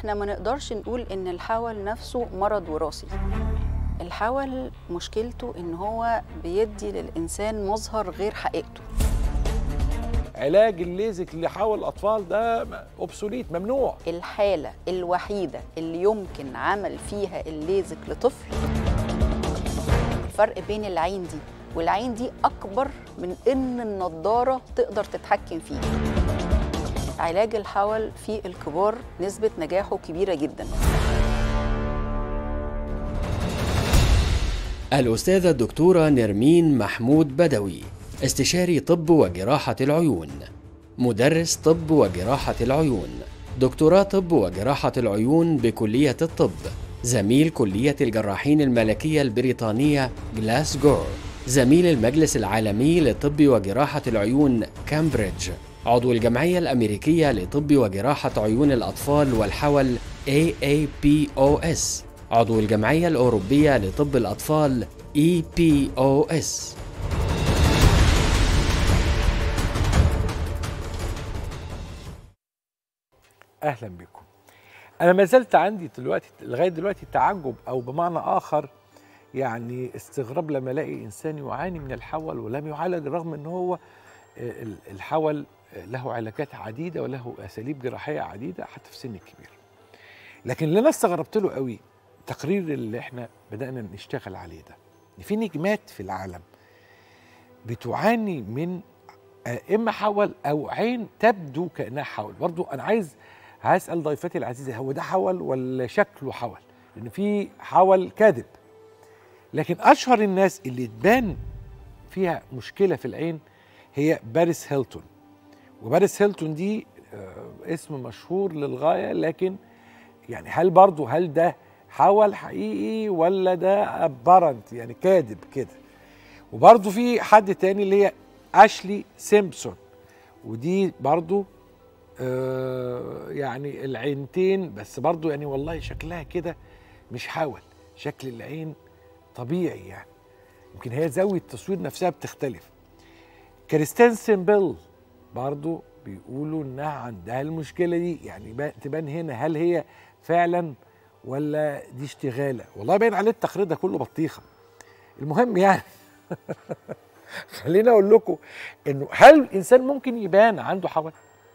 احنا ما نقدرش نقول ان الحول نفسه مرض وراثي الحول مشكلته ان هو بيدي للانسان مظهر غير حقيقته علاج الليزك اللي حول الاطفال ده اوبسوليت ممنوع الحاله الوحيده اللي يمكن عمل فيها الليزك لطفل الفرق بين العين دي والعين دي اكبر من ان النضاره تقدر تتحكم فيه علاج الحول في الكبار نسبه نجاحه كبيره جدا الأستاذة الدكتورة نرمين محمود بدوي استشاري طب وجراحة العيون مدرس طب وجراحة العيون دكتوراه طب وجراحة العيون بكلية الطب زميل كلية الجراحين الملكية البريطانية جلاسجو زميل المجلس العالمي لطب وجراحة العيون كامبريدج عضو الجمعية الأمريكية لطب وجراحة عيون الأطفال والحول AAPOS عضو الجمعية الأوروبية لطب الأطفال EPOS اهلا بكم انا ما زلت عندي دلوقتي لغايه دلوقتي تعجب او بمعنى اخر يعني استغراب لما الاقي انسان يعاني من الحول ولم يعالج رغم ان هو ال- الحول له علاجات عديده وله اساليب جراحيه عديده حتى في سن كبير لكن اللي انا استغربت له قوي التقرير اللي احنا بدانا نشتغل عليه ده ان في نجمات في العالم بتعاني من آه، اما حول او عين تبدو كانها حول برضو انا عايز هسال ضيفتي العزيزه هو ده حول ولا شكله حول لان في حول كاذب لكن اشهر الناس اللي تبان فيها مشكله في العين هي باريس هيلتون وباريس هيلتون دي آه، اسم مشهور للغايه لكن يعني هل برضو هل ده حول حقيقي ولا ده ابرنت يعني كاذب كده وبرضو في حد تاني اللي هي اشلي سيمبسون ودي برضو آه يعني العينتين بس برضو يعني والله شكلها كده مش حول شكل العين طبيعي يعني يمكن هي زاوية التصوير نفسها بتختلف كريستين سيمبل برضو بيقولوا انها عندها المشكلة دي يعني با- تبان هنا هل هي فعلا ولا دي اشتغالة والله باين عليه التقرير ده كله بطيخة المهم يعني خليني اقول لكم انه هل الانسان ممكن يبان عنده حول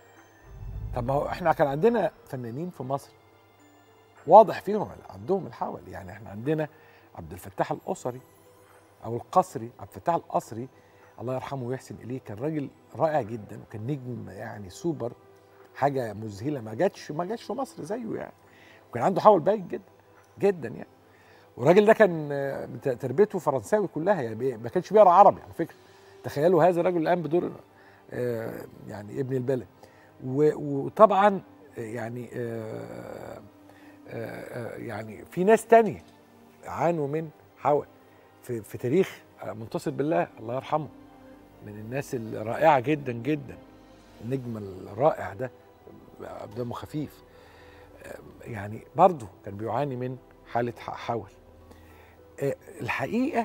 طب ما هو احنا كان عندنا فنانين في مصر واضح فيهم عندهم الحول يعني احنا عندنا عبد الفتاح القصري او القصري عبد الفتاح القصري الله يرحمه ويحسن اليه كان راجل رائع جدا وكان نجم يعني سوبر حاجه مذهله ما جاتش ما جاتش في مصر زيه يعني وكان عنده حول باين جدا جدا يعني والراجل ده كان آه، بت- تربيته فرنساوي كلها يعني بي- ما كانش بيقرا عربي على فكره تخيلوا هذا الرجل الان بدور آه، يعني ابن البلد و- وطبعا آه، يعني آه، آه، آه، يعني في ناس تانية عانوا من حول في, في تاريخ آه، منتصر بالله الله يرحمه من الناس الرائعة جدا جدا النجم الرائع ده آه، دمه خفيف آه، يعني برضه كان بيعاني من حالة ح- حول آه، الحقيقة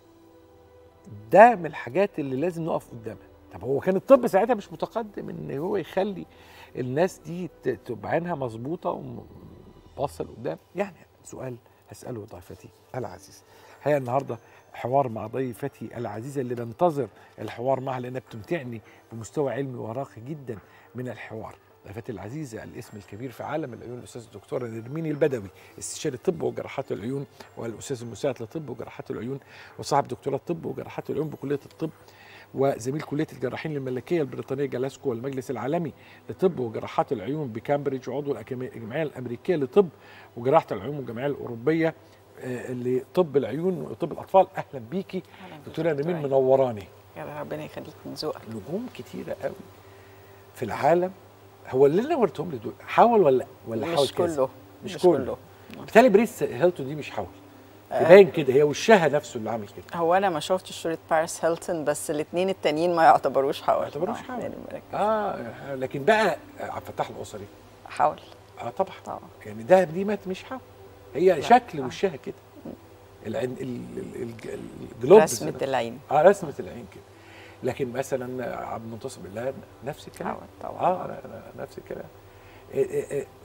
ده من الحاجات اللي لازم نقف قدامها طب هو كان الطب ساعتها مش متقدم ان هو يخلي الناس دي ت- تبقى عينها مظبوطه وباصه لقدام يعني سؤال هساله ضيفتي العزيز هي النهارده حوار مع ضيفتي العزيزه اللي بنتظر الحوار معها لانها بتمتعني بمستوى علمي وراقي جدا من الحوار ضيفتي العزيزه الاسم الكبير في عالم العيون الاستاذ الدكتوره نرمين البدوي استشاري طب وجراحات العيون والاستاذ المساعد لطب وجراحات العيون وصاحب دكتوراه طب وجراحات العيون بكليه الطب وزميل كليه الجراحين الملكيه البريطانيه جلاسكو والمجلس العالمي لطب وجراحات العيون بكامبريدج وعضو الأكاديمية- الجمعيه الامريكيه لطب وجراحه العيون والجمعيه الاوروبيه آه، لطب العيون وطب الاطفال اهلا بيكي دكتوره نرمين منوراني يا ربنا يخليك من ذوقك نجوم كتيره قوي في العالم هو اللي انا وريتهم لي دول حول ولا ولا حول مش كذا؟ كله مش, مش كله, كله. بالتالي بريس هيلتون دي مش حول تبين كده هي وشها نفسه اللي عامل كده هو انا ما شفتش صوره باريس هيلتون بس الاثنين التانيين ما يعتبروش حول ما يعتبروش آه، حول. يعني مركز. اه لكن بقى عبد الفتاح الاسري حول اه طبعا طبعا يعني ده دي مات مش حول هي شكل وشها كده العين ال- ال- ال- الجلوب رسمه العين اه رسمه العين كده لكن مثلا عبد المنتصر بالله نفس الكلام حول طبعا اه لا- لا، نفس الكلام إيه إيه إيه،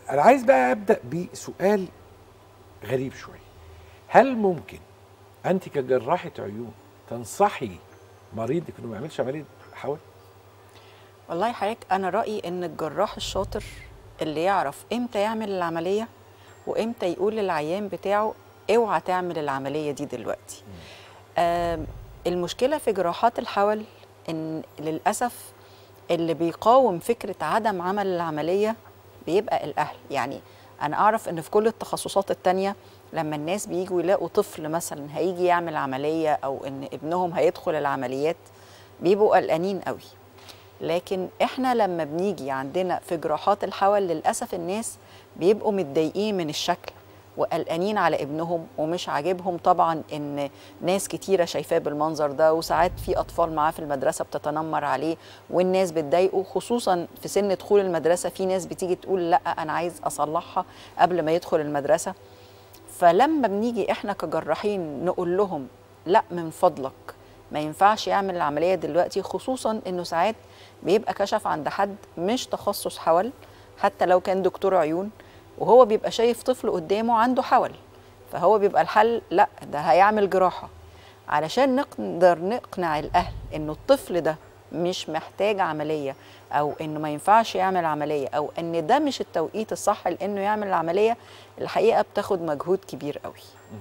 انا عايز بقى ابدا بسؤال غريب شويه هل ممكن انت كجراحه عيون تنصحي مريضك انه ما يعملش عمليه حول والله حضرتك انا رايي ان الجراح الشاطر اللي يعرف امتى يعمل العمليه وامتى يقول للعيان بتاعه اوعى تعمل العمليه دي دلوقتي آم، المشكله في جراحات الحول ان للاسف اللي بيقاوم فكره عدم عمل العمليه بيبقى الاهل يعني انا اعرف ان في كل التخصصات التانية لما الناس بييجوا يلاقوا طفل مثلا هيجي يعمل عمليه او ان ابنهم هيدخل العمليات بيبقوا قلقانين قوي لكن احنا لما بنيجي عندنا في جراحات الحول للاسف الناس بيبقوا متضايقين من الشكل وقلقانين على ابنهم ومش عاجبهم طبعا ان ناس كتيره شايفاه بالمنظر ده وساعات في اطفال معاه في المدرسه بتتنمر عليه والناس بتضايقه خصوصا في سن دخول المدرسه في ناس بتيجي تقول لا انا عايز اصلحها قبل ما يدخل المدرسه فلما بنيجي احنا كجراحين نقول لهم لا من فضلك ما ينفعش يعمل العمليه دلوقتي خصوصا انه ساعات بيبقى كشف عند حد مش تخصص حول حتى لو كان دكتور عيون وهو بيبقى شايف طفل قدامه عنده حول فهو بيبقى الحل لا ده هيعمل جراحه علشان نقدر نقنع الاهل انه الطفل ده مش محتاج عمليه او انه ما ينفعش يعمل عمليه او ان ده مش التوقيت الصح لانه يعمل العمليه الحقيقه بتاخد مجهود كبير قوي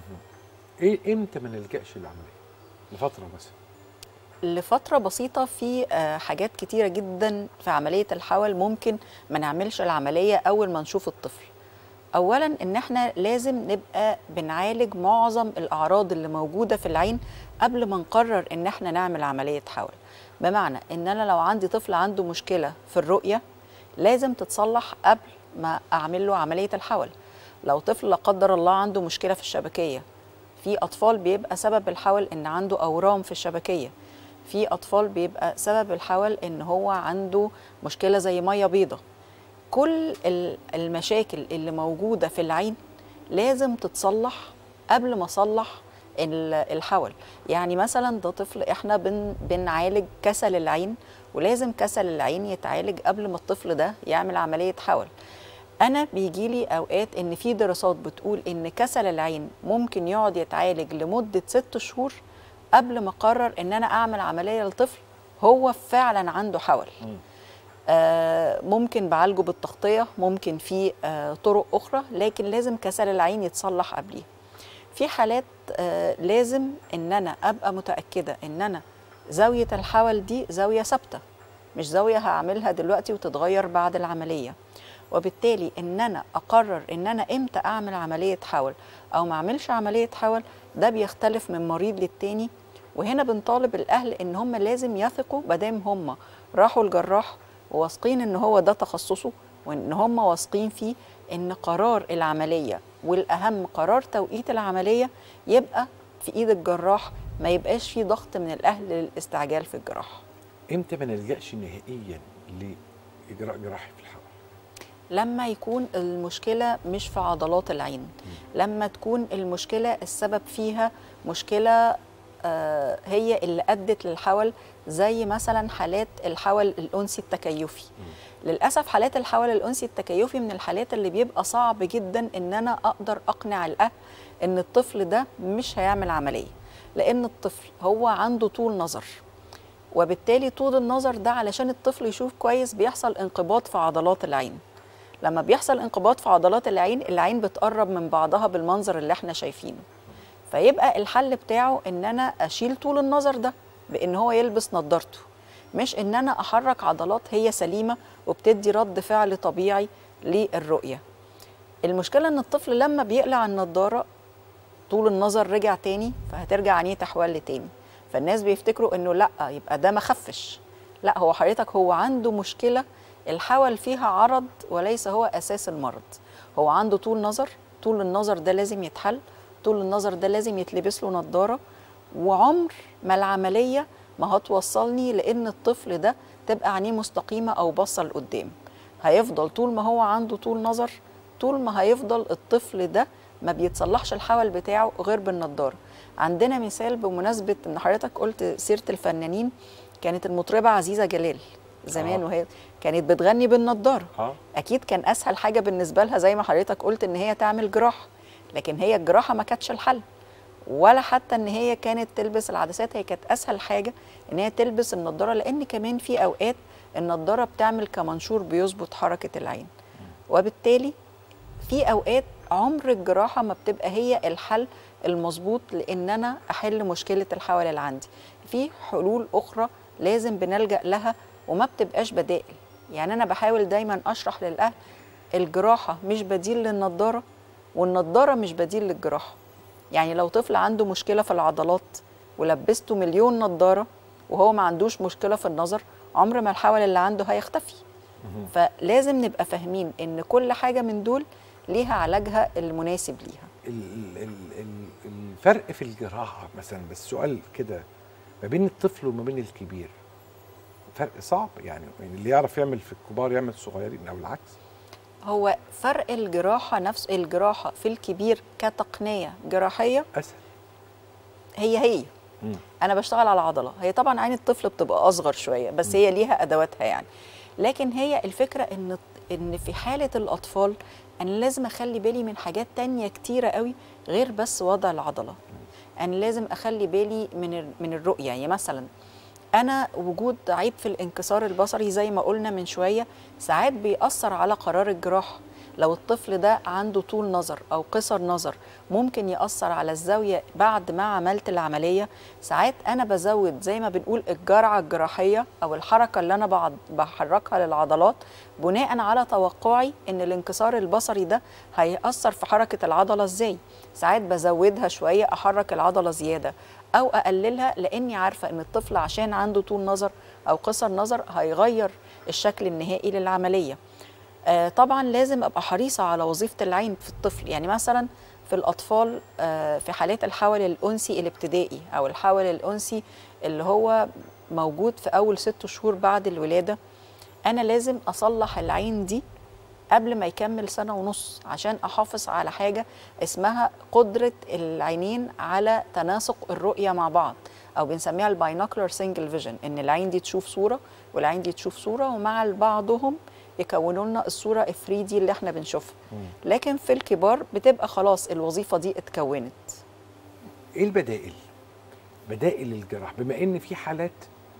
ايه امتى ما نلجاش للعمليه لفتره مثلا لفترة بسيطة في آه، حاجات كتيرة جدا في عملية الحول ممكن ما نعملش العملية أول ما نشوف الطفل أولا إن إحنا لازم نبقى بنعالج معظم الأعراض اللي موجودة في العين قبل ما نقرر إن إحنا نعمل عملية حول بمعنى إن أنا لو عندي طفل عنده مشكلة في الرؤية لازم تتصلح قبل ما أعمل له عملية الحول لو طفل لا قدر الله عنده مشكلة في الشبكية في أطفال بيبقى سبب الحول إن عنده أورام في الشبكية في اطفال بيبقى سبب الحول ان هو عنده مشكله زي ميه بيضة كل ال- المشاكل اللي موجوده في العين لازم تتصلح قبل ما اصلح ال- الحول يعني مثلا ده طفل احنا بن بنعالج كسل العين ولازم كسل العين يتعالج قبل ما الطفل ده يعمل عمليه حول انا بيجي لي اوقات ان في دراسات بتقول ان كسل العين ممكن يقعد يتعالج لمده ست شهور قبل ما اقرر ان انا اعمل عمليه لطفل هو فعلا عنده حول آه ممكن بعالجه بالتغطيه ممكن في آه طرق اخرى لكن لازم كسل العين يتصلح قبليه في حالات آه لازم ان انا ابقى متاكده ان انا زاويه الحول دي زاويه ثابته مش زاويه هعملها دلوقتي وتتغير بعد العمليه وبالتالي ان انا اقرر ان انا امتى اعمل عمليه حول او ما اعملش عمليه حول ده بيختلف من مريض للتاني وهنا بنطالب الاهل ان هم لازم يثقوا مادام هم راحوا الجراح وواثقين ان هو ده تخصصه وان هم واثقين فيه ان قرار العمليه والاهم قرار توقيت العمليه يبقى في ايد الجراح ما يبقاش في ضغط من الاهل للاستعجال في الجراحه امتى ما نلجاش نهائيا لاجراء جراحي في الحول لما يكون المشكله مش في عضلات العين لما تكون المشكله السبب فيها مشكله آه، هي اللي ادت للحول زي مثلا حالات الحول الانسي التكيفي للاسف حالات الحول الانسي التكيفي من الحالات اللي بيبقى صعب جدا ان انا اقدر اقنع الاهل ان الطفل ده مش هيعمل عمليه لان الطفل هو عنده طول نظر وبالتالي طول النظر ده علشان الطفل يشوف كويس بيحصل انقباض في عضلات العين لما بيحصل انقباض في عضلات العين العين بتقرب من بعضها بالمنظر اللي احنا شايفينه فيبقى الحل بتاعه ان انا اشيل طول النظر ده بان هو يلبس نظارته مش ان انا احرك عضلات هي سليمه وبتدي رد فعل طبيعي للرؤيه المشكله ان الطفل لما بيقلع النضاره طول النظر رجع تاني فهترجع عينيه تحول تاني فالناس بيفتكروا انه لا يبقى ده ما خفش لا هو حضرتك هو عنده مشكله الحول فيها عرض وليس هو اساس المرض هو عنده طول نظر طول النظر ده لازم يتحل طول النظر ده لازم يتلبس له نظاره وعمر ما العمليه ما هتوصلني لان الطفل ده تبقى عينيه مستقيمه او باصه لقدام هيفضل طول ما هو عنده طول نظر طول ما هيفضل الطفل ده ما بيتصلحش الحول بتاعه غير بالنضاره عندنا مثال بمناسبه ان حضرتك قلت سيره الفنانين كانت المطربه عزيزه جلال زمان آه. وهي كانت بتغني بالنضاره اه اكيد كان اسهل حاجه بالنسبه لها زي ما حضرتك قلت ان هي تعمل جراحه لكن هي الجراحه ما كانتش الحل ولا حتى ان هي كانت تلبس العدسات هي كانت اسهل حاجه ان هي تلبس النضاره لان كمان في اوقات النضاره بتعمل كمنشور بيظبط حركه العين وبالتالي في اوقات عمر الجراحه ما بتبقى هي الحل المظبوط لان انا احل مشكله الحول اللي عندي في حلول اخرى لازم بنلجا لها وما بتبقاش بدائل يعني انا بحاول دايما اشرح للاهل الجراحه مش بديل للنضاره والنضاره مش بديل للجراحه يعني لو طفل عنده مشكله في العضلات ولبسته مليون نضاره وهو ما عندوش مشكله في النظر عمر ما الحول اللي عنده هيختفي فلازم نبقى فاهمين ان كل حاجه من دول ليها علاجها المناسب ليها ال- ال- ال- الفرق في الجراحه مثلا بس سؤال كده ما بين الطفل وما بين الكبير فرق صعب يعني يعني اللي يعرف يعمل في الكبار يعمل في الصغيرين او العكس هو فرق الجراحه نفس الجراحه في الكبير كتقنيه جراحيه اسهل هي هي مم. انا بشتغل على عضله هي طبعا عين الطفل بتبقى اصغر شويه بس هي ليها ادواتها يعني لكن هي الفكره ان ان في حاله الاطفال انا لازم اخلي بالي من حاجات تانية كتيره قوي غير بس وضع العضله انا لازم اخلي بالي من ال- من الرؤيه يعني مثلا انا وجود عيب في الانكسار البصري زي ما قلنا من شويه ساعات بيأثر على قرار الجراحه لو الطفل ده عنده طول نظر او قصر نظر ممكن يأثر على الزاويه بعد ما عملت العمليه ساعات انا بزود زي ما بنقول الجرعه الجراحيه او الحركه اللي انا بعض بحركها للعضلات بناء على توقعي ان الانكسار البصري ده هيأثر في حركه العضله ازاي ساعات بزودها شويه احرك العضله زياده او اقللها لاني عارفه ان الطفل عشان عنده طول نظر او قصر نظر هيغير الشكل النهائي للعمليه آه، طبعا لازم ابقى حريصه على وظيفه العين في الطفل يعني مثلا في الاطفال آه، في حالات الحول الانسي الابتدائي او الحول الانسي اللي هو موجود في اول ست شهور بعد الولاده انا لازم اصلح العين دي قبل ما يكمل سنه ونص عشان احافظ على حاجه اسمها قدره العينين على تناسق الرؤيه مع بعض او بنسميها الباينوكلر سنجل فيجن ان العين دي تشوف صوره والعين دي تشوف صوره ومع بعضهم يكونوا لنا الصوره ال 3 دي اللي احنا بنشوفها لكن في الكبار بتبقى خلاص الوظيفه دي اتكونت ايه البدائل بدائل الجراحه بما ان في حالات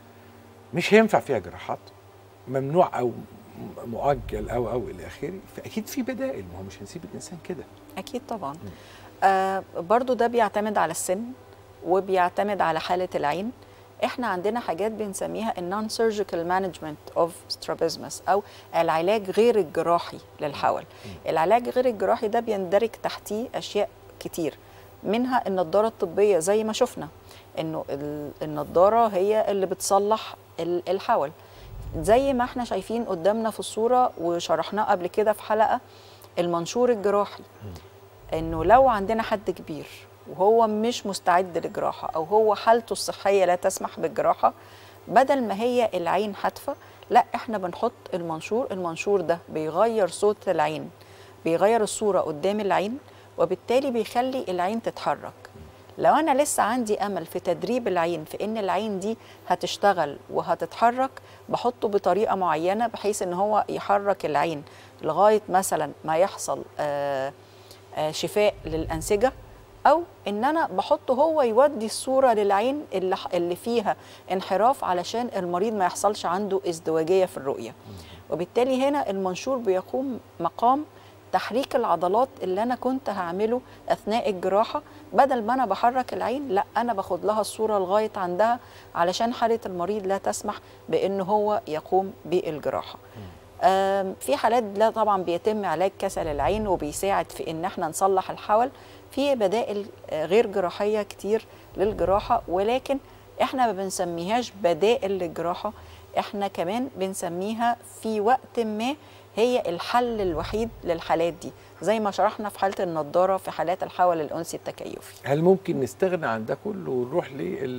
مش هينفع فيها جراحات ممنوع او م- مؤجل او او الى اخره فاكيد في بدائل ما هو مش هنسيب الانسان كده اكيد طبعا آه برضو ده بيعتمد على السن وبيعتمد على حاله العين احنا عندنا حاجات بنسميها النون سيرجيكال مانجمنت اوف سترابيزمس او العلاج غير الجراحي للحول العلاج غير الجراحي ده بيندرج تحتيه اشياء كتير منها النضاره الطبيه زي ما شفنا انه ال- النضاره هي اللي بتصلح ال- الحول زي ما احنا شايفين قدامنا في الصوره وشرحناه قبل كده في حلقه المنشور الجراحي انه لو عندنا حد كبير وهو مش مستعد للجراحه او هو حالته الصحيه لا تسمح بالجراحه بدل ما هي العين حادفه لا احنا بنحط المنشور المنشور ده بيغير صوت العين بيغير الصوره قدام العين وبالتالي بيخلي العين تتحرك لو انا لسه عندي امل في تدريب العين في ان العين دي هتشتغل وهتتحرك بحطه بطريقه معينه بحيث ان هو يحرك العين لغايه مثلا ما يحصل آه آه، شفاء للانسجه او ان انا بحطه هو يودي الصوره للعين اللي اللي فيها انحراف علشان المريض ما يحصلش عنده ازدواجيه في الرؤيه وبالتالي هنا المنشور بيقوم مقام تحريك العضلات اللي انا كنت هعمله اثناء الجراحه بدل ما انا بحرك العين لا انا باخد لها الصوره لغايه عندها علشان حاله المريض لا تسمح بان هو يقوم بالجراحه آم، في حالات لا طبعا بيتم علاج كسل العين وبيساعد في ان احنا نصلح الحول في بدائل آه، غير جراحيه كتير للجراحه ولكن احنا ما بنسميهاش بدائل للجراحه احنا كمان بنسميها في وقت ما هي الحل الوحيد للحالات دي زي ما شرحنا في حاله النضاره في حالات الحول الانسي التكيفي هل ممكن نستغنى عن ده كله ونروح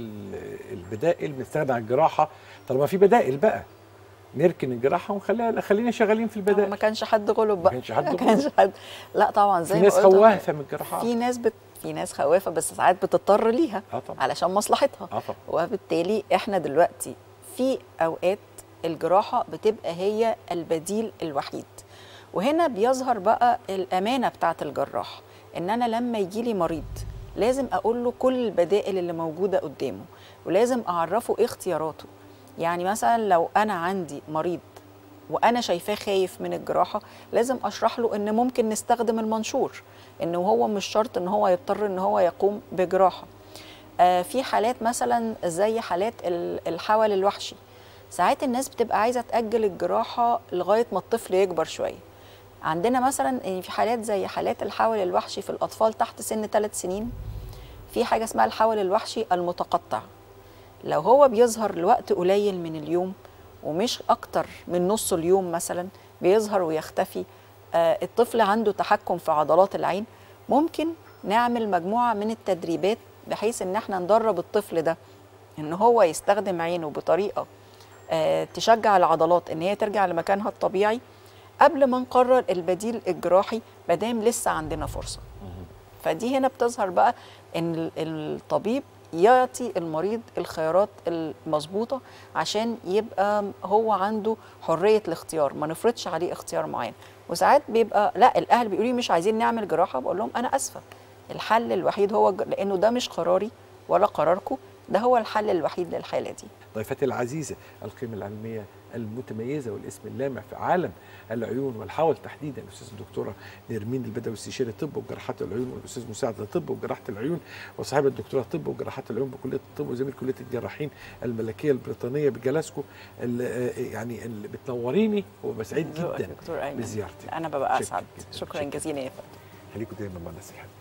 للبدائل نستغنى عن الجراحه طالما في بدائل بقى نركن الجراحه ونخليها خلينا شغالين في ما البدائل كانش حد غلب بقى ما كانش حد ما غلب. كانش حد لا طبعا زي في ما ناس قلت خوافه من الجراحات في ناس بت... في ناس خوافه بس ساعات بتضطر ليها اه طبعا علشان مصلحتها اه طبعا وبالتالي احنا دلوقتي في اوقات الجراحه بتبقى هي البديل الوحيد وهنا بيظهر بقى الامانه بتاعه الجراح ان انا لما يجي لي مريض لازم اقول له كل البدائل اللي موجوده قدامه ولازم اعرفه ايه اختياراته يعني مثلا لو انا عندي مريض وانا شايفاه خايف من الجراحه لازم اشرح له ان ممكن نستخدم المنشور ان هو مش شرط ان هو يضطر ان هو يقوم بجراحه آه في حالات مثلا زي حالات ال- الحول الوحشي ساعات الناس بتبقى عايزه تاجل الجراحه لغايه ما الطفل يكبر شويه عندنا مثلا إن في حالات زي حالات الحول الوحشي في الاطفال تحت سن ثلاث سنين في حاجه اسمها الحول الوحشي المتقطع لو هو بيظهر لوقت قليل من اليوم ومش اكتر من نص اليوم مثلا بيظهر ويختفي آه الطفل عنده تحكم في عضلات العين ممكن نعمل مجموعه من التدريبات بحيث ان احنا ندرب الطفل ده ان هو يستخدم عينه بطريقه آه تشجع العضلات ان هي ترجع لمكانها الطبيعي قبل ما نقرر البديل الجراحي مادام لسه عندنا فرصه فدي هنا بتظهر بقى ان ال- الطبيب يعطي المريض الخيارات المظبوطه عشان يبقى هو عنده حريه الاختيار ما نفرضش عليه اختيار معين وساعات بيبقى لا الاهل بيقولوا لي مش عايزين نعمل جراحه بقول لهم انا اسفه الحل الوحيد هو الج- لانه ده مش قراري ولا قراركم ده هو الحل الوحيد للحاله دي ضيفتي العزيزة القيمة العلمية المتميزة والاسم اللامع في عالم العيون والحول تحديدا الأستاذ الدكتورة نرمين البدوي استشاري طب وجراحات العيون والأستاذ مساعد لطب وجراحة العيون وصاحب الدكتوراه طب وجراحات العيون بكلية الطب وزميل كلية الجراحين الملكية البريطانية بجلاسكو اللي آه، يعني اللي بتنوريني وبسعيد ذوقك جدا يا دكتور أيمن. بزيارتك انا ببقى شكراً اسعد جداً. شكرا شكراً. جزيلا يا فندم خليكم دايما مع الناس الحلوه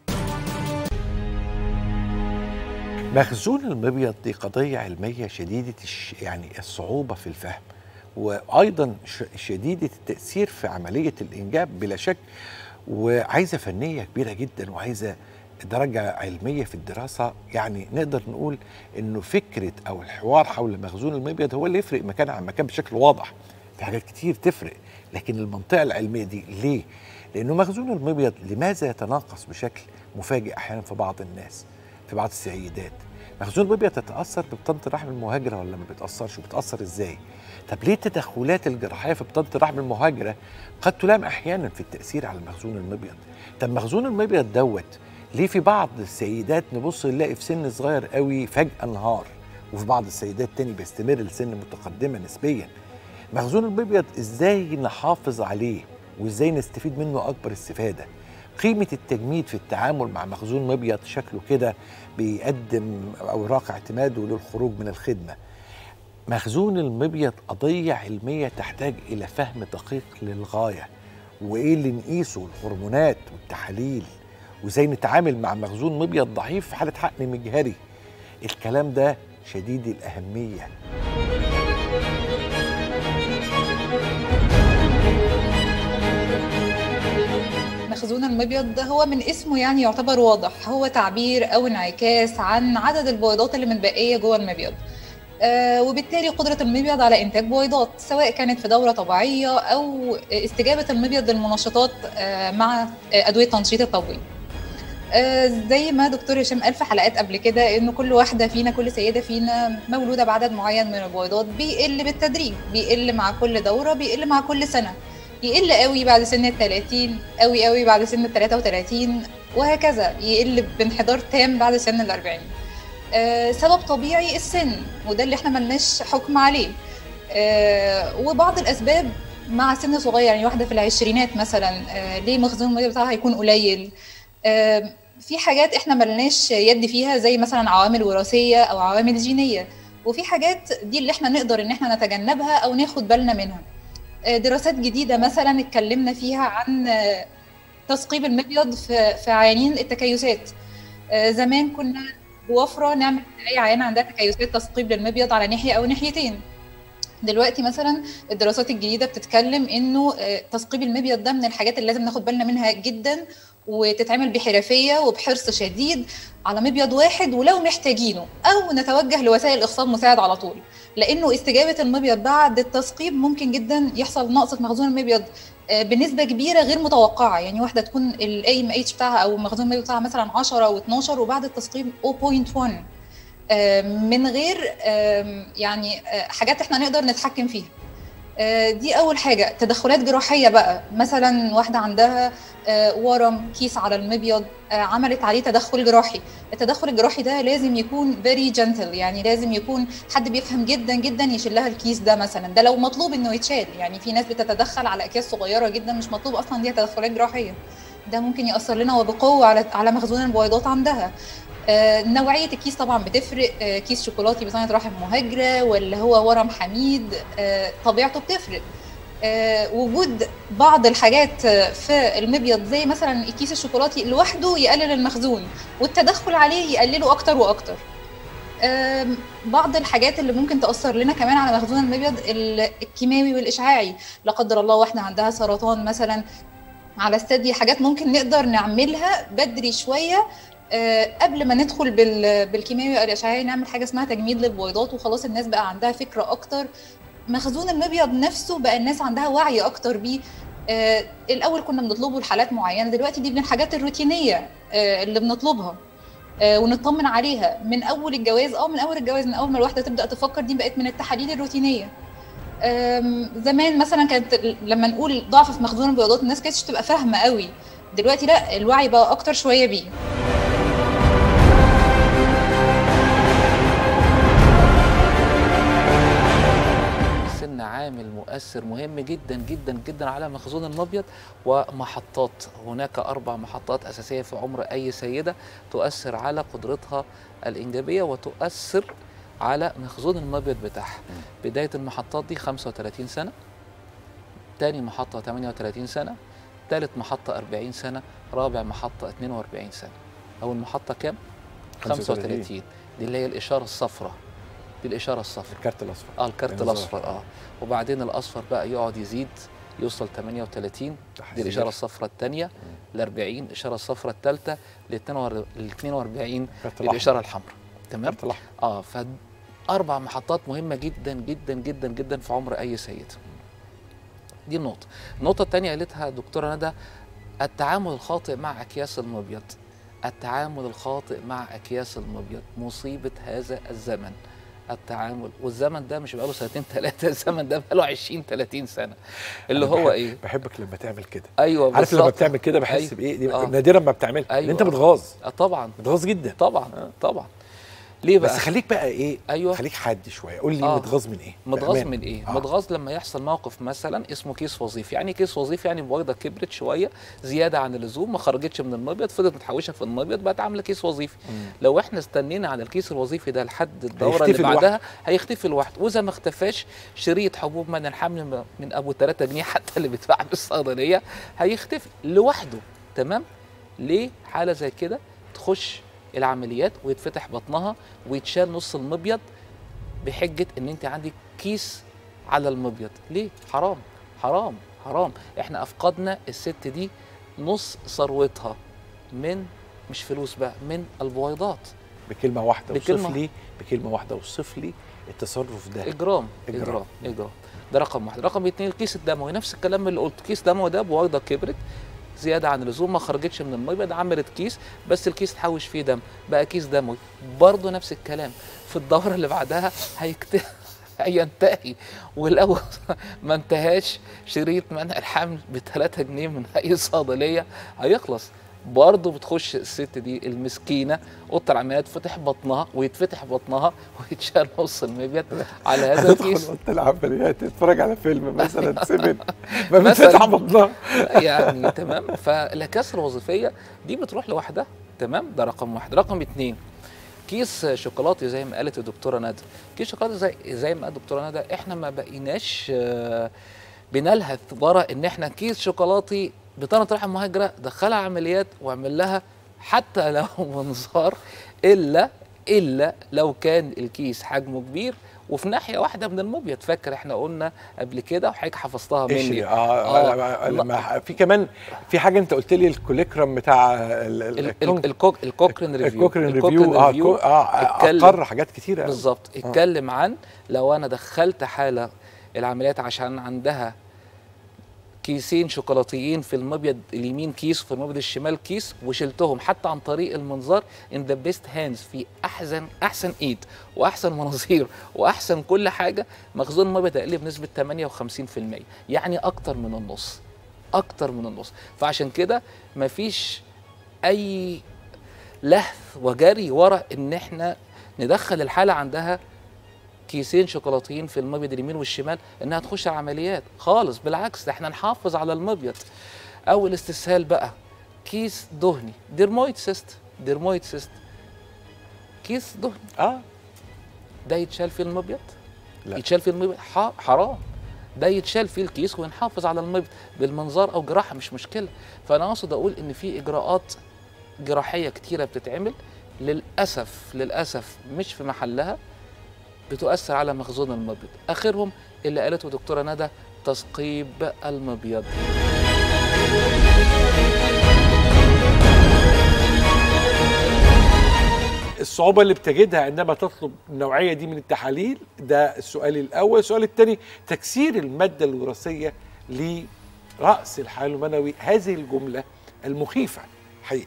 مخزون المبيض دي قضية علمية شديدة الش... يعني الصعوبة في الفهم وأيضا ش... شديدة التأثير في عملية الإنجاب بلا شك وعايزة فنية كبيرة جدا وعايزة درجة علمية في الدراسة يعني نقدر نقول إنه فكرة أو الحوار حول مخزون المبيض هو اللي يفرق مكان عن مكان بشكل واضح في حاجات كتير تفرق لكن المنطقة العلمية دي ليه؟ لأنه مخزون المبيض لماذا يتناقص بشكل مفاجئ أحيانا في بعض الناس في بعض السيدات مخزون المبيض تتأثر ببطانة الرحم المهاجرة ولا ما بتأثرش وبتأثر إزاي؟ طب ليه التدخلات الجراحية في بطانة الرحم المهاجرة قد تلام أحيانا في التأثير على مخزون المبيض طب مخزون المبيض دوت ليه في بعض السيدات نبص نلاقي في سن صغير قوي فجأة انهار وفي بعض السيدات تاني بيستمر لسن متقدمة نسبيا مخزون المبيض ازاي نحافظ عليه وازاي نستفيد منه اكبر استفاده قيمه التجميد في التعامل مع مخزون مبيض شكله كده بيقدم اوراق اعتماده للخروج من الخدمه مخزون المبيض قضيه علميه تحتاج الى فهم دقيق للغايه وايه اللي نقيسه الهرمونات والتحاليل وازاي نتعامل مع مخزون مبيض ضعيف في حاله حقن مجهري الكلام ده شديد الاهميه مخزون المبيض ده هو من اسمه يعني يعتبر واضح هو تعبير او انعكاس عن عدد البويضات اللي متبقيه جوه المبيض آه وبالتالي قدره المبيض على انتاج بويضات سواء كانت في دوره طبيعيه او استجابه المبيض للمنشطات آه مع آه ادويه تنشيط التبويض آه، زي ما دكتور هشام قال في حلقات قبل كده ان كل واحده فينا كل سيده فينا مولوده بعدد معين من البويضات بيقل بالتدريج بيقل مع كل دوره بيقل مع كل سنه يقل قوي بعد سن ال 30 قوي قوي بعد سن ال 33 وهكذا يقل بانحدار تام بعد سن ال 40 آه، سبب طبيعي السن وده اللي احنا ملناش حكم عليه آه، وبعض الاسباب مع سن صغير يعني واحده في العشرينات مثلا آه، ليه مخزون المبيض بتاعها هيكون قليل آه، في حاجات احنا ملناش يد فيها زي مثلا عوامل وراثيه او عوامل جينيه وفي حاجات دي اللي احنا نقدر ان احنا نتجنبها او ناخد بالنا منها آه، دراسات جديده مثلا اتكلمنا فيها عن آه، تثقيب المبيض في في عيانين التكيسات آه، زمان كنا بوفره نعمل اي عيان عندها تكيسات تثقيب للمبيض على ناحيه او ناحيتين دلوقتي مثلا الدراسات الجديده بتتكلم انه آه، تثقيب المبيض ده من الحاجات اللي لازم ناخد بالنا منها جدا وتتعمل بحرفيه وبحرص شديد على مبيض واحد ولو محتاجينه او نتوجه لوسائل اخصاب مساعد على طول لانه استجابه المبيض بعد التثقيب ممكن جدا يحصل نقص في مخزون المبيض آه، بنسبه كبيره غير متوقعه يعني واحده تكون الاي ام اتش بتاعها او مخزون المبيض بتاعها مثلا 10 او 12 وبعد التثقيب 0.1 آه، من غير آم، يعني آه، حاجات احنا نقدر نتحكم فيها آه، دي اول حاجه تدخلات جراحيه بقى مثلا واحده عندها آه، ورم كيس على المبيض آه، عملت عليه تدخل جراحي التدخل الجراحي ده لازم يكون very gentle يعني لازم يكون حد بيفهم جدا جدا يشيل لها الكيس ده مثلا ده لو مطلوب انه يتشال يعني في ناس بتتدخل على اكياس صغيره جدا مش مطلوب اصلا ليها تدخلات جراحيه ده ممكن ياثر لنا وبقوه على على مخزون البويضات عندها آه، نوعيه الكيس طبعا بتفرق آه، كيس شوكولاتي بصنعه رحم مهاجره ولا هو ورم حميد آه، طبيعته بتفرق آه، وجود بعض الحاجات آه، في المبيض زي مثلا الكيس الشوكولاتي لوحده يقلل المخزون والتدخل عليه يقلله اكتر واكتر آم، بعض الحاجات اللي ممكن تأثر لنا كمان على مخزون المبيض ال- الكيماوي والإشعاعي لا قدر الله واحدة عندها سرطان مثلا على الثدي حاجات ممكن نقدر نعملها بدري شوية آه، قبل ما ندخل بال- بالكيماوي او الاشعاعي نعمل حاجه اسمها تجميد للبويضات وخلاص الناس بقى عندها فكره اكتر مخزون المبيض نفسه بقى الناس عندها وعي اكتر بيه آه، الاول كنا بنطلبه لحالات معينه دلوقتي دي من الحاجات الروتينيه آه، اللي بنطلبها آه، ونطمن عليها من اول الجواز اه من اول الجواز من اول ما الواحده تبدا تفكر دي بقت من التحاليل الروتينيه آم، زمان مثلا كانت لما نقول ضعف في مخزون البيضات الناس كانتش تبقى فاهمه قوي دلوقتي لا الوعي بقى اكتر شويه بيه السن عامل مؤثر مهم جدا جدا جدا على مخزون المبيض ومحطات هناك اربع محطات اساسيه في عمر اي سيده تؤثر على قدرتها الانجابيه وتؤثر على مخزون المبيض بتاعها بدايه المحطات دي 35 سنه تاني محطه 38 سنه ثالث محطه 40 سنه رابع محطه 42 سنه اول محطه كام 35 دي اللي هي الاشاره الصفراء دي الاشاره الصفراء الكارت الاصفر اه الكارت النظام. الاصفر اه وبعدين الاصفر بقى يقعد يزيد يوصل 38 دي تحذير. الاشاره الصفراء الثانيه ل 40 الاشاره الصفراء الثالثه ل 42 الكارت الاشاره الحمراء تمام الكارت الاحمر اه فاربع محطات مهمه جدا جدا جدا جدا في عمر اي سيد دي النقطه النقطه الثانيه قالتها دكتوره ندى التعامل الخاطئ مع اكياس المبيض التعامل الخاطئ مع اكياس المبيض مصيبه هذا الزمن التعامل والزمن ده مش بقاله سنتين ثلاثه الزمن ده بقاله 20 30 سنه اللي أنا هو بحب- ايه بحبك لما تعمل كده ايوه عارف لما بالظبط. بتعمل كده بحس أيوة. بايه دي آه. نادرا ما بتعملها أيوة. أيوة. انت بتغاظ آه طبعا بتغاظ جدا طبعا طبعا ليه بقى بس خليك بقى ايه أيوة. خليك حاد شويه قول لي آه. متغاظ من ايه متغاظ بأمانة. من ايه؟ آه. آه. متغاظ لما يحصل موقف مثلا اسمه كيس وظيفي، يعني إيه كيس وظيفي يعني بويضه كبرت شويه زياده عن اللزوم ما خرجتش من المبيض فضلت متحوشه في المبيض بقت عامله كيس وظيفي. مم. لو احنا استنينا على الكيس الوظيفي ده لحد الدوره هيختفي اللي لوحده. بعدها هيختفي لوحده، واذا ما اختفاش شريط حبوب منع الحمل م- من ابو 3 جنيه حتى اللي بيتباع في الصيدليه هيختفي لوحده تمام؟ ليه حاله زي كده تخش العمليات ويتفتح بطنها ويتشال نص المبيض بحجه ان انت عندك كيس على المبيض ليه حرام حرام حرام احنا افقدنا الست دي نص ثروتها من مش فلوس بقى من البويضات بكلمه واحده بكلمة وصف لي بكلمه واحده وصف لي التصرف ده اجرام إجرام. اجرام اجرام ده رقم واحد رقم اتنين الكيس الدموي نفس الكلام اللي قلته كيس دموي ده بويضه كبرت زياده عن اللزوم ما خرجتش من المبيض عملت كيس بس الكيس اتحوش فيه دم بقى كيس دموي برضه نفس الكلام في الدوره اللي بعدها هيكتب هينتهي ولو ما انتهاش شريط منع الحمل ب 3 جنيه من اي صيدليه هيخلص برضه بتخش الست دي المسكينه اوضه العمليات تفتح بطنها ويتفتح بطنها ويتشال نص المبيض على هذا الكيس هتدخل اوضه العمليات تتفرج على فيلم مثلا سيفن ما مثلاً. بتفتح بطنها يعني تمام فالاكياس الوظيفيه دي بتروح لوحدها تمام ده رقم واحد رقم اتنين كيس شوكولاتي زي ما قالت الدكتوره ندى كيس شوكولاتي زي زي ما قالت الدكتوره ندى احنا ما بقيناش آه، بنلهث ورا ان احنا كيس شوكولاتي بطانه رحم مهاجره دخلها عمليات واعمل لها حتى لو منظار الا الا لو كان الكيس حجمه كبير وفي ناحيه واحده من المبيض فاكر احنا قلنا قبل كده وحضرتك حفظتها ايش مني اه, آه, آه. آه لما في كمان في حاجه انت قلت لي الكوليكرم بتاع ال- ال- ال- الكونج- ال- الكوك الكوكرين ريفيو الكوكرين ريفيو اه كو- اه اتكلم- اقر حاجات كتيره أوي. بالظبط اتكلم عن لو انا دخلت حاله العمليات عشان عندها كيسين شوكولاتيين في المبيض اليمين كيس وفي المبيض الشمال كيس وشلتهم حتى عن طريق المنظار ان ذا بيست هاندز في احسن احسن ايد واحسن مناظير واحسن كل حاجه مخزون المبيض هيقل بنسبه 58% يعني اكتر من النص اكتر من النص فعشان كده مفيش اي لهث وجري ورا ان احنا ندخل الحاله عندها كيسين شوكولاتيين في المبيض اليمين والشمال انها تخش عمليات خالص بالعكس ده احنا نحافظ على المبيض او الاستسهال بقى كيس دهني ديرمويد سيست ديرمويد سيست كيس دهني اه ده يتشال فيه المبيض لا. يتشال فيه المبيض ح- حرام ده يتشال فيه الكيس ونحافظ على المبيض بالمنظار او جراحه مش مشكله فانا اقصد اقول ان في اجراءات جراحيه كتيره بتتعمل للاسف للاسف مش في محلها بتؤثر على مخزون المبيض اخرهم اللي قالته دكتوره ندى تثقيب المبيض الصعوبة اللي بتجدها عندما تطلب النوعية دي من التحاليل ده السؤال الأول السؤال الثاني تكسير المادة الوراثية لرأس الحيوان المنوي هذه الجملة المخيفة حقيقة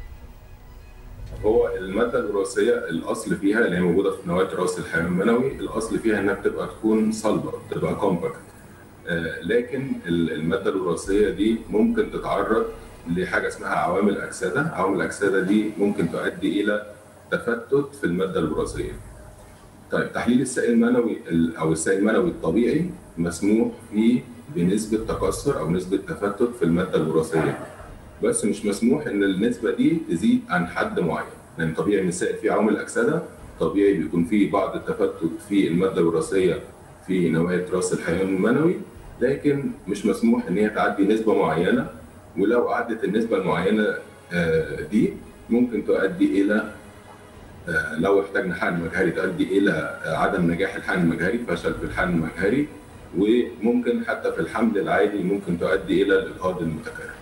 هو الماده الوراثيه الاصل فيها اللي هي موجوده في نواه راس الحيوان المنوي الاصل فيها انها بتبقى تكون صلبه بتبقى كومباكت آه لكن ال- الماده الوراثيه دي ممكن تتعرض لحاجه اسمها عوامل اكسده عوامل الاكسده دي ممكن تؤدي الى تفتت في الماده الوراثيه طيب تحليل السائل المنوي ال- او السائل المنوي الطبيعي مسموح فيه بنسبه تكسر او نسبه تفتت في الماده الوراثيه بس مش مسموح ان النسبه دي تزيد عن حد معين لان طبيعي ان السائل فيه عوامل اكسده طبيعي بيكون فيه بعض التفتت في الماده الوراثيه في نواه راس الحيوان المنوي لكن مش مسموح ان هي تعدي نسبه معينه ولو عدت النسبه المعينه آه، دي ممكن تؤدي الى آه، لو احتاجنا حقن مجهري تؤدي الى آه، عدم نجاح الحقن المجهري فشل في الحقن المجهري وممكن حتى في الحمل العادي ممكن تؤدي الى الاجهاض المتكرر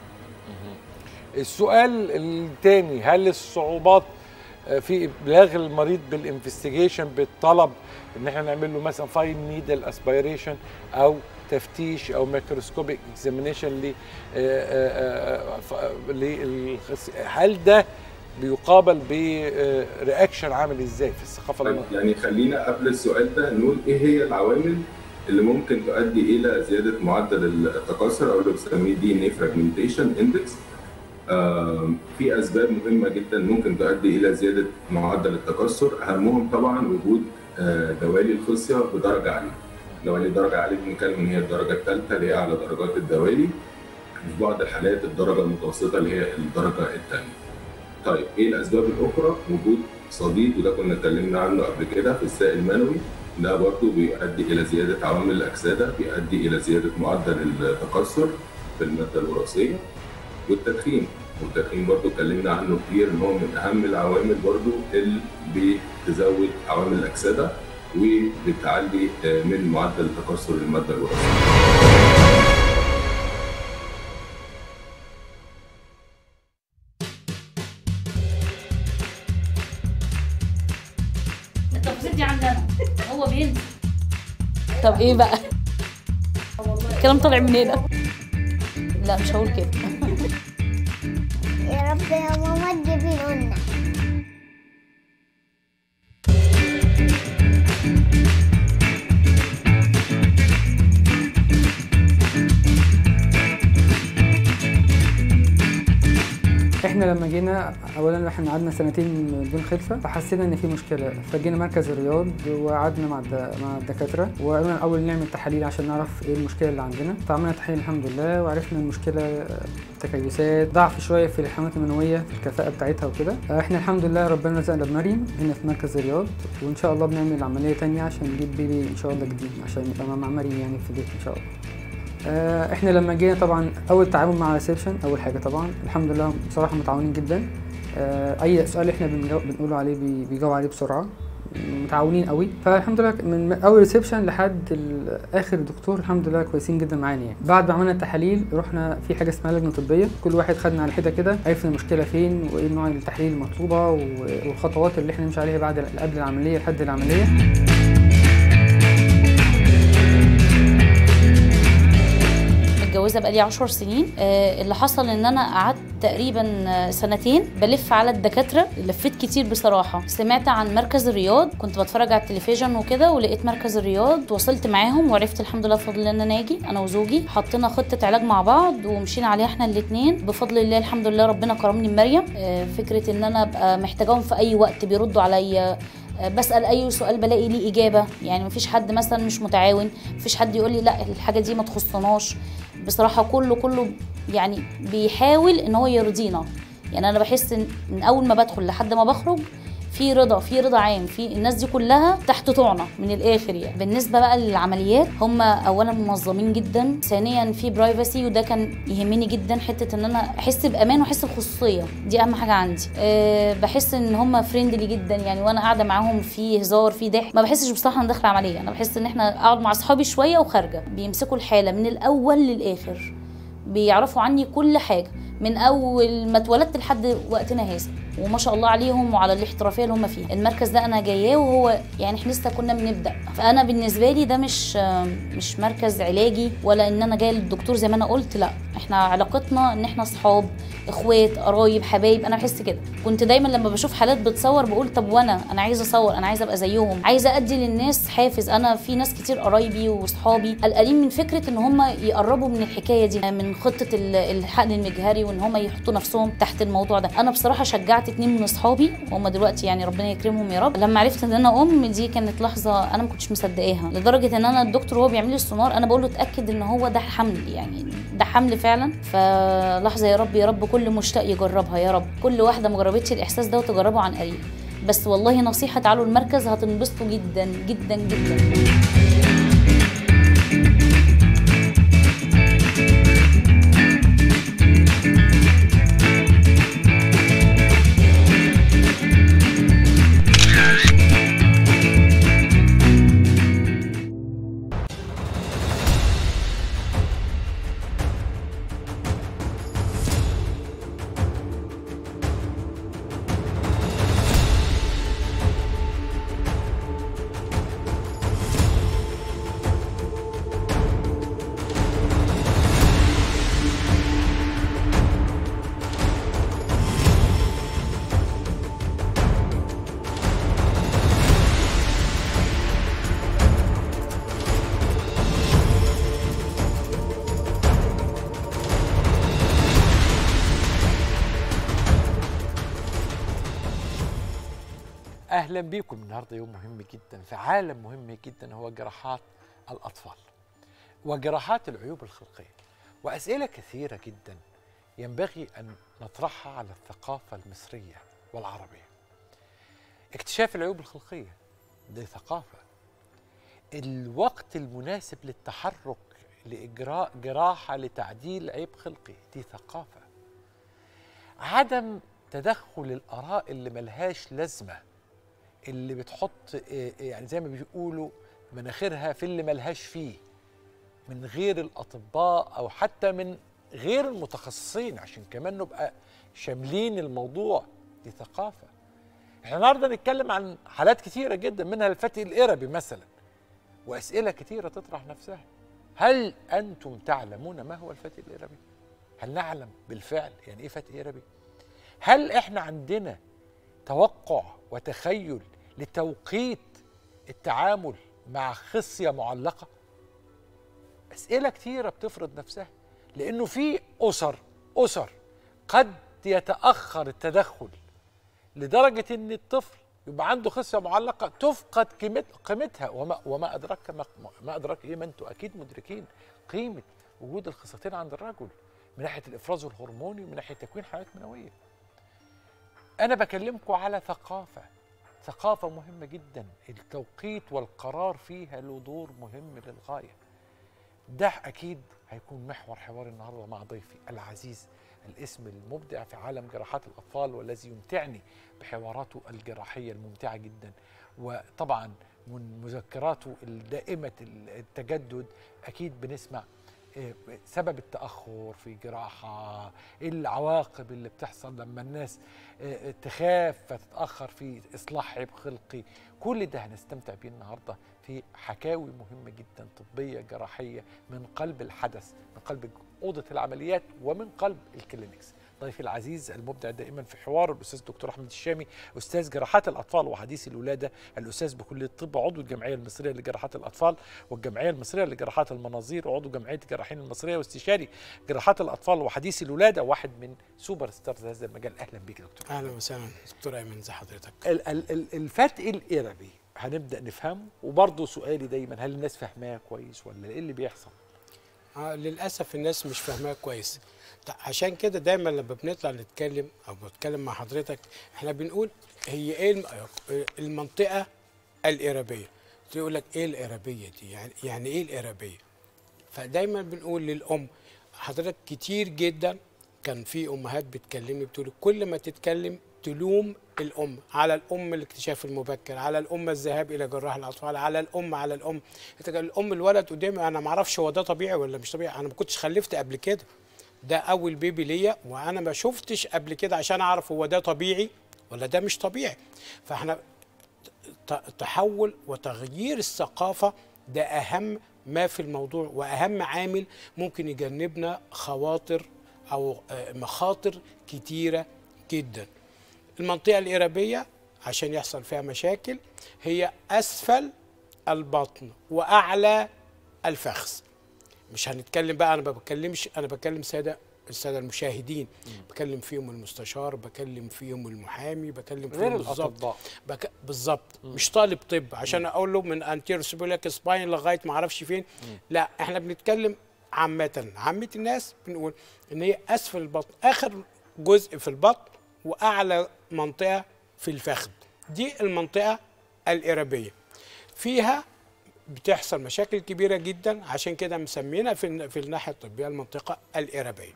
السؤال الثاني هل الصعوبات آه، في ابلاغ المريض بالانفستيجيشن بالطلب ان احنا نعمل له مثلا فاين نيدل اسبيريشن او تفتيش او ميكروسكوبيك اكزامينيشن ل للخس- هل ده بيقابل برياكشن عامل ازاي في الثقافه طيب المصريه؟ يعني خلينا قبل السؤال ده نقول ايه هي العوامل اللي ممكن تؤدي الى زياده معدل التكاثر او اللي بنسميه دي ان فراجمنتيشن اندكس في اسباب مهمه جدا ممكن تؤدي الى زياده معدل التكاثر اهمهم طبعا وجود آه، دوالي الخصيه بدرجه عاليه دوالي درجه عاليه بنتكلم ان هي الدرجه الثالثه اللي هي اعلى درجات الدوالي في بعض الحالات الدرجه المتوسطه اللي هي الدرجه الثانيه طيب ايه الاسباب الاخرى وجود صديد وده كنا اتكلمنا عنه قبل كده في السائل المنوي ده برضه بيؤدي الى زياده عوامل الاكسده بيؤدي الى زياده معدل التكاثر في الماده الوراثيه والتدخين والتدخين برضه اتكلمنا عنه كتير ان هو من اهم العوامل برضه اللي بتزود عوامل الاكسده وبتعلي آه، من معدل تكاثر الماده الوراثيه التفاصيل دي عندنا هو بينزل طب ايه بقى الكلام طالع من هنا لا مش هقول كده يا رب يا ماما تجيبي لنا احنا لما جينا اولا احنا قعدنا سنتين بدون خلفه فحسينا ان في مشكله فجينا مركز الرياض وقعدنا مع الد- مع الدكاتره وقالوا لنا الاول نعمل تحاليل عشان نعرف ايه المشكله اللي عندنا فعملنا تحاليل الحمد لله وعرفنا المشكله تكيسات ضعف شويه في الحملات المنويه في الكفاءه بتاعتها وكده احنا الحمد لله ربنا رزقنا بمريم هنا في مركز الرياض وان شاء الله بنعمل عمليه تانية عشان نجيب بيبي ان شاء الله جديد عشان يبقى مع مريم يعني في البيت ان شاء الله آه، احنا لما جينا طبعا اول تعامل مع ريسبشن اول حاجه طبعا الحمد لله بصراحه متعاونين جدا آه، اي سؤال احنا بنجاوب بنقوله عليه بي- بيجاوب عليه بسرعه متعاونين قوي فالحمد لله من اول ريسبشن لحد ال- اخر دكتور الحمد لله كويسين جدا معانا يعني بعد ما عملنا التحاليل رحنا في حاجه اسمها لجنه طبيه كل واحد خدنا على حده كده عرفنا المشكله فين وايه نوع التحاليل المطلوبه و- والخطوات اللي احنا نمشي عليها بعد قبل العمليه لحد العمليه متجوزه متجوزه بقالي 10 سنين آه، اللي حصل ان انا قعدت تقريبا آه، سنتين بلف على الدكاتره لفيت كتير بصراحه سمعت عن مركز الرياض كنت بتفرج على التلفزيون وكده ولقيت مركز الرياض وصلت معاهم وعرفت الحمد لله بفضل الله ان انا اجي انا وزوجي حطينا خطه علاج مع بعض ومشينا عليها احنا الاثنين بفضل الله الحمد لله ربنا كرمني بمريم آه، فكره ان انا ابقى محتاجاهم في اي وقت بيردوا عليا بسال اي سؤال بلاقي ليه اجابه يعني مفيش حد مثلا مش متعاون مفيش حد يقول لي لا الحاجه دي ما تخصناش بصراحه كله كله يعني بيحاول ان هو يرضينا يعني انا بحس ان من اول ما بدخل لحد ما بخرج في رضا في رضا عام في الناس دي كلها تحت طعنه من الاخر يعني بالنسبه بقى للعمليات هم اولا منظمين جدا ثانيا في برايفسي وده كان يهمني جدا حته ان انا احس بامان واحس بخصوصيه دي اهم حاجه عندي أه بحس ان هم فريندلي جدا يعني وانا قاعده معاهم في هزار في ضحك ما بحسش بصراحه انا داخله عمليه انا بحس ان احنا اقعد مع اصحابي شويه وخارجه بيمسكوا الحاله من الاول للاخر بيعرفوا عني كل حاجه من اول ما اتولدت لحد وقتنا هذا وما شاء الله عليهم وعلى الاحترافيه اللي هم فيها المركز ده انا جاياه وهو يعني احنا لسه كنا بنبدا فانا بالنسبه لي ده مش مش مركز علاجي ولا ان انا جايه للدكتور زي ما انا قلت لا احنا علاقتنا ان احنا اصحاب اخوات قرايب حبايب انا بحس كده كنت دايما لما بشوف حالات بتصور بقول طب وانا انا عايزه اصور انا عايزه ابقى زيهم عايزه ادي للناس حافز انا في ناس كتير قرايبي واصحابي قلقانين من فكره ان هم يقربوا من الحكايه دي من خطه الحقن المجهري وان هم يحطوا نفسهم تحت الموضوع ده انا بصراحه شجعت اتنين من اصحابي وهم دلوقتي يعني ربنا يكرمهم يا رب لما عرفت ان انا ام دي كانت لحظه انا ما كنتش مصدقاها لدرجه ان انا الدكتور وهو بيعمل لي السونار انا بقول له اتاكد ان هو ده حمل يعني ده حمل فعلا فلحظه يا رب يا رب كل مشتاق يجربها يا رب كل واحده ما جربتش الاحساس ده وتجربه عن قريب بس والله نصيحه تعالوا المركز هتنبسطوا جدا جدا جدا اهلا بيكم النهارده يوم مهم جدا في عالم مهم جدا هو جراحات الاطفال وجراحات العيوب الخلقيه واسئله كثيره جدا ينبغي ان نطرحها على الثقافه المصريه والعربيه اكتشاف العيوب الخلقيه دي ثقافه الوقت المناسب للتحرك لاجراء جراحه لتعديل عيب خلقي دي ثقافه عدم تدخل الاراء اللي ملهاش لازمه اللي بتحط يعني زي ما بيقولوا مناخيرها في اللي ملهاش فيه من غير الاطباء او حتى من غير المتخصصين عشان كمان نبقى شاملين الموضوع دي ثقافه احنا النهارده نتكلم عن حالات كثيره جدا منها الفتي الاربي مثلا واسئله كثيره تطرح نفسها هل انتم تعلمون ما هو الفتي الاربي هل نعلم بالفعل يعني ايه فتي اربي هل احنا عندنا توقع وتخيل لتوقيت التعامل مع خصية معلقة أسئلة كتيرة بتفرض نفسها لأنه في أسر أسر قد يتأخر التدخل لدرجة أن الطفل يبقى عنده خصية معلقة تفقد قيمتها وما, وما أدرك ما, ما أدرك إيه ما أنتم أكيد مدركين قيمة وجود الخصيتين عند الرجل من ناحية الإفراز الهرموني ومن ناحية تكوين حياة منوية أنا بكلمكم على ثقافة ثقافة مهمة جدا التوقيت والقرار فيها له دور مهم للغاية ده أكيد هيكون محور حوار النهاردة مع ضيفي العزيز الاسم المبدع في عالم جراحات الأطفال والذي يمتعني بحواراته الجراحية الممتعة جدا وطبعا من مذكراته الدائمة التجدد أكيد بنسمع سبب التأخر في جراحة العواقب اللي بتحصل لما الناس تخاف فتتأخر في إصلاح عيب خلقي كل ده هنستمتع بيه النهاردة في حكاوي مهمة جدا طبية جراحية من قلب الحدث من قلب اوضه العمليات ومن قلب الكلينكس ضيفي العزيز المبدع دائما في حوار الاستاذ الدكتور احمد الشامي استاذ جراحات الاطفال وحديث الولاده الاستاذ بكليه الطب عضو الجمعيه المصريه لجراحات الاطفال والجمعيه المصريه لجراحات المناظير وعضو جمعيه الجراحين المصريه واستشاري جراحات الاطفال وحديث الولاده واحد من سوبر ستارز هذا المجال اهلا بك يا دكتور اهلا وسهلا دكتور ايمن ازي حضرتك ال- ال- ال- الفتق الاربي هنبدا نفهمه وبرضه سؤالي دايما هل الناس فاهماه كويس ولا ايه اللي بيحصل آه للاسف الناس مش فاهماها كويس ط- عشان كده دايما لما بنطلع نتكلم او بتكلم مع حضرتك احنا بنقول هي ايه الم- المنطقه الارابيه تقول لك ايه الارابيه دي يعني يعني ايه الارابيه فدايما بنقول للام حضرتك كتير جدا كان في امهات بتكلمني بتقول كل ما تتكلم تلوم الام على الام الاكتشاف المبكر على الام الذهاب الى جراح الاطفال على الام على الام انت كان الام الولد قدامي انا ما اعرفش هو ده طبيعي ولا مش طبيعي انا ما كنتش خلفت قبل كده ده اول بيبي ليا وانا ما شفتش قبل كده عشان اعرف هو ده طبيعي ولا ده مش طبيعي فاحنا ت- تحول وتغيير الثقافة ده أهم ما في الموضوع وأهم عامل ممكن يجنبنا خواطر أو آه، مخاطر كتيرة جدا المنطقة الإرابية عشان يحصل فيها مشاكل هي أسفل البطن وأعلى الفخذ مش هنتكلم بقى انا ما بتكلمش انا بكلم ساده الساده المشاهدين بكلم فيهم المستشار بكلم فيهم المحامي بكلم فيهم غير بالظبط الاطباء بك... بالظبط مش طالب طب عشان اقول له من انتيرو سيبوليك سباين لغايه ما اعرفش فين لا احنا بنتكلم عامه عامه الناس بنقول ان هي اسفل البطن اخر جزء في البطن واعلى منطقه في الفخذ دي المنطقه الارابيه فيها بتحصل مشاكل كبيره جدا عشان كده مسمينا في في الناحيه الطبيه المنطقه الارابيه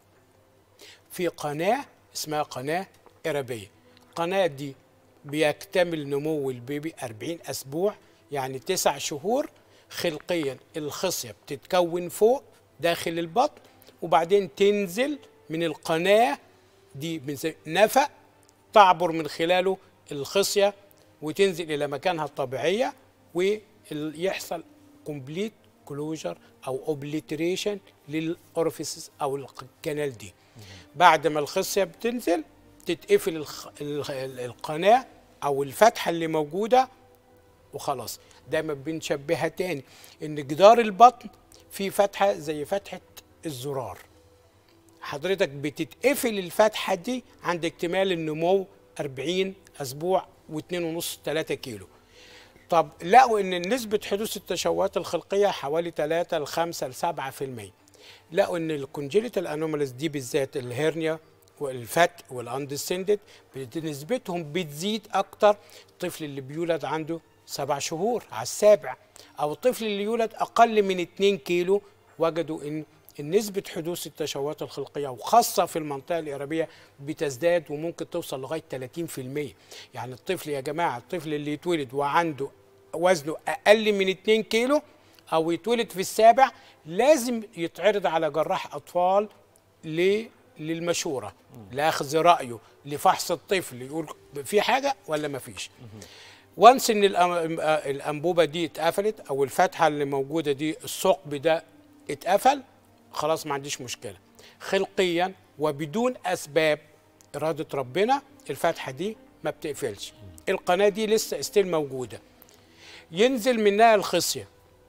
في قناه اسمها قناه ارابيه القناه دي بيكتمل نمو البيبي 40 اسبوع يعني تسع شهور خلقيا الخصيه بتتكون فوق داخل البطن وبعدين تنزل من القناه دي بنسمي نفق تعبر من خلاله الخصيه وتنزل الى مكانها الطبيعيه ويحصل كومبليت كلوجر او اوبليتريشن للاورفيسز او الكنال دي بعد ما الخصيه بتنزل تتقفل الخ... الخ- القناه او الفتحه اللي موجوده وخلاص دايما بنشبهها تاني ان جدار البطن فيه فتحه زي فتحه الزرار حضرتك بتتقفل الفتحه دي عند اكتمال النمو 40 اسبوع و2.5 3 كيلو طب لقوا ان نسبه حدوث التشوهات الخلقيه حوالي 3 ل 5 ل 7% لقوا ان الكونجينيتال انوماليز دي بالذات الهرنيا والفتق والاندسندد نسبتهم بتزيد اكتر الطفل اللي بيولد عنده سبع شهور على السابع او الطفل اللي يولد اقل من 2 كيلو وجدوا ان نسبة حدوث التشوهات الخلقية وخاصة في المنطقة الإرابية بتزداد وممكن توصل لغاية 30% يعني الطفل يا جماعة الطفل اللي يتولد وعنده وزنه أقل من 2 كيلو أو يتولد في السابع لازم يتعرض على جراح أطفال ل للمشورة لأخذ رأيه لفحص الطفل يقول في حاجة ولا ما فيش وانس ان الأم- الانبوبه دي اتقفلت او الفتحه اللي موجوده دي الثقب ده اتقفل خلاص ما عنديش مشكله خلقيا وبدون اسباب اراده ربنا الفتحه دي ما بتقفلش القناه دي لسه استيل موجوده ينزل منها الخصيه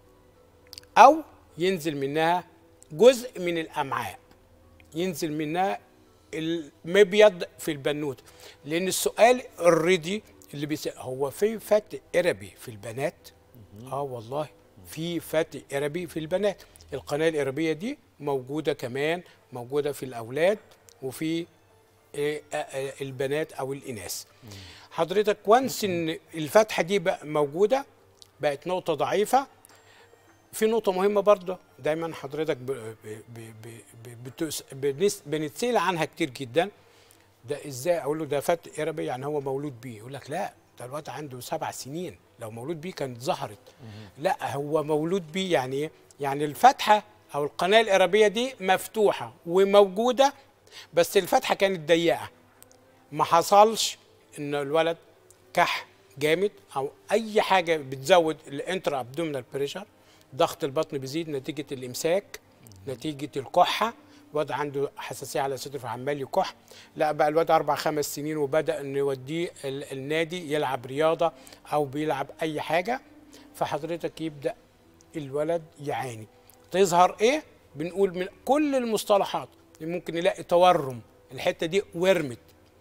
او ينزل منها جزء من الامعاء ينزل منها المبيض في البنوت لان السؤال اوريدي اللي بيسأل هو في فتق اربي في البنات اه والله في فتق اربي في البنات القناه الاربيه دي موجوده كمان موجوده في الاولاد وفي آه، آه، آه، البنات او الاناث حضرتك وانس ان الفتحه دي بقى موجوده بقت نقطه ضعيفه في نقطة مهمة برضه دايما حضرتك ب... ب... ب... ب... بتس... بنس... بنتسأل عنها كتير جدا ده ازاي اقول له ده فات اربي يعني هو مولود بيه يقول لك لا ده الواد عنده سبع سنين لو مولود بيه كانت ظهرت لا هو مولود بيه يعني ايه يعني الفتحة او القناة الارابية دي مفتوحة وموجودة بس الفتحة كانت ضيقة ما حصلش ان الولد كح جامد او اي حاجه بتزود الانترا ابدومينال بريشر ضغط البطن بيزيد نتيجه الامساك نتيجه الكحه الواد عنده حساسيه على صدره فعمال يكح لا بقى الواد اربع خمس سنين وبدا نوديه ال- النادي يلعب رياضه او بيلعب اي حاجه فحضرتك يبدا الولد يعاني تظهر ايه بنقول من كل المصطلحات ممكن نلاقي تورم الحته دي ورمت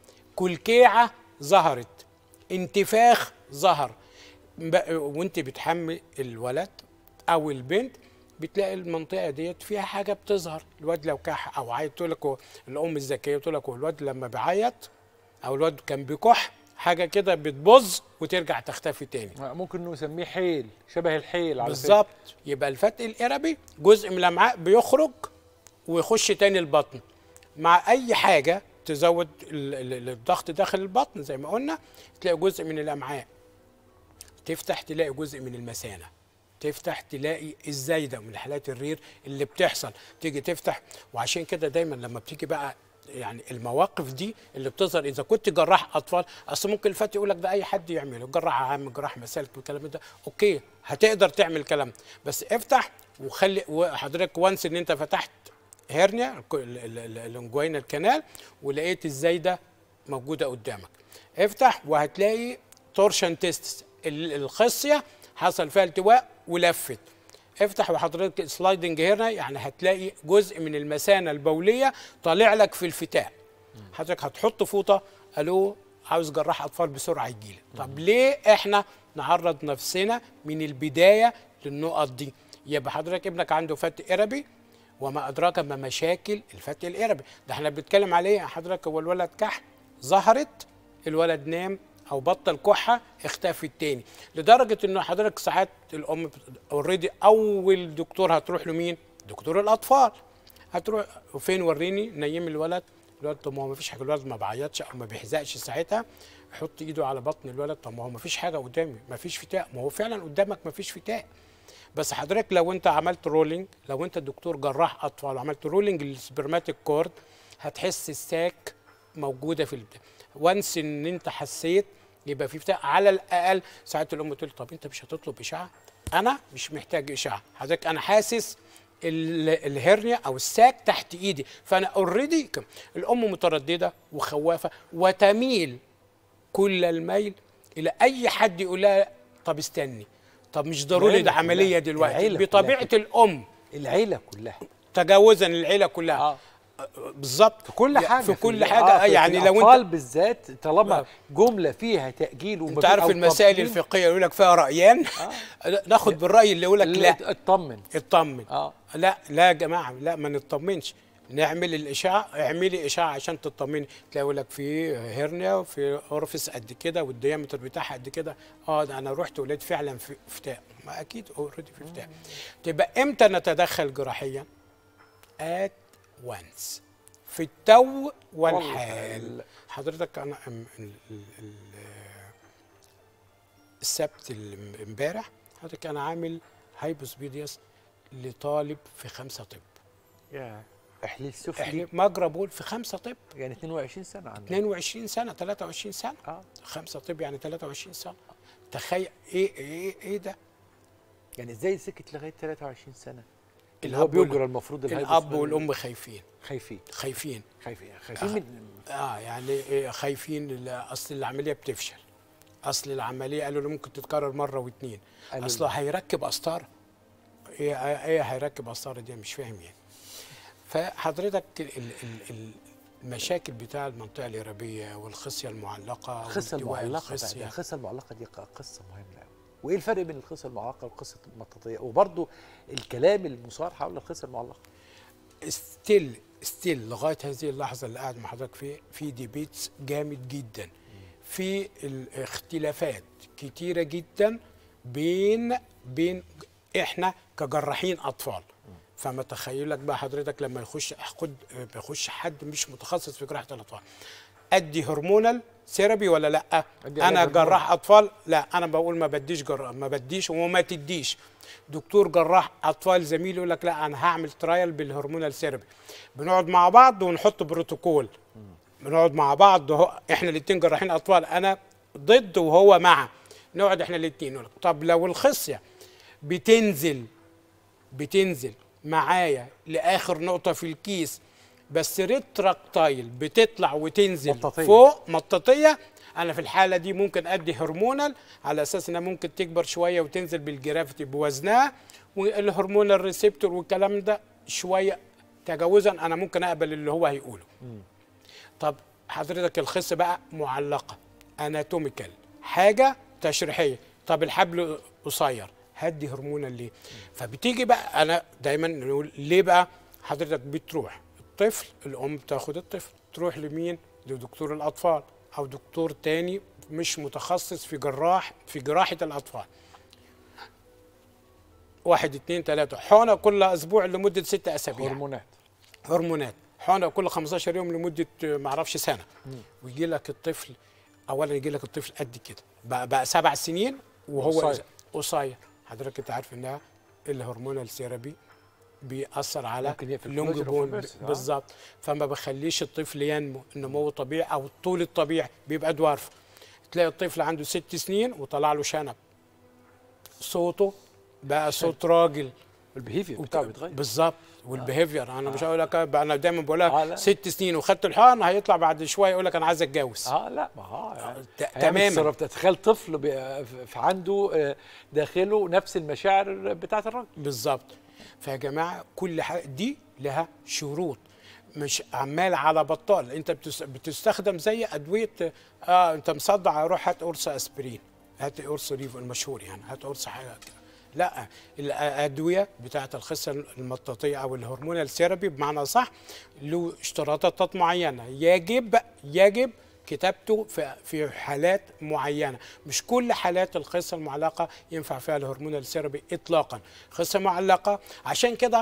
كلكيعه ظهرت انتفاخ ظهر ب- وانت بتحمي الولد او البنت بتلاقي المنطقه ديت فيها حاجه بتظهر الواد لو كح او عيط تقول لك هو- الام الذكيه تقول لك هو الواد لما بيعيط او الواد كان بيكح حاجه كده بتبظ وترجع تختفي تاني ممكن نسميه حيل شبه الحيل على بالظبط يبقى الفتق القربي جزء من الامعاء بيخرج ويخش تاني البطن مع اي حاجه تزود ال- ال- الضغط داخل البطن زي ما قلنا تلاقي جزء من الامعاء تفتح تلاقي جزء من المثانه تفتح تلاقي الزايده من حالات الرير اللي بتحصل تيجي تفتح وعشان كده دايما لما بتيجي بقى يعني المواقف دي اللي بتظهر اذا كنت جراح اطفال اصل ممكن الفتى يقول لك ده اي حد يعمله جراح عام جراح مسالك والكلام ده اوكي هتقدر تعمل الكلام ده بس افتح وخلي وحضرتك وانس ان انت فتحت هيرنيا الانجوينا الكنال ولقيت الزايده موجوده قدامك افتح وهتلاقي تورشن تيستس الخصيه حصل فيها التواء ولفت افتح وحضرتك سلايدنج هنا يعني هتلاقي جزء من المثانه البوليه طالع لك في الفتاء حضرتك هتحط فوطه الو عاوز جراح اطفال بسرعه يجي لي طب ليه احنا نعرض نفسنا من البدايه للنقط دي يبقى حضرتك ابنك عنده فتق قربي وما ادراك ما مشاكل الفتق القربي ده احنا بنتكلم عليه حضرتك هو الولد كح ظهرت الولد نام او بطل كحه اختفى التاني لدرجه انه حضرتك ساعات الام اوريدي اول دكتور هتروح له مين دكتور الاطفال هتروح وفين وريني نيم الولد الولد طب ما هو ما فيش حاجه الولد ما بعيطش او ما بيحزقش ساعتها يحط ايده على بطن الولد طب ما هو ما فيش حاجه قدامي ما فيش فتاء ما هو فعلا قدامك ما فيش فتاء بس حضرتك لو انت عملت رولينج لو انت دكتور جراح اطفال وعملت رولينج للسبرماتيك كورد هتحس الساك موجوده في البتاع وانس ان انت حسيت يبقى في بتاع على الاقل ساعات الام تقول طب انت مش هتطلب اشعه انا مش محتاج اشعه حضرتك انا حاسس ال- الهرنيا او الساك تحت ايدي فانا اوريدي الام متردده وخوافه وتميل كل الميل الى اي حد يقول لها طب استني طب مش ضروري العيلة ده عمليه كلها. دلوقتي العيلة بطبيعه كلها. الام العيله كلها تجاوزا العيله كلها آه. بالظبط في كل حاجه في كل ال- حاجه آه آه في يعني لو الأطفال انت بالذات طالما جمله فيها تاجيل انت عارف المسائل الفقهيه يقول لك فيها رايان ناخد بالراي اللي يقول لك لا اطمن اطمن اه لا لا يا جماعه لا ما نطمنش نعمل الاشعه اعملي اشعه عشان تطمني تلاقي يقول لك في هرنيا وفي اورفيس قد كده والديامتر بتاعها قد كده اه ده انا رحت ولقيت فعلا في فتاء ما اكيد اوريدي في فتاء تبقى امتى نتدخل جراحيا ات وانس في التو والحال حضرتك انا ام- ال- ال- ال- السبت ال- امبارح حضرتك انا عامل هايبوسبيدياس لطالب في خمسه طب يا احليل سفلي احنا مجرى بول في خمسه طب يعني 22 سنه عندك 22 سنه 23 سنه اه خمسه طب يعني 23 سنه تخيل ايه ايه ايه ده يعني ازاي سكت لغايه 23 سنه اللي الأب هو وال- بيجرى المفروض الهايبوس الاب بال- والام خايفين خايفين خايفين خايفين خايفين من اه يعني إيه خايفين ال- اصل العمليه بتفشل اصل العمليه قالوا له ممكن تتكرر مره واثنين قالوا اصل له. هيركب قسطره ايه ايه هيركب قسطره دي مش فاهم يعني فحضرتك ال- ال- ال- المشاكل بتاع المنطقه الارابيه والخصيه المعلقه القصه والتواء المعلقه بقى الخصية. ده القصه المعلقه دي ق- قصه مهمه قوي وايه الفرق بين القصه المعلقه والقصه المطاطيه وبرضه الكلام المثار حول القصه المعلقه ستيل ستيل لغايه هذه اللحظه اللي قاعد مع حضرتك فيه في ديبيتس جامد جدا في الاختلافات كتيره جدا بين بين احنا كجراحين اطفال فما تخيلك بقى حضرتك لما يخش خد بيخش حد مش متخصص في جراحه الاطفال ادي هرمونال ثيرابي ولا لا أدي انا علاج جراح اطفال لا انا بقول ما بديش جر... ما بديش وما تديش دكتور جراح اطفال زميلي يقول لك لا انا هعمل ترايل بالهرمونال ثيرابي بنقعد مع بعض ونحط بروتوكول بنقعد مع بعض وهو احنا الاثنين جراحين اطفال انا ضد وهو مع نقعد احنا الاثنين نقول لك طب لو الخصيه بتنزل بتنزل معايا لاخر نقطه في الكيس بس ريتراكتايل بتطلع وتنزل مطاطية. فوق مطاطيه انا في الحاله دي ممكن ادي هرمونال على اساس انها ممكن تكبر شويه وتنزل بالجرافيتي بوزنها والهرمونال ريسبتور والكلام ده شويه تجاوزا انا ممكن اقبل اللي هو هيقوله طب حضرتك الخص بقى معلقه اناتوميكال حاجه تشريحيه طب الحبل قصير هدي هرمونال ليه فبتيجي بقى انا دايما نقول ليه بقى حضرتك بتروح الطفل الام بتاخد الطفل تروح لمين لدكتور الاطفال او دكتور تاني مش متخصص في جراح في جراحه الاطفال واحد اتنين تلاته حقنه كل اسبوع لمده ست اسابيع هرمونات هرمونات حقنه كل 15 يوم لمده آه، معرفش سنه ويجي لك الطفل اولا يجي لك الطفل قد كده بقى, بقى سبع سنين وهو قصير. قصير حضرتك انت عارف انها الهرمونال ثيرابي بيأثر على ممكن يقفل اللونج collagen of بون the birth. آه. بالظبط فما بخليش الطفل ينمو النمو طبيعي او الطول الطبيعي بيبقى دوارف تلاقي الطفل عنده ست سنين وطلع له شنب صوته بقى صوت راجل البيهيفير بتاعه بيتغير بالظبط والبيهيفير انا مش هقول لك انا دايما بقول آه، لا. لك ست سنين وخدت الحقن هيطلع بعد شويه يقول لك انا عايز اتجوز اه لا ما هو يعني ت- هيعمل تماما تصرف تخيل طفل بي- في عنده آه، داخله نفس المشاعر بتاعت الراجل بالظبط فيا جماعه كل حاجه دي لها شروط مش عمال على بطال انت بتس- بتستخدم زي ادويه اه انت مصدع روح هات قرص اسبرين هات قرص ريفو المشهور يعني هات قرص حاجه كده لا الادويه بتاعه الخصه المطاطيه او الهرمونال ثيرابي بمعنى صح له اشتراطات معينه يجب يجب كتابته في في حالات معينه مش كل حالات الخصه المعلقه ينفع فيها الهرمونال ثيرابي اطلاقا خصه معلقه عشان كده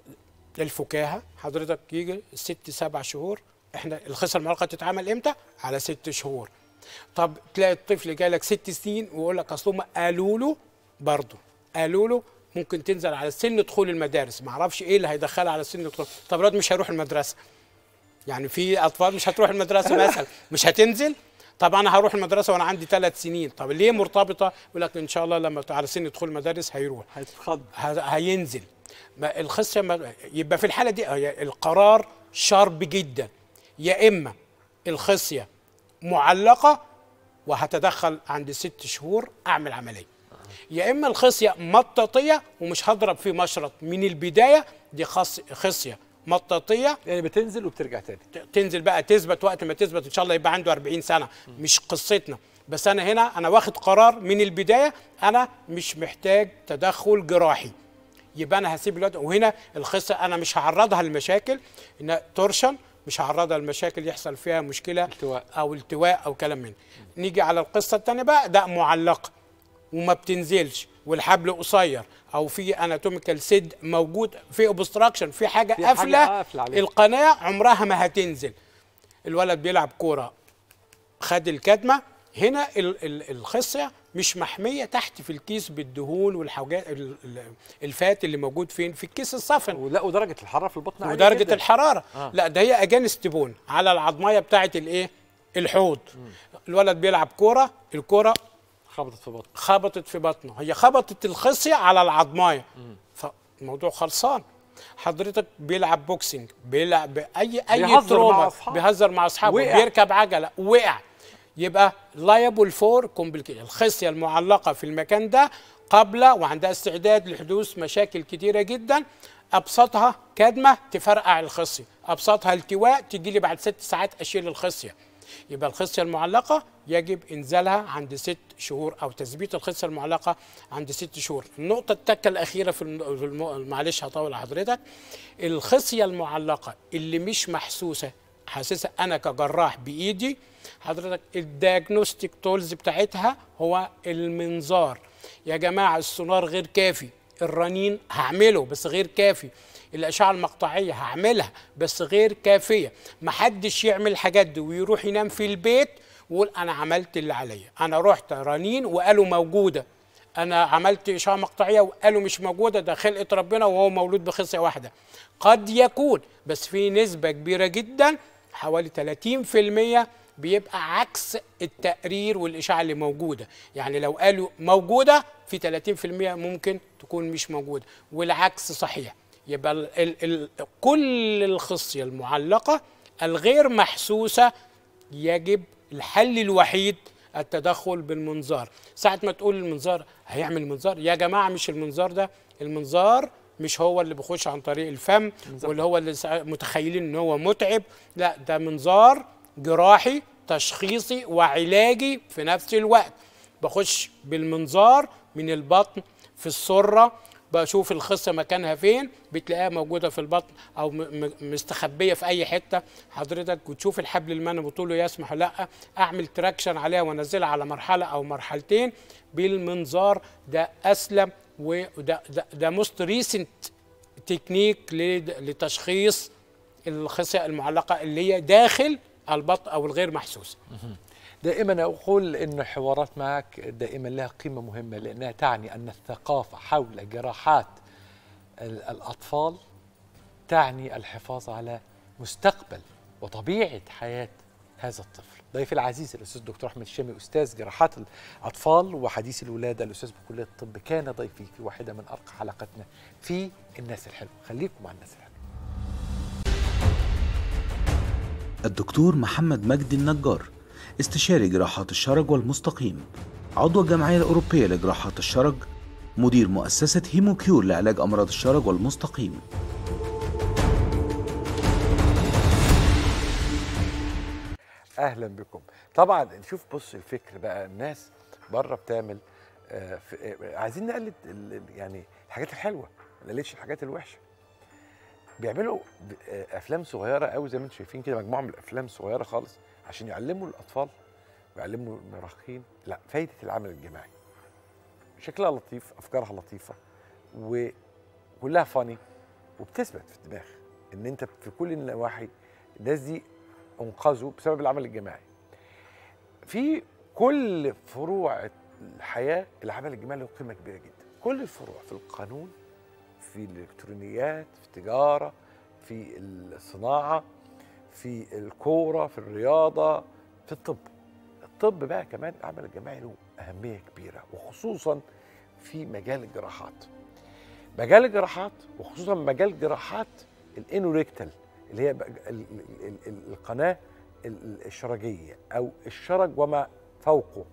الفكاهه حضرتك يجي ست سبع شهور احنا الخصه المعلقه تتعمل امتى على ست شهور طب تلاقي الطفل جاي لك ست سنين ويقول لك اصل هم قالوا له برضه قالوا له ممكن تنزل على سن دخول المدارس ما اعرفش ايه اللي هيدخلها على سن دخول طب الواد مش هيروح المدرسه يعني في اطفال مش هتروح المدرسه مثلا مش هتنزل طب انا هروح المدرسه وانا عندي ثلاث سنين طب ليه مرتبطه يقول لك ان شاء الله لما على سن دخول المدارس هيروح هيتخض ه- هينزل ما الخصيه ما يبقى في الحاله دي هي القرار شارب جدا يا اما الخصيه معلقه وهتدخل عند ست شهور اعمل عمليه يا اما الخصيه مطاطيه ومش هضرب فيه مشرط من البدايه دي خص خصيه مطاطيه يعني بتنزل وبترجع تاني ت- تنزل بقى تثبت وقت ما تثبت ان شاء الله يبقى عنده 40 سنه مش قصتنا بس انا هنا انا واخد قرار من البدايه انا مش محتاج تدخل جراحي يبقى انا هسيب الوقت وهنا الخصه انا مش هعرضها لمشاكل انها تورشن مش هعرضها لمشاكل يحصل فيها مشكله التواء. او التواء او كلام من نيجي على القصه الثانيه بقى ده معلقه وما بتنزلش والحبل قصير او في اناتوميكال سيد موجود في اوبستراكشن في حاجه في حاجة قافله قافلة عليها. القناه عمرها ما هتنزل الولد بيلعب كوره خد الكدمه هنا ال- ال- الخصيه مش محميه تحت في الكيس بالدهون والحاجات ال- ال- الفات اللي موجود فين في الكيس الصفن ولا ودرجه الحراره في البطن عالية ودرجه جداً. الحراره آه. لا ده هي اجانس تبون على العظميه بتاعه الايه الحوض الولد بيلعب كوره الكوره خبطت في بطن خبطت في بطنه هي خبطت الخصيه على العظمايه فالموضوع خلصان حضرتك بيلعب بوكسنج بيلعب اي اي بيهزر مع تروما أصحابه. بيهزر مع اصحابه وقع. بيركب عجله وقع يبقى لايبل فور كومبليكيشن الخصيه المعلقه في المكان ده قبل وعندها استعداد لحدوث مشاكل كتيره جدا ابسطها كدمه تفرقع الخصيه ابسطها التواء تجي لي بعد ست ساعات اشيل الخصيه يبقى الخصيه المعلقه يجب انزالها عند ست شهور او تثبيت الخصيه المعلقه عند ست شهور النقطه التكه الاخيره في الم- في الم- معلش هطول على حضرتك الخصيه المعلقه اللي مش محسوسه حاسسها انا كجراح بايدي حضرتك الدياجنوستيك تولز بتاعتها هو المنظار يا جماعه السونار غير كافي الرنين هعمله بس غير كافي الاشعه المقطعيه هعملها بس غير كافيه محدش يعمل الحاجات دي ويروح ينام في البيت ويقول انا عملت اللي عليا انا رحت رنين وقالوا موجوده انا عملت اشعه مقطعيه وقالوا مش موجوده ده خلقه ربنا وهو مولود بخصيه واحده قد يكون بس في نسبه كبيره جدا حوالي 30% بيبقى عكس التقرير والاشعه اللي موجوده يعني لو قالوا موجوده في 30% ممكن تكون مش موجوده والعكس صحيح يبقى ال ال ال كل الخصيه المعلقه الغير محسوسه يجب الحل الوحيد التدخل بالمنظار ساعة ما تقول المنظار هيعمل منظار يا جماعة مش المنظار ده المنظار مش هو اللي بيخش عن طريق الفم واللي هو اللي سا- متخيلين ان هو متعب لا ده منظار جراحي تشخيصي وعلاجي في نفس الوقت بخش بالمنظار من البطن في السرة بشوف الخصة مكانها فين بتلاقيها موجودة في البطن أو م- م- مستخبية في أي حتة حضرتك وتشوف الحبل المنوي طوله يسمح ولا لا أعمل تراكشن عليها وأنزلها على مرحلة أو مرحلتين بالمنظار ده أسلم وده ده, ده موست ريسنت تكنيك لد- لتشخيص الخصية المعلقة اللي هي داخل البطن أو الغير محسوسة دائما أقول أن الحوارات معك دائما لها قيمة مهمة لأنها تعني أن الثقافة حول جراحات ال- الأطفال تعني الحفاظ على مستقبل وطبيعة حياة هذا الطفل ضيفي العزيز الأستاذ دكتور أحمد الشامي أستاذ جراحات الأطفال وحديث الولادة الأستاذ بكلية الطب كان ضيفي في واحدة من أرقى حلقاتنا في الناس الحلوة خليكم مع الناس الحلوة الدكتور محمد مجدي النجار استشاري جراحات الشرج والمستقيم عضو الجمعية الأوروبية لجراحات الشرج مدير مؤسسة هيموكيور لعلاج أمراض الشرج والمستقيم اهلا بكم طبعا نشوف بص الفكر بقى الناس بره بتعمل آه في آه عايزين نقلد ال- ال- يعني الحاجات الحلوه ما نقلدش الحاجات الوحشه بيعملوا ب- آه افلام صغيره قوي زي ما انتم شايفين كده مجموعه من الافلام صغيره خالص عشان يعلموا الاطفال ويعلموا المراهقين لا فايده العمل الجماعي شكلها لطيف افكارها لطيفه وكلها فاني وبتثبت في الدماغ ان انت في كل النواحي الناس دي انقذوا بسبب العمل الجماعي في كل فروع الحياه العمل الجماعي له قيمه كبيره جدا كل الفروع في القانون في الالكترونيات في التجاره في الصناعه في الكوره في الرياضه في الطب الطب بقى كمان العمل الجماعي له اهميه كبيره وخصوصا في مجال الجراحات مجال الجراحات وخصوصا مجال جراحات الانوريكتال اللي هي بقى ال- ال- ال- ال- القناه ال- الشرجيه او الشرج وما فوقه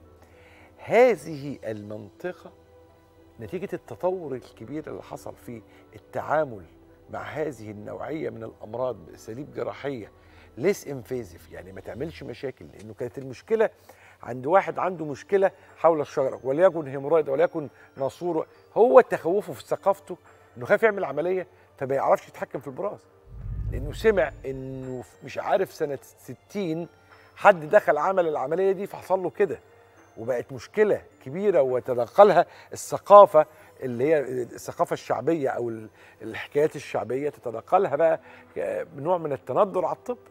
هذه المنطقه نتيجه التطور الكبير اللي حصل في التعامل مع هذه النوعيه من الامراض باساليب جراحيه ليس انفيزيف يعني ما تعملش مشاكل لانه كانت المشكله عند واحد عنده مشكله حول الشجره وليكن هيمورايد وليكن ناسور هو تخوفه في ثقافته انه خايف يعمل عمليه فما يعرفش يتحكم في البراز لانه سمع انه في- مش عارف سنه 60 حد دخل عمل العمليه دي فحصل له كده وبقت مشكله كبيره وتدخلها الثقافه اللي هي الثقافه الشعبيه او ال- الحكايات الشعبيه تتدخلها بقى بنوع من التندر على الطب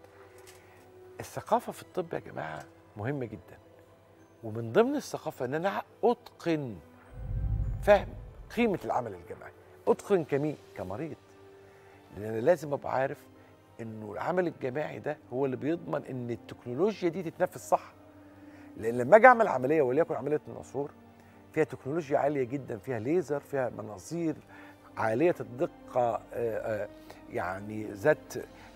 الثقافه في الطب يا جماعه مهمه جدا ومن ضمن الثقافه ان انا اتقن فهم قيمه العمل الجماعي اتقن كمين كمريض لان انا لازم ابقى عارف انه العمل الجماعي ده هو اللي بيضمن ان التكنولوجيا دي تتنفذ صح لان لما اجي اعمل عمليه وليكن عمليه الناسور فيها تكنولوجيا عاليه جدا فيها ليزر فيها مناظير عاليه الدقه آه، آه، يعني ذات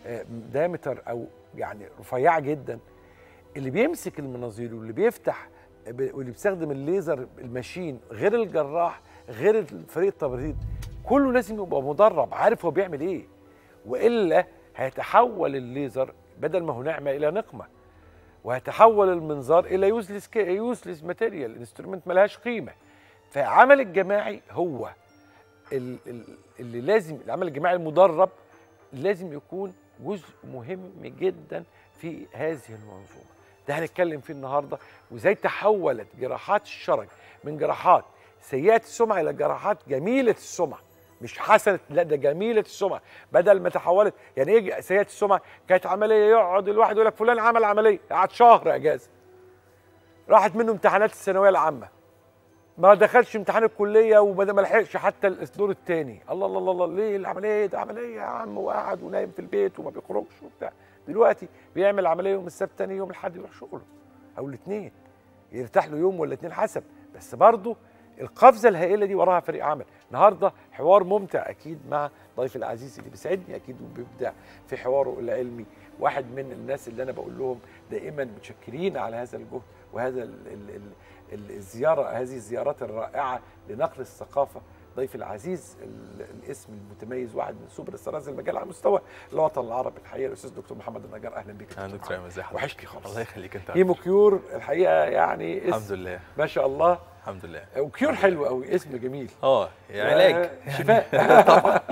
دايمتر او يعني رفيعه جدا اللي بيمسك المناظير واللي بيفتح ب- واللي بيستخدم الليزر الماشين غير الجراح غير فريق التبريد كله لازم يبقى مدرب عارف هو بيعمل ايه والا هيتحول الليزر بدل ما هو نعمه الى نقمه وهيتحول المنظار الى يوزلس يوزلس ماتيريال انسترومنت ملهاش قيمه فعمل الجماعي هو ال- ال- اللي لازم العمل الجماعي المدرب لازم يكون جزء مهم جدا في هذه المنظومه ده هنتكلم فيه النهارده وازاي تحولت جراحات الشرج من جراحات سيئه السمعه الى جراحات جميله السمعه مش حسنه لا ده جميله السمعه بدل ما تحولت يعني ايه سيئه السمعه كانت عمليه يقعد الواحد يقول لك فلان عمل عمليه قعد شهر اجازه راحت منه امتحانات الثانويه العامه ما دخلش امتحان الكليه وما ما لحقش حتى الدور الثاني الله الله الله الله ليه العمليه ده عمليه يا عم وقعد ونايم في البيت وما بيخرجش وبتاع دلوقتي بيعمل عمليه يوم السبت تاني يوم الاحد يروح شغله او الاثنين يرتاح له يوم ولا اتنين حسب بس برضه القفزه الهائله دي وراها فريق عمل النهارده حوار ممتع اكيد مع ضيف العزيز اللي بيسعدني اكيد وبيبدع في حواره العلمي واحد من الناس اللي انا بقول لهم دائما متشكرين على هذا الجهد وهذا ال ال ال ال الزياره هذه الزيارات الرائعه لنقل الثقافه ضيف العزيز ال- الاسم المتميز واحد من سوبر ستارز المجال على مستوى الوطن العربي الحقيقه الاستاذ دكتور محمد النجار اهلا بك اهلا دكتور ايمن ازي حضرتك وحشني خالص الله يخليك انت هيمو كيور الحقيقه يعني اسم الحمد لله ما شاء الله الحمد لله وكيور حلو قوي اسم جميل اه علاج شفاء طبعا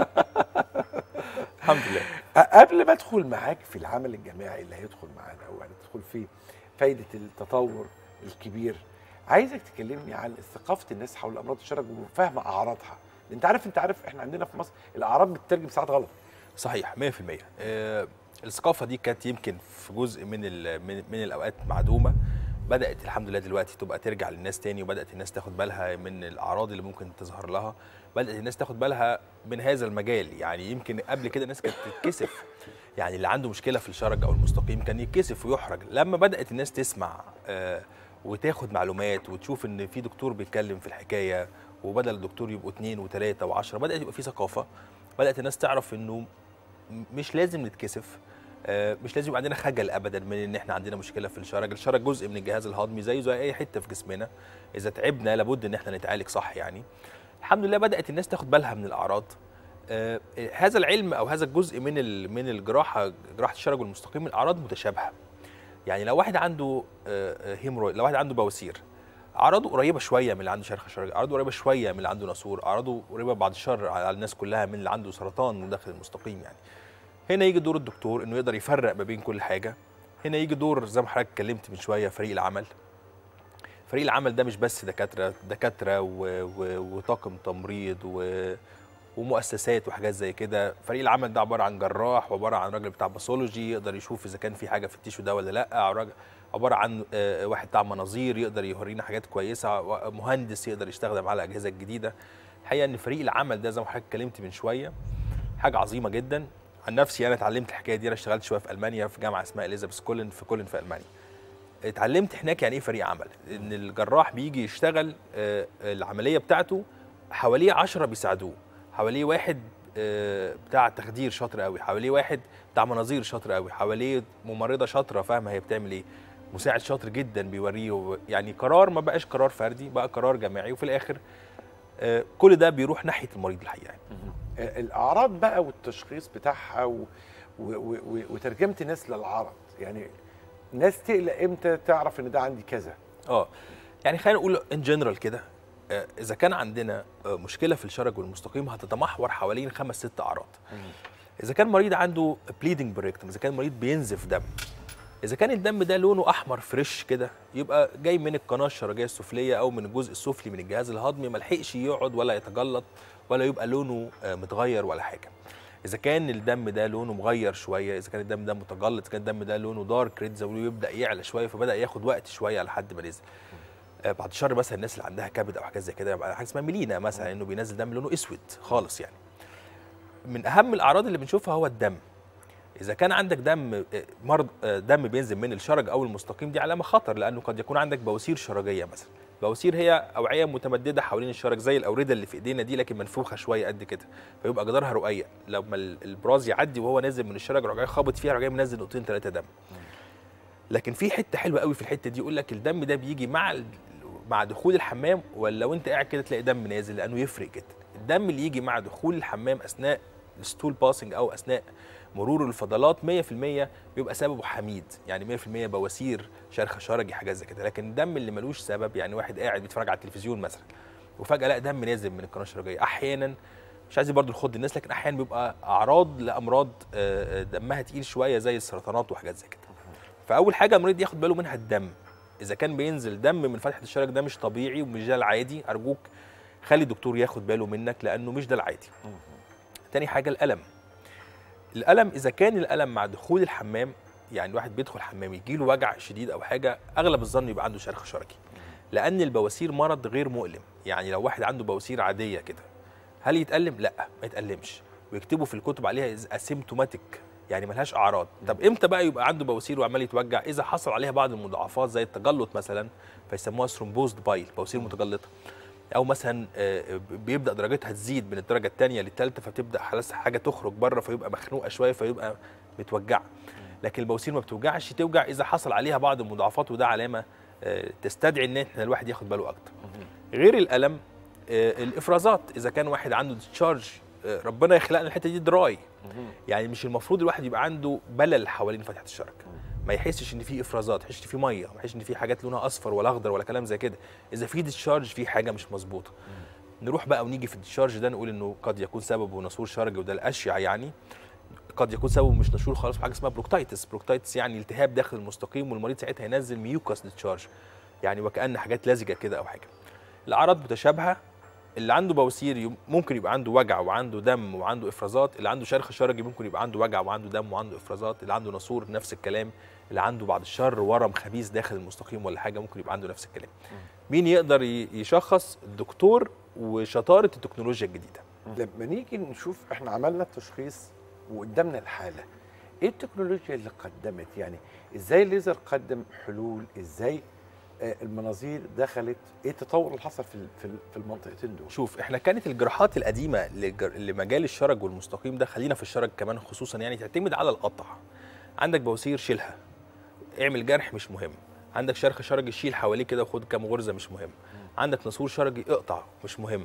الحمد لله قبل ما ادخل معاك في العمل الجماعي اللي هيدخل معانا او هندخل فيه فايده التطور الكبير عايزك تكلمني عن ثقافه الناس حول امراض الشرج وفهم اعراضها انت عارف انت عارف احنا عندنا في مصر الاعراض بتترجم ساعات غلط صحيح 100% آه، الثقافه دي كانت يمكن في جزء من ال- من, من الاوقات معدومه بدات الحمد لله دلوقتي تبقى ترجع للناس تاني وبدات الناس تاخد بالها من الاعراض اللي ممكن تظهر لها بدات الناس تاخد بالها من هذا المجال يعني يمكن قبل كده الناس كانت تتكسف يعني اللي عنده مشكله في الشرج او المستقيم كان يتكسف ويحرج لما بدات الناس تسمع آه، وتاخد معلومات وتشوف ان في دكتور بيتكلم في الحكايه وبدل الدكتور يبقوا اثنين وثلاثه وعشرة بدات يبقى في ثقافه بدات الناس تعرف انه م- مش لازم نتكسف آه، مش لازم يبقى عندنا خجل ابدا من ان احنا عندنا مشكله في الشرج الشرج جزء من الجهاز الهضمي زيه زي اي حته في جسمنا اذا تعبنا لابد ان احنا نتعالج صح يعني الحمد لله بدات الناس تاخد بالها من الاعراض آه، هذا العلم او هذا الجزء من ال- من الجراحه جراحه الشرج والمستقيم الاعراض متشابهه يعني لو واحد عنده آه، آه، هيمرويد لو واحد عنده بواسير اعراضه قريبه شويه من اللي عنده شرخ شرج اعراضه قريبه شويه من اللي عنده ناسور اعراضه قريبه بعد الشر على الناس كلها من اللي عنده سرطان داخل المستقيم يعني هنا يجي دور الدكتور انه يقدر يفرق ما بين كل حاجه هنا يجي دور زي ما حضرتك اتكلمت من شويه فريق العمل فريق العمل ده مش بس دكاتره دكاتره و... و... وطاقم تمريض و... ومؤسسات وحاجات زي كده فريق العمل ده عباره عن جراح وعباره عن راجل بتاع باثولوجي يقدر يشوف اذا كان في حاجه في التيشو ده ولا لا راجل عباره عن آه، واحد بتاع مناظير يقدر يورينا حاجات كويسه و- مهندس يقدر يستخدم على الاجهزه الجديده الحقيقه ان فريق العمل ده زي ما حضرتك اتكلمت من شويه حاجه عظيمه جدا عن نفسي انا اتعلمت الحكايه دي انا اشتغلت شويه في المانيا في جامعه اسمها اليزابيث كولن في كولن في المانيا اتعلمت هناك يعني ايه فريق عمل ان الجراح بيجي يشتغل آه، العمليه بتاعته حواليه عشرة بيساعدوه حواليه واحد آه، بتاع تخدير شاطر قوي حواليه واحد بتاع مناظير شاطر قوي حواليه ممرضه شاطره فاهمه هي بتعمل ايه مساعد شاطر جدا بيوريه يعني قرار ما بقاش قرار فردي بقى قرار جماعي وفي الاخر آه، كل ده بيروح ناحيه المريض الحقيقه يعني. الاعراض بقى والتشخيص بتاعها و... و... و... وترجمه الناس للعرض يعني ناس تقلق امتى تعرف ان ده عندي كذا اه يعني خلينا نقول ان جنرال كده آه، اذا كان عندنا آه، مشكله في الشرج والمستقيم هتتمحور حوالين خمس ست اعراض اذا كان مريض عنده بليدنج بريكتم اذا كان مريض بينزف دم اذا كان الدم ده لونه احمر فريش كده يبقى جاي من القناه الشرجيه السفليه او من الجزء السفلي من الجهاز الهضمي ما لحقش يقعد ولا يتجلط ولا يبقى لونه آه، متغير ولا حاجه اذا كان الدم ده لونه مغير شويه اذا كان الدم ده متجلط اذا كان الدم ده لونه دارك ريد زي ما بيقولوا يبدا يعلى شويه فبدا ياخد وقت شويه لحد ما نزل آه، بعد الشر مثلا الناس اللي عندها كبد او حاجات زي كده يبقى حاجه اسمها ميلينا مثلا انه بينزل دم لونه اسود خالص يعني من اهم الاعراض اللي بنشوفها هو الدم اذا كان عندك دم آه، مرض آه، دم بينزل من الشرج او المستقيم دي علامه خطر لانه قد يكون عندك بواسير شرجيه مثلا بواسير هي اوعيه متمدده حوالين الشرج زي الاورده اللي في ايدينا دي لكن منفوخه شويه قد كده فيبقى جدارها رقيق لما ال- البراز يعدي وهو نازل من الشرج رجعي خابط فيها رجعي منزل نقطتين ثلاثه دم لكن في حته حلوه قوي في الحته دي يقول لك الدم ده بيجي مع ال- مع دخول الحمام ولا وانت قاعد كده تلاقي دم نازل لانه يفرق جدا الدم اللي يجي مع دخول الحمام اثناء الستول باسنج او اثناء مرور الفضلات 100% بيبقى سببه حميد يعني 100% بواسير شرخ شرجي حاجات زي كده لكن الدم اللي ملوش سبب يعني واحد قاعد بيتفرج على التلفزيون مثلا وفجاه لا دم نازل من القناه الشرجيه احيانا مش عايزين برضو نخض الناس لكن احيانا بيبقى اعراض لامراض آه، آه، دمها تقيل شويه زي السرطانات وحاجات زي كده فاول حاجه المريض ياخد باله منها الدم اذا كان بينزل دم من فتحه الشرج ده مش طبيعي ومش ده العادي ارجوك خلي الدكتور ياخد باله منك لانه مش ده العادي تاني حاجه الالم الالم اذا كان الالم مع دخول الحمام يعني الواحد بيدخل الحمام يجي له وجع شديد او حاجه اغلب الظن يبقى عنده شرخ شرجي لان البواسير مرض غير مؤلم يعني لو واحد عنده بواسير عاديه كده هل يتألم؟ لا ما يتألمش ويكتبوا في الكتب عليها اسيمتوماتيك يعني ملهاش اعراض طب امتى بقى يبقى عنده بواسير وعمال يتوجع اذا حصل عليها بعض المضاعفات زي التجلط مثلا فيسموها ثرومبوزد بايل بواسير متجلطه او مثلا آه، بيبدا درجتها تزيد من الدرجه الثانيه للثالثه فبتبدا خلاص حاجه تخرج بره فيبقى مخنوقه شويه فيبقى متوجعه لكن البواسير ما بتوجعش توجع اذا حصل عليها بعض المضاعفات وده علامه آه، تستدعي ان احنا الواحد ياخد باله اكتر غير الالم آه، الافرازات اذا كان واحد عنده ديتشارج ربنا يخلقنا الحته دي دراي يعني مش المفروض الواحد يبقى عنده بلل حوالين فتحه الشرج ما يحسش ان في افرازات ما يحسش ان في ميه ما يحسش ان في حاجات لونها اصفر ولا اخضر ولا كلام زي كده اذا في ديتشارج في حاجه مش مظبوطه نروح بقى ونيجي في الديتشارج ده نقول انه قد يكون سببه نسور شرجي وده الاشيع يعني قد يكون سببه مش نشور خالص في حاجه اسمها بروكتايتس بروكتايتس يعني التهاب داخل المستقيم والمريض ساعتها ينزل ميوكاس ديتشارج يعني وكأن حاجات لزجه كده او حاجه الاعراض متشابهه اللي عنده بواسير يم- ممكن يبقى عنده وجع وعنده دم وعنده افرازات اللي عنده شرخ شرجي ممكن يبقى عنده وجع وعنده دم وعنده افرازات اللي عنده ناسور نفس الكلام اللي عنده بعد الشر ورم خبيث داخل المستقيم ولا حاجه ممكن يبقى عنده نفس الكلام مين يقدر ي- يشخص الدكتور وشطاره التكنولوجيا الجديده لما نيجي نشوف احنا عملنا التشخيص وقدامنا الحاله ايه التكنولوجيا اللي قدمت يعني ازاي الليزر قدم حلول ازاي آه، المناظير دخلت ايه التطور اللي حصل في ال- في ال- في المنطقتين دول شوف احنا كانت الجراحات القديمه لجر- لمجال الشرج والمستقيم ده خلينا في الشرج كمان خصوصا يعني تعتمد على القطع عندك بواسير شيلها اعمل جرح مش مهم عندك شرخ شرجي شيل حواليه كده وخد كام غرزه مش مهم عندك نسور شرجي اقطع مش مهم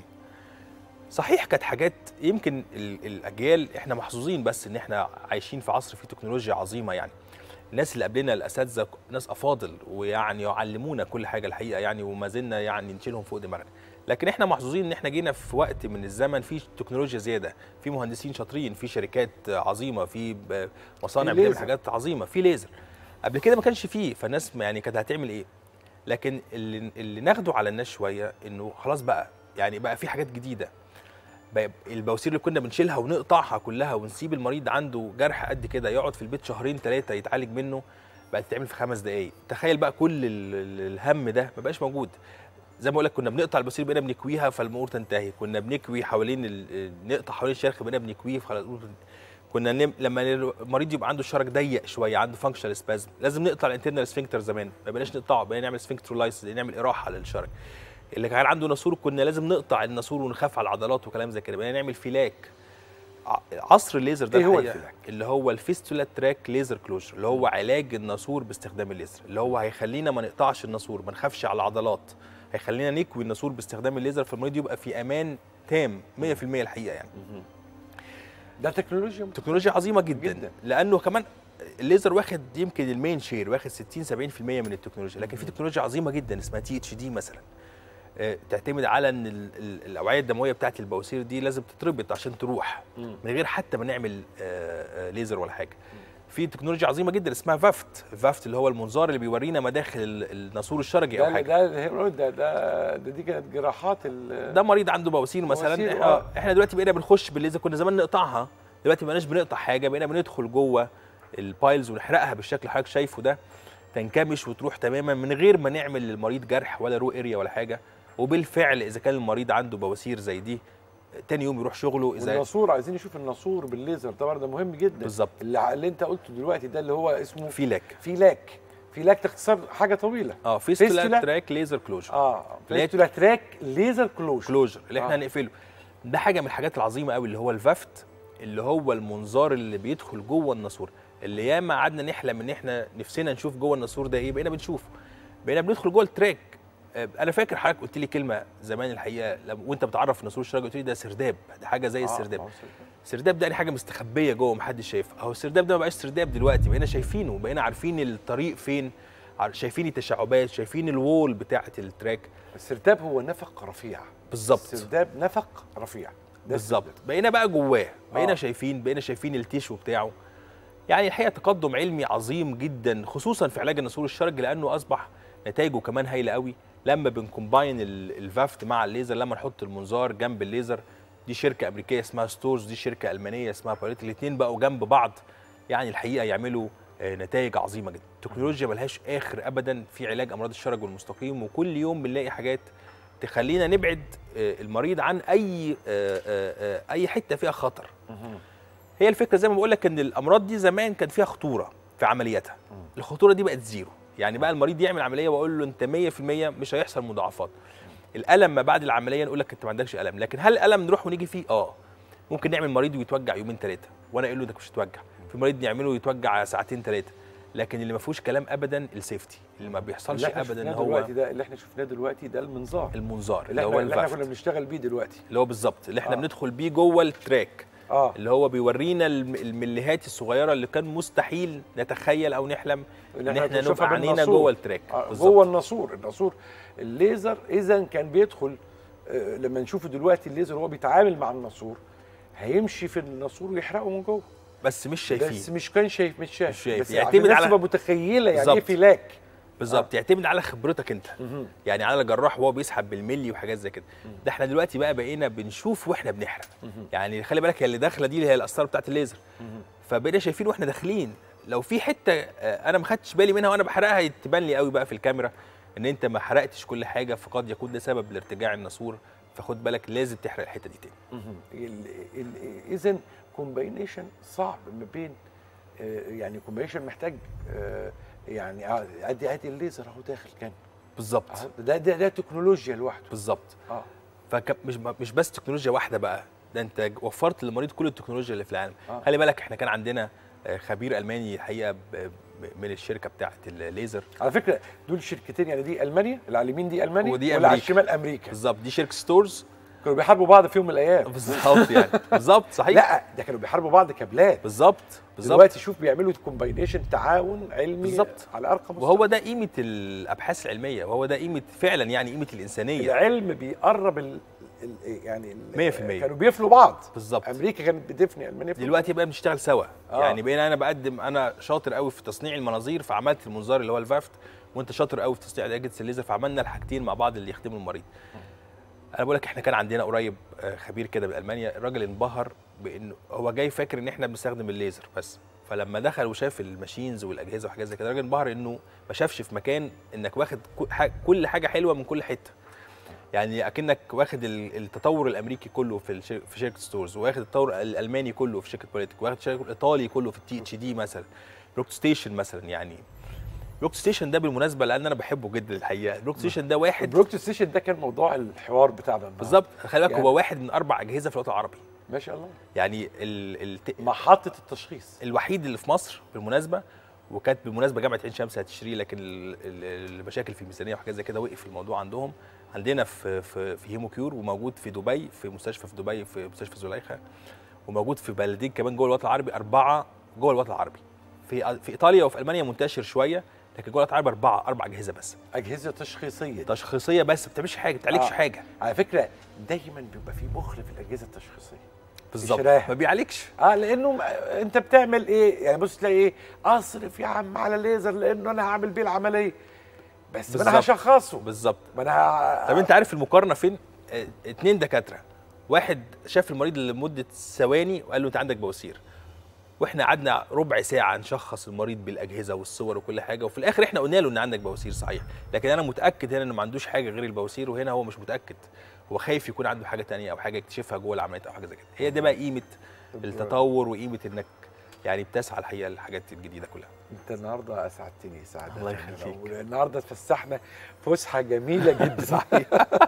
صحيح كانت حاجات يمكن ال- الاجيال احنا محظوظين بس ان احنا عايشين في عصر فيه تكنولوجيا عظيمه يعني الناس اللي قبلنا الاساتذه ناس افاضل ويعني يعلمونا كل حاجه الحقيقه يعني وما زلنا يعني نشيلهم فوق دماغنا لكن احنا محظوظين ان احنا جينا في وقت من الزمن فيه تكنولوجيا زياده في مهندسين شاطرين في شركات عظيمه في ب- مصانع في بتعمل ليزر. حاجات عظيمه في ليزر قبل كده ما كانش فيه فالناس يعني كانت هتعمل ايه لكن اللي, اللي ناخده على الناس شويه انه خلاص بقى يعني بقى في حاجات جديده بقى البواسير اللي كنا بنشيلها ونقطعها كلها ونسيب المريض عنده جرح قد كده يقعد في البيت شهرين ثلاثه يتعالج منه بقت تتعمل في خمس دقائق تخيل بقى كل ال- ال- الهم ده ما بقاش موجود زي ما بقول لك كنا بنقطع البواسير بقينا بنكويها فالامور تنتهي كنا بنكوي حوالين ال- نقطع حوالين الشرخ بقينا بنكويه فخلاص الأمور تنتهي. كنا نم... لما المريض يبقى عنده الشرج ضيق شويه عنده فانكشنال سبازم لازم نقطع الانترنال سفنكتر زمان ما بقيناش نقطعه بقينا نعمل سفنكترولايس نعمل اراحه للشرج اللي كان عنده ناسور كنا لازم نقطع الناسور ونخاف على العضلات وكلام زي كده بقينا نعمل فيلاك ع- عصر الليزر ده إيه هو الحقيقة الفيلاك؟ اللي هو الفيستولا تراك ليزر كلوجر اللي هو علاج الناسور باستخدام الليزر اللي هو هيخلينا ما نقطعش الناسور ما نخافش على العضلات هيخلينا نكوي الناسور باستخدام الليزر فالمريض يبقى في امان تام 100% الحقيقه يعني ده تكنولوجيا تكنولوجيا عظيمه جدا, جدا. لانه كمان الليزر واخد يمكن المين شير واخد 60 70% من التكنولوجيا لكن في تكنولوجيا عظيمه جدا اسمها تي اتش دي مثلا آه، تعتمد على ان ال- ال- الاوعيه الدمويه بتاعت البواسير دي لازم تتربط عشان تروح مم. من غير حتى ما نعمل آه، آه، ليزر ولا حاجه في تكنولوجيا عظيمه جدا اسمها فافت فافت اللي هو المنظار اللي بيورينا مداخل ال- الناسور الشرجي او ده حاجه ده ده ده, ده, ده دي كانت جراحات ال- ده مريض عنده بواسير مثلا بواسير، احنا آه. احنا دلوقتي بقينا بنخش بالليزر كنا زمان نقطعها دلوقتي ما بقيناش بنقطع حاجه بقينا بندخل جوه البايلز ونحرقها بالشكل اللي حضرتك شايفه ده تنكمش وتروح تماما من غير ما نعمل للمريض جرح ولا رو اريا ولا حاجه وبالفعل اذا كان المريض عنده بواسير زي دي تاني يوم يروح شغله اذا والناسور عايزين نشوف الناسور بالليزر ده برضه مهم جدا بالظبط اللي, اللي انت قلته دلوقتي ده اللي هو اسمه فيلاك فيلاك فيلاك تختصر حاجه طويله اه فيستولا تراك ليزر كلوجر اه اللي هي فيستولا تراك ليزر كلوجر كلوجر اللي احنا آه. هنقفله ده حاجه من الحاجات العظيمه قوي اللي هو الفافت اللي هو المنظار اللي بيدخل جوه الناسور اللي ياما قعدنا نحلم ان احنا نفسنا نشوف جوه الناسور ده ايه بقينا بنشوفه بقينا بندخل جوه التراك آه، انا فاكر حضرتك قلت لي كلمه زمان الحقيقه لما وانت بتعرف الناسور الشرجي قلت لي ده سرداب ده حاجه زي آه، السرداب آه، السرداب ده يعني حاجه مستخبيه جوه محدش شايفها اهو السرداب ده ما بقاش سرداب دلوقتي بقينا شايفينه بقينا عارفين الطريق فين عار- شايفين التشعبات شايفين الوول بتاعه التراك السرداب هو نفق رفيع بالظبط السرداب نفق رفيع ده بالظبط بقينا بقى جواه بقينا آه. شايفين بقينا شايفين التيشو بتاعه يعني الحقيقه تقدم علمي عظيم جدا خصوصا في علاج النسور الشرجي لانه اصبح نتائجه كمان هايله قوي لما بنكومباين ال- الفافت مع الليزر لما نحط المنظار جنب الليزر دي شركه امريكيه اسمها ستورز دي شركه المانيه اسمها بايلوت الاثنين بقوا جنب بعض يعني الحقيقه يعملوا آه، نتائج عظيمه جدا التكنولوجيا ملهاش اخر ابدا في علاج امراض الشرج والمستقيم وكل يوم بنلاقي حاجات تخلينا نبعد آه، المريض عن اي آه، آه، آه، اي حته فيها خطر هي الفكره زي ما بقول لك ان الامراض دي زمان كان فيها خطوره في عملياتها الخطوره دي بقت زيرو يعني بقى المريض يعمل عمليه واقول له انت 100% مش هيحصل مضاعفات الالم ما بعد العمليه نقول لك انت ما عندكش الم لكن هل الالم نروح ونيجي فيه اه ممكن نعمل مريض ويتوجع يومين ثلاثه وانا اقول له انك مش هتوجع في مريض نعمله يتوجع ساعتين ثلاثه لكن اللي ما فيهوش كلام ابدا السيفتي اللي ما بيحصلش اللي احنا ابدا ان شفناه هو دلوقتي ده اللي احنا شفناه دلوقتي ده المنظار المنظار اللي اللي احنا هو اللي احنا الفافت كنا بنشتغل بيه دلوقتي اللي هو بالظبط اللي احنا آه. آه. بندخل بيه جوه التراك اه اللي هو بيورينا الم- المليهات الصغيره اللي كان مستحيل نتخيل او نحلم ان احنا بنشوفها نبقى عينينا بالناسور. جوه التراك آه، بالظبط. جوه الناسور الناسور الليزر اذا كان بيدخل آه، لما نشوفه دلوقتي الليزر وهو بيتعامل مع الناسور هيمشي في الناسور ويحرقه من جوه بس مش شايفين بس مش كان شايف مش شايف, مش شايف. بس يعتمد يعتمد على- على متخيله يعني ايه بالظبط. فلاك بالظبط يعتمد على خبرتك انت مهم. يعني على الجراح وهو بيسحب بالملي وحاجات زي كده ده احنا دلوقتي بقى بقينا بنشوف واحنا بنحرق يعني خلي بالك هي اللي داخله دي اللي هي القسطره بتاعت الليزر فبقينا شايفين واحنا داخلين لو في حته آه، انا ما خدتش بالي منها وانا بحرقها تبان لي قوي بقى في الكاميرا ان انت ما حرقتش كل حاجه فقد يكون ده سبب لارتجاع الناسور فخد بالك لازم تحرق الحته دي تاني اذا كومباينيشن صعب ما بين آه، يعني كومباينيشن محتاج آه، يعني آه، ادي ادي الليزر اهو داخل كان بالظبط ده ده ده تكنولوجيا لوحده بالظبط اه فمش مش بس تكنولوجيا واحده بقى ده انت وفرت للمريض كل التكنولوجيا اللي في العالم آه. خلي بالك احنا كان عندنا آه، خبير الماني الحقيقه ب- ب- من الشركه بتاعه الليزر على فكره دول شركتين يعني دي المانيا اللي على اليمين دي المانيا ودي ولا على أمريكا. الشمال امريكا بالظبط دي شركه ستورز كانوا بيحاربوا بعض في يوم من الايام بالظبط يعني بالظبط صحيح لا ده كانوا بيحاربوا بعض كابلات بالظبط بالظبط دلوقتي شوف بيعملوا كومباينيشن تعاون علمي بالظبط. على ارقى مستوى وهو ده قيمه الابحاث العلميه وهو ده قيمه فعلا يعني قيمه الانسانيه العلم بيقرب ال ال يعني ال 100% كانوا بيفنوا بعض بالظبط امريكا كانت بتفني المانيا بتفني. دلوقتي بقى بنشتغل سوا آه. يعني بقينا انا بقدم انا شاطر قوي في تصنيع المناظير فعملت المنظار اللي هو الفافت وانت شاطر قوي في تصنيع اجهزه الليزر فعملنا الحاجتين مع بعض اللي يخدموا المريض انا بقول لك احنا كان عندنا قريب آه، خبير كده بالمانيا الراجل انبهر بانه هو جاي فاكر ان احنا بنستخدم الليزر بس فلما دخل وشاف الماشينز والاجهزه وحاجات زي كده الراجل انبهر انه ما شافش في مكان انك واخد كو- ح- كل حاجه حلوه من كل حته يعني اكنك واخد ال- التطور الامريكي كله في الشر... في شركه ستورز واخد التطور الالماني كله في شركه بوليتيك واخد الشركه الايطالي كله في التي اتش دي مثلا روك ستيشن مثلا يعني روك ستيشن ده بالمناسبه لان انا بحبه جدا الحقيقه روك ستيشن ده واحد البروكت ستيشن ده كان موضوع الحوار بتاعنا النهارده. بالظبط خلي بالك يعني- هو واحد من اربع اجهزه في الوطن العربي ما شاء الله يعني ال... ال... محطه التشخيص الوحيد اللي في مصر بالمناسبه وكانت بالمناسبه جامعه عين شمس هتشتريه لكن ال- ال- المشاكل في الميزانيه وحاجات زي كده وقف الموضوع عندهم عندنا في في في هيموكيور وموجود في دبي في مستشفى في دبي في مستشفى زليخه وموجود في بلدين كمان جوه الوطن العربي اربعه جوه الوطن العربي في في ايطاليا وفي المانيا منتشر شويه لكن جوه الوطن العربي اربعه اربع اجهزه بس اجهزه تشخيصيه تشخيصيه بس ما بتعملش حاجه ما بتعالجش آه. حاجه على فكره دايما بيبقى في مخل في الاجهزه التشخيصيه بالظبط الشرايح. ما بيعالجش اه لانه م- انت بتعمل ايه يعني بص تلاقي ايه اصرف يا عم على ليزر لانه انا هعمل بيه العمليه بس ما انا بالظبط. هشخصه بالظبط ما انا ه- طب انت عارف المقارنه فين؟ اه، اتنين دكاتره واحد شاف المريض لمده ثواني وقال له انت عندك بواسير واحنا قعدنا ربع ساعه نشخص المريض بالاجهزه والصور وكل حاجه وفي الاخر احنا قلنا له ان عندك بواسير صحيح لكن انا متاكد هنا انه ما عندوش حاجه غير البواسير وهنا هو مش متاكد هو خايف يكون عنده حاجه تانية او حاجه يكتشفها جوه العمليه او حاجه زي كده هي ده بقى قيمه التطور وقيمه انك يعني بتسعى الحقيقه للحاجات الجديده كلها انت النهارده اسعدتني سعاده الله يخليك. النهارده اتفسحنا فسحه جميله جدا صحيح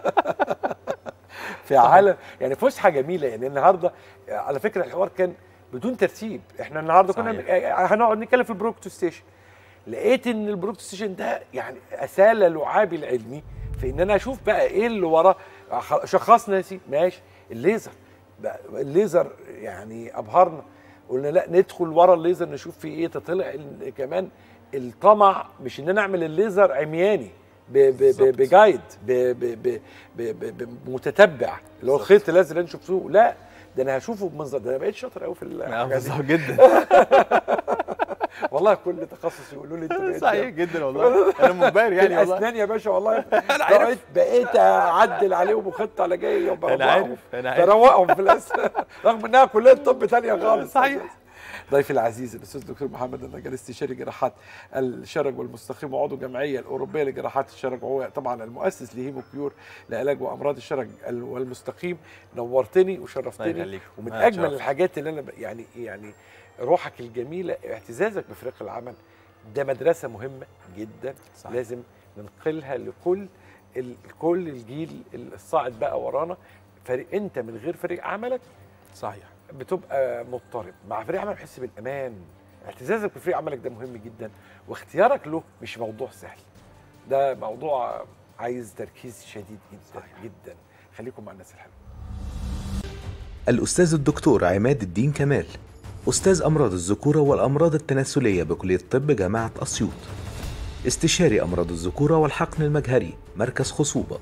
في عالم يعني فسحه جميله يعني النهارده على فكره الحوار كان بدون ترتيب احنا النهارده كنا صحيح. هنقعد نتكلم في البروكتو ستيشن لقيت ان البروكتو ستيشن ده يعني اسال لعابي العلمي في ان انا اشوف بقى ايه اللي وراه خ- شخصنا يا سيدي ماشي الليزر بقى الليزر يعني ابهرنا قلنا لا ندخل ورا الليزر نشوف في ايه تطلع ال- كمان الطمع مش ان انا اعمل الليزر عمياني ب- ب- ب- بجايد ب- ب- ب- ب- ب- بمتتبع اللي هو الخيط الازرق اللي نشوفه لا ده انا هشوفه بمنظر ده انا بقيت شاطر قوي في الحاجات دي بالظبط جدا والله كل تخصص يقولوا لي انت بقيت صحيح جدا والله انا منبهر يعني والله الاسنان يا باشا والله أنا عارف. بقيت بقيت اعدل عليهم وخطه على جاي أنا عارف، أنا عارف. بروقهم في الاسنان رغم انها كليه طب ثانيه خالص صحيح. ضيفي العزيز الاستاذ دكتور محمد النجار استشاري جراحات الشرج والمستقيم وعضو الجمعيه الاوروبيه لجراحات الشرج وهو طبعا المؤسس لهيمو كيور لعلاج وامراض الشرج ال- والمستقيم نورتني الله وشرفتني يخليك. ومن أنا اجمل اتشرفت. الحاجات اللي انا ب- يعني يعني روحك الجميله اعتزازك بفريق العمل ده مدرسه مهمه جدا صحيح. لازم ننقلها لكل ال- كل الجيل الصاعد بقى ورانا فريق انت من غير فريق عملك صحيح بتبقى مضطرب مع فريق عمل بتحس بالامان اعتزازك بفريق عملك ده مهم جدا واختيارك له مش موضوع سهل ده موضوع عايز تركيز شديد جدا جدا خليكم مع الناس الحلوه الأستاذ الدكتور عماد الدين كمال أستاذ أمراض الذكورة والأمراض التناسلية بكلية طب جامعة أسيوط استشاري أمراض الذكورة والحقن المجهري مركز خصوبة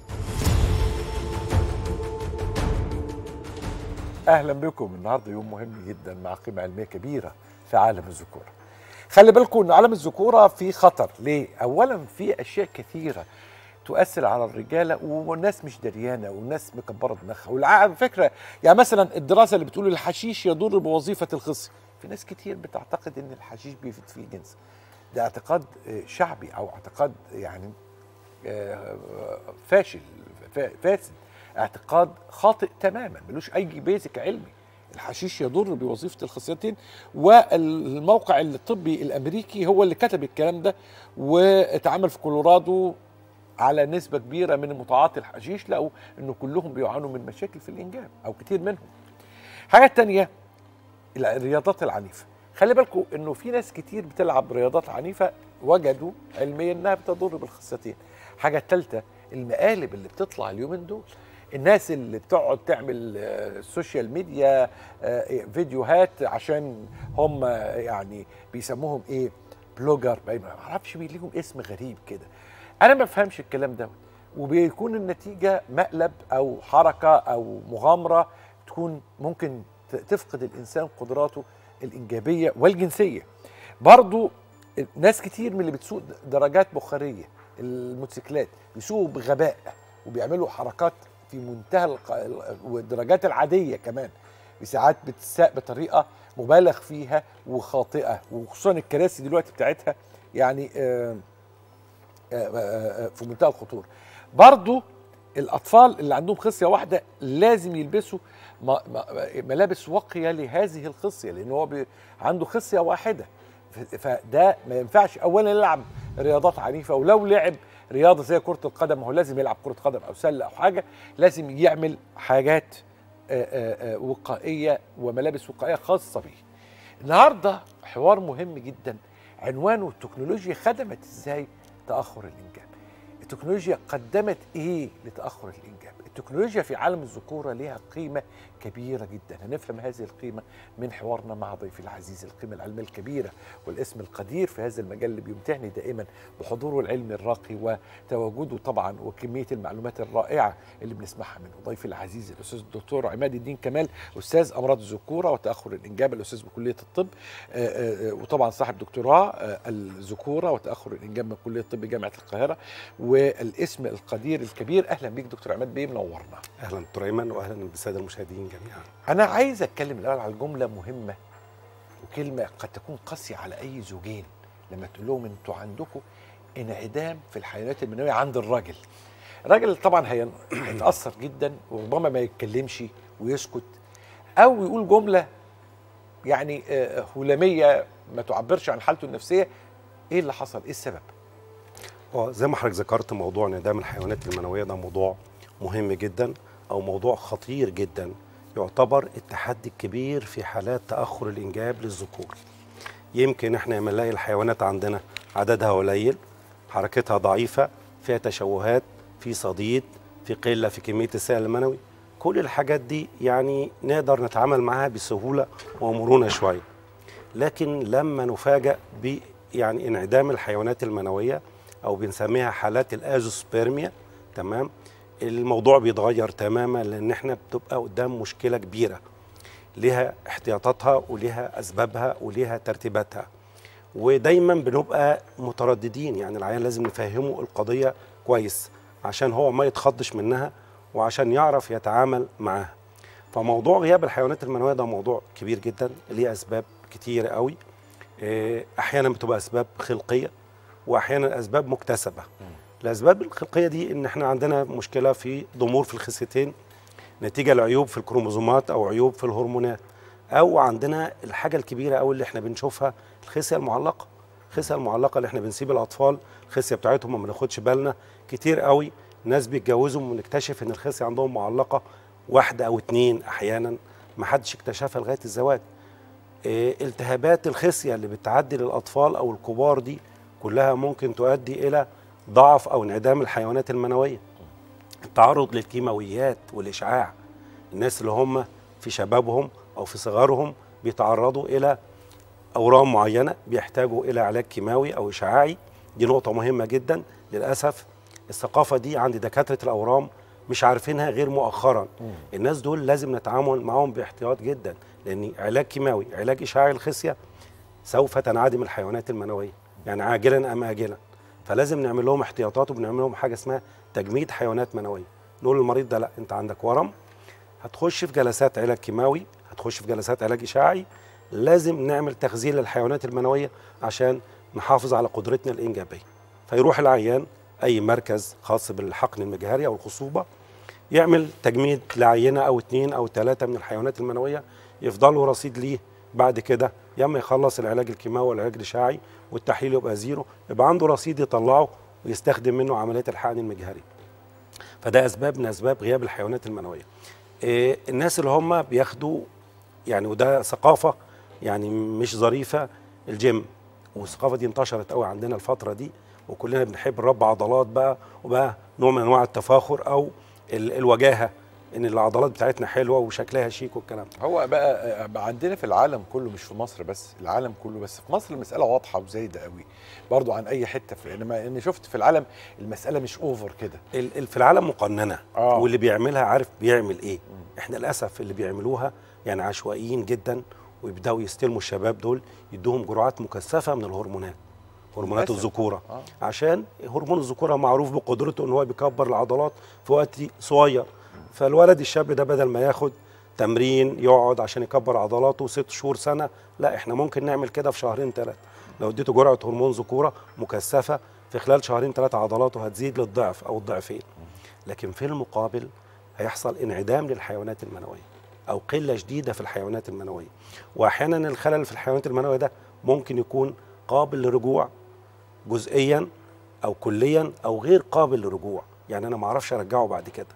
اهلا بكم النهارده يوم مهم جدا مع قيمه علميه كبيره في عالم الذكوره خلي بالكم ان عالم الذكوره في خطر ليه اولا في اشياء كثيره تؤثر على الرجاله والناس مش دريانه والناس مكبره دماغها وعلى فكره يعني مثلا الدراسه اللي بتقول الحشيش يضر بوظيفه الخصي في ناس كتير بتعتقد ان الحشيش بيفيد في الجنس ده اعتقاد آه، شعبي او اعتقاد يعني آه، فاشل فا- فاسد اعتقاد خاطئ تماما ملوش اي بيزك علمي الحشيش يضر بوظيفه الخصيتين والموقع الطبي الامريكي هو اللي كتب الكلام ده واتعمل في كولورادو على نسبه كبيره من متعاطي الحشيش لقوا انه كلهم بيعانوا من مشاكل في الانجاب او كتير منهم حاجه تانية الرياضات العنيفه خلي بالكم انه في ناس كتير بتلعب رياضات عنيفه وجدوا علميا انها بتضر بالخصيتين حاجه ثالثه المقالب اللي بتطلع اليومين دول الناس اللي بتقعد تعمل آه، سوشيال ميديا آه، فيديوهات عشان هم يعني بيسموهم ايه بلوجر باين ما اعرفش بي- ليهم اسم غريب كده انا ما بفهمش الكلام ده وبيكون النتيجه مقلب او حركه او مغامره تكون ممكن ت- تفقد الانسان قدراته الانجابيه والجنسيه برضو ناس كتير من اللي بتسوق درجات بخاريه الموتوسيكلات بيسوقوا بغباء وبيعملوا حركات في منتهى الق- ال- والدرجات العاديه كمان ساعات بتساق بطريقه مبالغ فيها وخاطئه وخصوصا الكراسي دلوقتي بتاعتها يعني آه آه، آه، آه، في منتهى الخطوره برضو الاطفال اللي عندهم خصيه واحده لازم يلبسوا م- م- ملابس واقيه لهذه الخصيه لان هو بي- عنده خصيه واحده ف- فده ما ينفعش اولا يلعب رياضات عنيفه ولو لعب رياضه زي كره القدم هو لازم يلعب كره قدم او سله او حاجه لازم يعمل حاجات آه، آه، آه، وقائيه وملابس وقائيه خاصه به النهارده حوار مهم جدا عنوانه التكنولوجيا خدمت ازاي تاخر الانجاب التكنولوجيا قدمت ايه لتاخر الانجاب التكنولوجيا في عالم الذكوره لها قيمه كبيره جدا هنفهم هذه القيمه من حوارنا مع ضيفي العزيز القيمه العلميه الكبيره والاسم القدير في هذا المجال اللي بيمتعني دائما بحضوره العلمي الراقي وتواجده طبعا وكميه المعلومات الرائعه اللي بنسمعها منه ضيفي العزيز الاستاذ الدكتور عماد الدين كمال استاذ امراض الذكوره وتاخر الانجاب الاستاذ بكليه الطب آه، آه، آه، وطبعا صاحب دكتوراه آه، الذكوره وتاخر الانجاب من كليه الطب جامعه القاهره والاسم القدير الكبير اهلا بيك دكتور عماد بيه منورنا اهلا دكتور ايمن واهلا بالساده المشاهدين جميعا انا عايز اتكلم الاول على جمله مهمه وكلمه قد تكون قاسيه على اي زوجين لما تقول لهم انتوا عندكم انعدام في الحيوانات المنويه عند الراجل الراجل طبعا هي- هيتاثر جدا وربما ما يتكلمش ويسكت او يقول جمله يعني آه، هلاميه ما تعبرش عن حالته النفسيه ايه اللي حصل ايه السبب اه زي ما حضرتك ذكرت موضوع انعدام الحيوانات المنويه ده موضوع مهم جدا او موضوع خطير جدا يعتبر التحدي الكبير في حالات تاخر الانجاب للذكور يمكن احنا لما نلاقي الحيوانات عندنا عددها قليل حركتها ضعيفه فيها تشوهات في صديد في قله في كميه السائل المنوي كل الحاجات دي يعني نقدر نتعامل معاها بسهوله ومرونه شويه لكن لما نفاجأ ب يعني انعدام الحيوانات المنويه او بنسميها حالات الازوسبيرميا تمام الموضوع بيتغير تماما لان احنا بتبقى قدام مشكله كبيره ليها احتياطاتها وليها اسبابها وليها ترتيباتها ودايما بنبقى مترددين يعني العيان لازم نفهمه القضيه كويس عشان هو ما يتخضش منها وعشان يعرف يتعامل معاها فموضوع غياب الحيوانات المنويه ده موضوع كبير جدا ليه اسباب كتيره قوي إيه، احيانا بتبقى اسباب خلقيه واحيانا اسباب مكتسبه الاسباب الخلقيه دي ان احنا عندنا مشكله في ضمور في الخصيتين نتيجه لعيوب في الكروموزومات او عيوب في الهرمونات او عندنا الحاجه الكبيره قوي اللي احنا بنشوفها الخصيه المعلقه الخصيه المعلقه اللي احنا بنسيب الاطفال الخصيه بتاعتهم ما بناخدش بالنا كتير قوي ناس بيتجوزوا ونكتشف ان الخصيه عندهم معلقه واحده او اتنين احيانا ما حدش اكتشفها لغايه الزواج إيه، التهابات الخصيه اللي بتعدي للاطفال او الكبار دي كلها ممكن تؤدي الى ضعف او انعدام الحيوانات المنويه التعرض للكيماويات والاشعاع الناس اللي هم في شبابهم او في صغارهم بيتعرضوا الى اورام معينه بيحتاجوا الى علاج كيماوي او اشعاعي دي نقطه مهمه جدا للاسف الثقافه دي عند دكاتره الاورام مش عارفينها غير مؤخرا الناس دول لازم نتعامل معاهم باحتياط جدا لان علاج كيماوي علاج اشعاعي الخصيه سوف تنعدم الحيوانات المنويه يعني عاجلا ام اجلا فلازم نعمل لهم احتياطات وبنعمل لهم حاجه اسمها تجميد حيوانات منويه نقول للمريض ده لا انت عندك ورم هتخش في جلسات علاج كيماوي هتخش في جلسات علاج اشعاعي لازم نعمل تخزين للحيوانات المنويه عشان نحافظ على قدرتنا الانجابيه فيروح العيان اي مركز خاص بالحقن المجهري او الخصوبه يعمل تجميد لعينه او اتنين او ثلاثه من الحيوانات المنويه يفضلوا رصيد ليه بعد كده يا اما يخلص العلاج الكيماوي والعلاج الاشعاعي والتحليل يبقى زيرو يبقى عنده رصيد يطلعه ويستخدم منه عمليه الحقن المجهري فده اسباب من اسباب غياب الحيوانات المنويه إيه الناس اللي هم بياخدوا يعني وده ثقافه يعني مش ظريفه الجيم والثقافه دي انتشرت قوي عندنا الفتره دي وكلنا بنحب نربى عضلات بقى وبقى نوع من انواع التفاخر او ال- الوجاهه ان العضلات بتاعتنا حلوه وشكلها شيك والكلام ده هو بقى بقى عندنا في العالم كله مش في مصر بس العالم كله بس في مصر المساله واضحه وزايده قوي برضو عن اي حته في انما اني شفت في العالم المساله مش اوفر كده ال- ال- في العالم مقننه آه. واللي بيعملها عارف بيعمل ايه احنا للاسف اللي بيعملوها يعني عشوائيين جدا ويبداوا يستلموا الشباب دول يدوهم جرعات مكثفه من الهرمونات هرمونات للأسف. الذكوره آه. عشان هرمون الذكوره معروف بقدرته ان هو بيكبر العضلات في وقت صغير فالولد الشاب ده بدل ما ياخد تمرين يقعد عشان يكبر عضلاته ست شهور سنه لا احنا ممكن نعمل كده في شهرين ثلاثه لو اديته جرعه هرمون ذكوره مكثفه في خلال شهرين ثلاثه عضلاته هتزيد للضعف او الضعفين لكن في المقابل هيحصل انعدام للحيوانات المنويه او قله شديده في الحيوانات المنويه واحيانا الخلل في الحيوانات المنويه ده ممكن يكون قابل للرجوع جزئيا او كليا او غير قابل للرجوع يعني انا ما اعرفش ارجعه بعد كده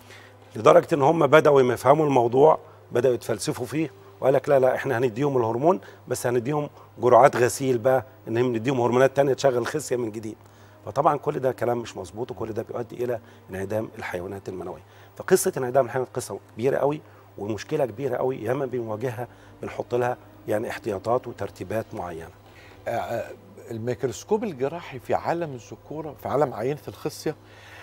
لدرجه ان هم بداوا لما يفهموا الموضوع بداوا يتفلسفوا فيه وقال لك لا لا احنا هنديهم الهرمون بس هنديهم جرعات غسيل بقى انهم نديهم هرمونات تانية تشغل الخصيه من جديد فطبعا كل ده كلام مش مظبوط وكل ده بيؤدي الى انعدام الحيوانات المنويه فقصه انعدام الحيوانات قصه كبيره قوي ومشكله كبيره قوي ياما بنواجهها بنحط لها يعني احتياطات وترتيبات معينه آه، آه، الميكروسكوب الجراحي في عالم الذكوره في عالم عينه الخصيه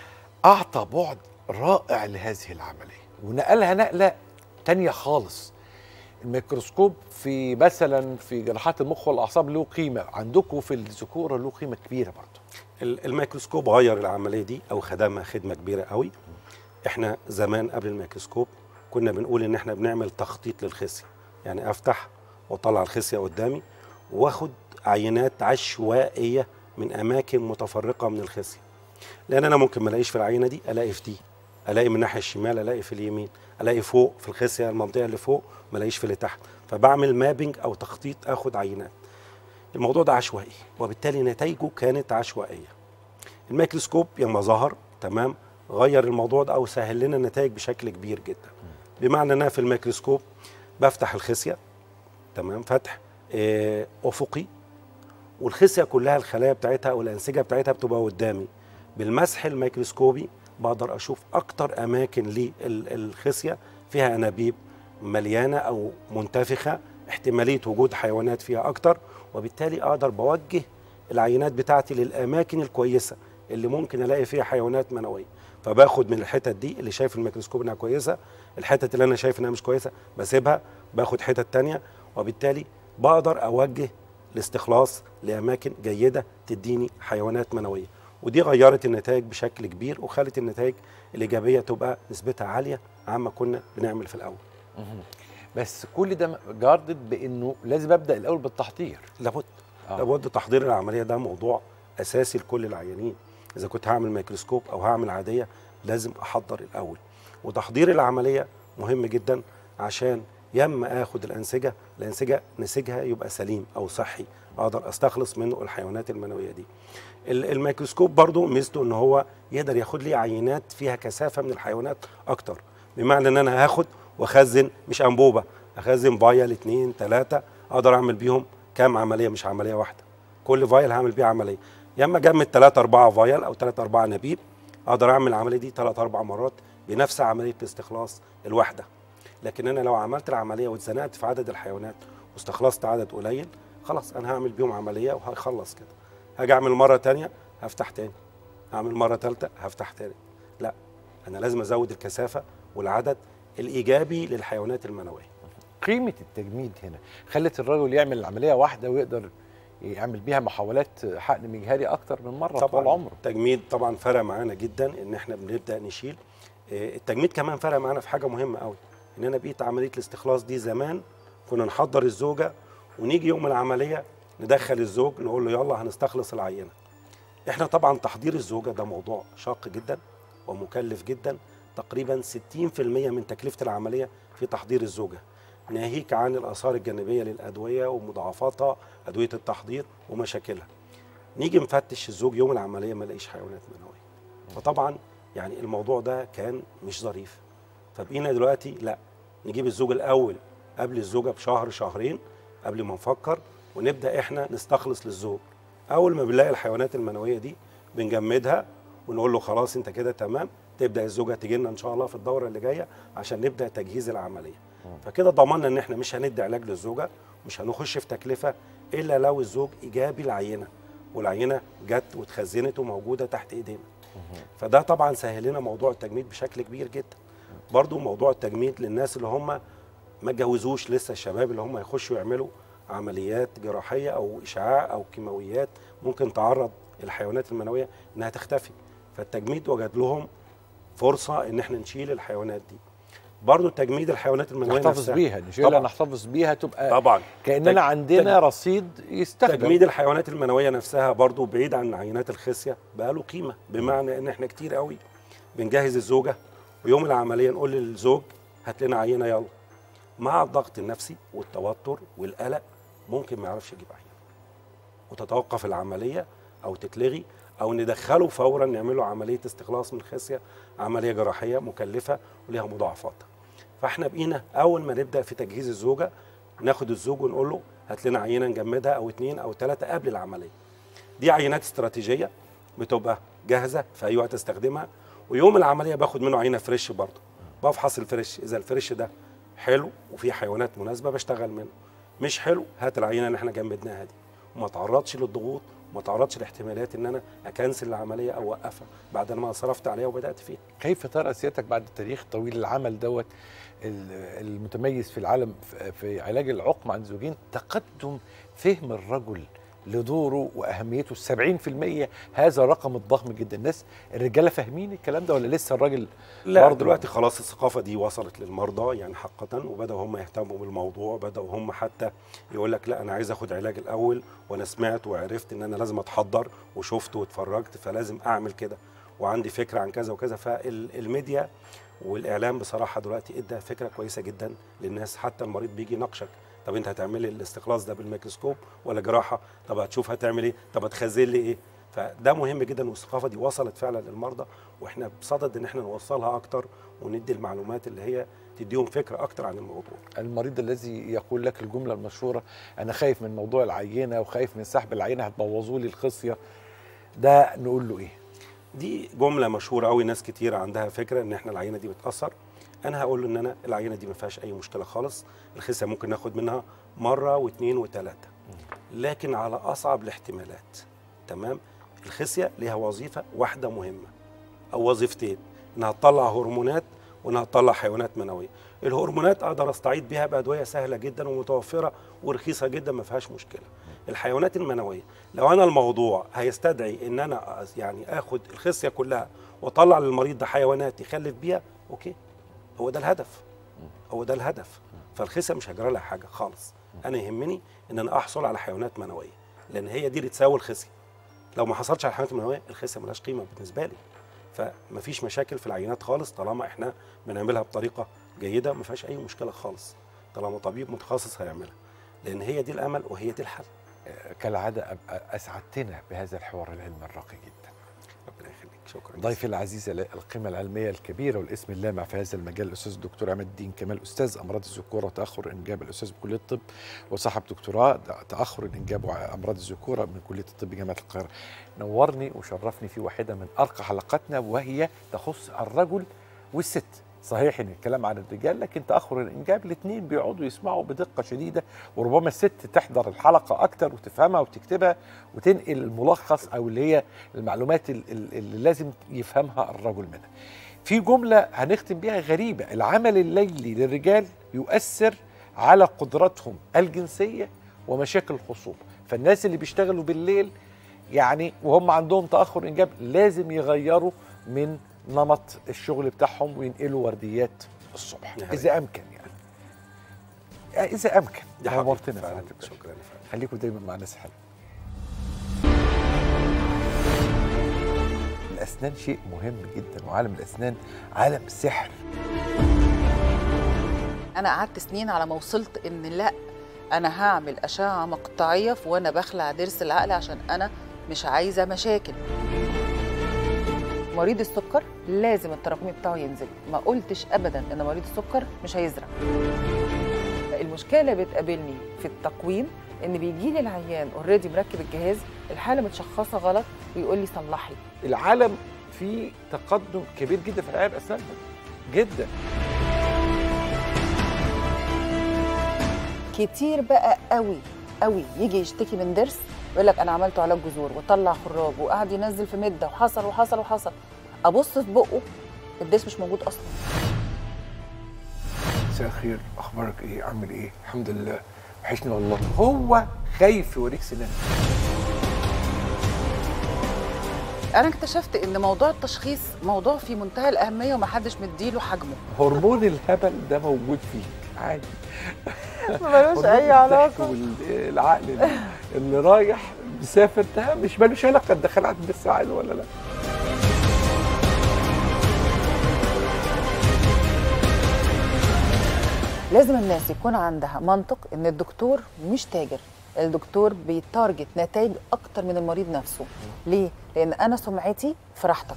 اعطى بعد رائع لهذه العمليه ونقلها نقله تانية خالص الميكروسكوب في مثلا في جراحات المخ والاعصاب له قيمه عندكم في الذكوره له قيمه كبيره برضه ال- الميكروسكوب غير العمليه دي او خدمها خدمه كبيره قوي احنا زمان قبل الميكروسكوب كنا بنقول ان احنا بنعمل تخطيط للخصيه يعني افتح واطلع الخصيه قدامي واخد عينات عشوائيه من اماكن متفرقه من الخصيه لان انا ممكن ما الاقيش في العينه دي الاقي في دي الاقي من الناحيه الشمال الاقي في اليمين الاقي فوق في الخصيه المنطقه اللي فوق ما الاقيش في اللي تحت فبعمل مابنج او تخطيط اخد عينات الموضوع ده عشوائي وبالتالي نتائجه كانت عشوائيه الميكروسكوب لما ظهر تمام غير الموضوع ده او سهل لنا النتائج بشكل كبير جدا بمعنى ان انا في الميكروسكوب بفتح الخصيه تمام فتح آه، افقي والخصيه كلها الخلايا بتاعتها او الانسجه بتاعتها بتبقى قدامي بالمسح الميكروسكوبي بقدر اشوف اكتر اماكن للخصيه فيها انابيب مليانه او منتفخه احتماليه وجود حيوانات فيها اكتر وبالتالي اقدر بوجه العينات بتاعتي للاماكن الكويسه اللي ممكن الاقي فيها حيوانات منويه فباخد من الحتت دي اللي شايف الميكروسكوب انها كويسه الحتت اللي انا شايف انها مش كويسه بسيبها باخد حتت تانية وبالتالي بقدر اوجه الاستخلاص لاماكن جيده تديني حيوانات منويه ودي غيرت النتائج بشكل كبير وخلت النتائج الايجابيه تبقى نسبتها عاليه عما كنا بنعمل في الاول بس كل ده جاردد بانه لازم ابدا الاول بالتحضير لابد آه. آه. لابد تحضير العمليه ده موضوع اساسي لكل العيانين اذا كنت هعمل ميكروسكوب او هعمل عاديه لازم احضر الاول وتحضير العمليه مهم جدا عشان ياما اخد الانسجه الانسجه نسيجها يبقى سليم او صحي اقدر استخلص منه الحيوانات المنويه دي ال- الميكروسكوب برضو ميزته ان هو يقدر ياخد لي عينات فيها كثافه من الحيوانات اكتر بمعنى ان انا هاخد واخزن مش انبوبه اخزن فايل اتنين تلاته اقدر اعمل بيهم كام عمليه مش عمليه واحده كل فايل هعمل بيه عمليه يا اما اجمد 3 4 فايل او 3 4 نبيب اقدر اعمل العمليه دي 3 4 مرات بنفس عمليه الاستخلاص الواحده لكن انا لو عملت العمليه واتزنقت في عدد الحيوانات واستخلصت عدد قليل خلاص انا هعمل بيهم عمليه وهخلص كده هاجي اعمل مره تانية هفتح تاني هعمل مره ثالثه هفتح تاني لا انا لازم ازود الكثافه والعدد الايجابي للحيوانات المنويه قيمه التجميد هنا خلت الرجل يعمل العمليه واحده ويقدر يعمل بيها محاولات حقن مجهري اكتر من مره طول عمره التجميد طبعا فرق معانا جدا ان احنا بنبدا نشيل آه، التجميد كمان فرق معانا في حاجه مهمه قوي ان انا بقيت عمليه الاستخلاص دي زمان كنا نحضر الزوجه ونيجي يوم العمليه ندخل الزوج نقول له يلا هنستخلص العينه احنا طبعا تحضير الزوجه ده موضوع شاق جدا ومكلف جدا تقريبا 60% من تكلفه العمليه في تحضير الزوجه ناهيك عن الاثار الجانبيه للادويه ومضاعفاتها ادويه التحضير ومشاكلها نيجي نفتش الزوج يوم العمليه ما نلاقيش حيوانات منويه فطبعا يعني الموضوع ده كان مش ظريف فبقينا دلوقتي لا نجيب الزوج الاول قبل الزوجه بشهر شهرين قبل ما نفكر ونبدا احنا نستخلص للزوج اول ما بنلاقي الحيوانات المنويه دي بنجمدها ونقول له خلاص انت كده تمام تبدا الزوجه تيجي لنا ان شاء الله في الدوره اللي جايه عشان نبدا تجهيز العمليه فكده ضمننا ان احنا مش هندي علاج للزوجه مش هنخش في تكلفه الا لو الزوج ايجابي العينه والعينه جت واتخزنت وموجوده تحت ايدينا فده طبعا سهل لنا موضوع التجميد بشكل كبير جدا برضو موضوع التجميد للناس اللي هم ما اتجوزوش لسه الشباب اللي هم يخشوا يعملوا عمليات جراحيه او اشعاع او كيماويات ممكن تعرض الحيوانات المنويه انها تختفي فالتجميد وجد لهم فرصه ان احنا نشيل الحيوانات دي برضو تجميد الحيوانات المنويه نحتفظ نفسها. بيها نشيلها طبعاً. نحتفظ بيها تبقى طبعا كاننا تج- عندنا تج- رصيد يستخدم تجميد الحيوانات المنويه نفسها برضو بعيد عن عينات الخصيه بقى له قيمه بمعنى ان احنا كتير قوي بنجهز الزوجه ويوم العمليه نقول للزوج هات لنا عينه يلا مع الضغط النفسي والتوتر والقلق ممكن ما يعرفش يجيب عينه وتتوقف العمليه او تتلغي او ندخله فورا نعمل له عمليه استخلاص من الخصيه عمليه جراحيه مكلفه وليها مضاعفات فاحنا بقينا اول ما نبدا في تجهيز الزوجه ناخد الزوج ونقول له هات لنا عينه نجمدها او اتنين او ثلاثه قبل العمليه دي عينات استراتيجيه بتبقى جاهزه في اي وقت استخدمها ويوم العمليه باخد منه عينه فريش برضه بفحص الفريش اذا الفريش ده حلو وفيه حيوانات مناسبه بشتغل منه مش حلو هات العينه اللي احنا جمدناها دي وما تعرضش للضغوط وما تعرضش لاحتمالات ان انا اكنسل العمليه او اوقفها بعد ما صرفت عليها وبدات فيها كيف ترى سيادتك بعد التاريخ طويل العمل دوت ال- المتميز في العالم في- في علاج العقم عند الزوجين تقدم فهم الرجل لدوره واهميته 70% هذا الرقم الضخم جدا الناس الرجاله فاهمين الكلام ده ولا لسه الراجل لا برضه دلوقتي خلاص الثقافه دي وصلت للمرضى يعني حقا وبداوا هم يهتموا بالموضوع بداوا هم حتى يقول لك لا انا عايز اخد علاج الاول وانا سمعت وعرفت ان انا لازم اتحضر وشفت واتفرجت فلازم اعمل كده وعندي فكره عن كذا وكذا فالميديا والاعلام بصراحه دلوقتي ادى فكره كويسه جدا للناس حتى المريض بيجي يناقشك طب انت هتعملي الاستخلاص ده بالميكروسكوب ولا جراحه طب هتشوف هتعمل ايه طب هتخزن لي ايه فده مهم جدا والثقافه دي وصلت فعلا للمرضى واحنا بصدد ان احنا نوصلها اكتر وندي المعلومات اللي هي تديهم فكره اكتر عن الموضوع المريض الذي يقول لك الجمله المشهوره انا خايف من موضوع العينه وخايف من سحب العينه هتبوظوا لي الخصيه ده نقول له ايه دي جمله مشهوره قوي ناس كتير عندها فكره ان احنا العينه دي بتاثر انا هقول له ان انا العينه دي ما فيهاش اي مشكله خالص الخصيه ممكن ناخد منها مره واثنين وثلاثه لكن على اصعب الاحتمالات تمام الخصيه ليها وظيفه واحده مهمه او وظيفتين انها تطلع هرمونات وانها تطلع حيوانات منويه الهرمونات اقدر استعيد بيها بادويه سهله جدا ومتوفره ورخيصه جدا ما فيهاش مشكله الحيوانات المنويه لو انا الموضوع هيستدعي ان انا يعني اخد الخصيه كلها واطلع للمريض ده حيوانات يخلف بيها اوكي هو ده الهدف هو ده الهدف فالخصيه مش هجرى لها حاجه خالص انا يهمني ان انا احصل على حيوانات منويه لان هي دي اللي تساوي الخصيه لو ما حصلش على الحيوانات المنويه الخصيه ملهاش قيمه بالنسبه لي فمفيش مشاكل في العينات خالص طالما احنا بنعملها بطريقه جيده ما فيهاش اي مشكله خالص طالما طبيب متخصص هيعملها لان هي دي الامل وهي دي الحل آه، كالعاده أبقى اسعدتنا بهذا الحوار العلمي الراقي جدا ربنا يخليك شكرا ضيفي العزيز القيمة العلمية الكبيرة والاسم اللامع في هذا المجال الأستاذ الدكتور عماد الدين كمال أستاذ أمراض الذكورة وتأخر الإنجاب الأستاذ بكلية الطب وصاحب دكتوراه تأخر الإنجاب وأمراض الذكورة من كلية الطب جامعة القاهرة نورني وشرفني في واحدة من أرقى حلقاتنا وهي تخص الرجل والست صحيح ان الكلام عن الرجال لكن تاخر الانجاب الاثنين بيقعدوا يسمعوا بدقه شديده وربما الست تحضر الحلقه اكتر وتفهمها وتكتبها وتنقل الملخص او اللي هي المعلومات ال- ال- اللي لازم يفهمها الرجل منها. في جمله هنختم بيها غريبه العمل الليلي للرجال يؤثر على قدراتهم الجنسيه ومشاكل الخصوبه فالناس اللي بيشتغلوا بالليل يعني وهم عندهم تاخر انجاب لازم يغيروا من نمط الشغل بتاعهم وينقلوا ورديات الصبح دي حقيقة. اذا امكن يعني اذا امكن دي حقيقة نورتنا فعلاً. فعلا شكرا يا فندم. خليكم دايما مع ناس حلوه الاسنان شيء مهم جدا وعالم الاسنان عالم سحر انا قعدت سنين على ما وصلت ان لا انا هعمل اشعه مقطعيه في وانا بخلع ضرس العقل عشان انا مش عايزه مشاكل مريض السكر لازم التراكمي بتاعه ينزل ما قلتش ابدا ان مريض السكر مش هيزرع المشكله اللي بتقابلني في التقويم ان بيجي لي العيان اوريدي مركب الجهاز الحاله متشخصه غلط ويقول لي صلحي العالم فيه تقدم كبير جدا في العنايه باسنانهم جدا كتير بقى قوي قوي يجي يشتكي من ضرس يقول لك انا عملت علاج جذور وطلع خراج وقعد ينزل في مده وحصل وحصل وحصل ابص في بقه الضرس مش موجود اصلا مساء الخير اخبارك ايه عامل ايه الحمد لله وحشني والله هو خايف يوريك سنان انا اكتشفت ان موضوع التشخيص موضوع في منتهى الاهميه ومحدش مديله حجمه هرمون الهبل ده موجود فيك عادي ملوش اي علاقه والعقل اللي- اللي رايح مسافر ده مش ملوش علاقه ده خلعت بس عايز ولا لا لازم الناس يكون عندها منطق ان الدكتور مش تاجر الدكتور بيتارجت نتائج اكتر من المريض نفسه ليه لان انا سمعتي في راحتك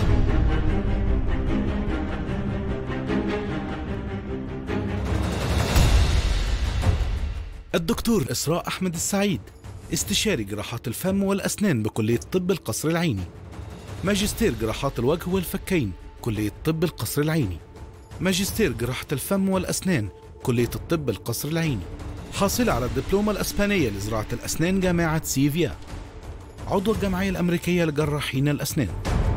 الدكتور إسراء أحمد السعيد استشاري جراحات الفم والأسنان بكلية طب القصر العيني ماجستير جراحات الوجه والفكين كلية طب القصر العيني ماجستير جراحة الفم والأسنان كلية الطب القصر العيني حاصلة على الدبلومة الأسبانية لزراعة الأسنان جامعة سيفيا عضو الجمعية الأمريكية لجراحين الأسنان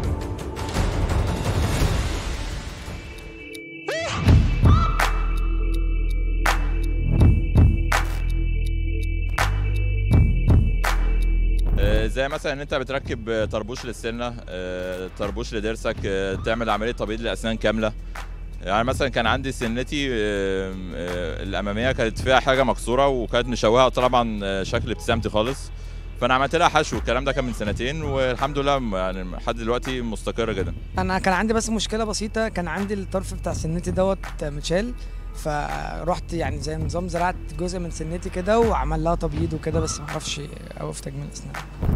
آه، زي مثلا ان انت بتركب آه، طربوش للسنه آه، طربوش لضرسك آه، تعمل عمليه تبييض للاسنان كامله يعني مثلا كان عندي سنتي آه، آه، الاماميه كانت فيها حاجه مكسوره وكانت مشوهه طبعا آه، شكل ابتسامتي خالص فانا عملت لها حشو الكلام ده كان من سنتين والحمد لله م- يعني لحد دلوقتي مستقره جدا انا كان عندي بس مشكله بسيطه كان عندي الطرف بتاع سنتي دوت متشال فرحت يعني زي نظام زرعت جزء من سنتي كده وعمل لها تبييض وكده بس ما اعرفش اوقف تجميل اسنان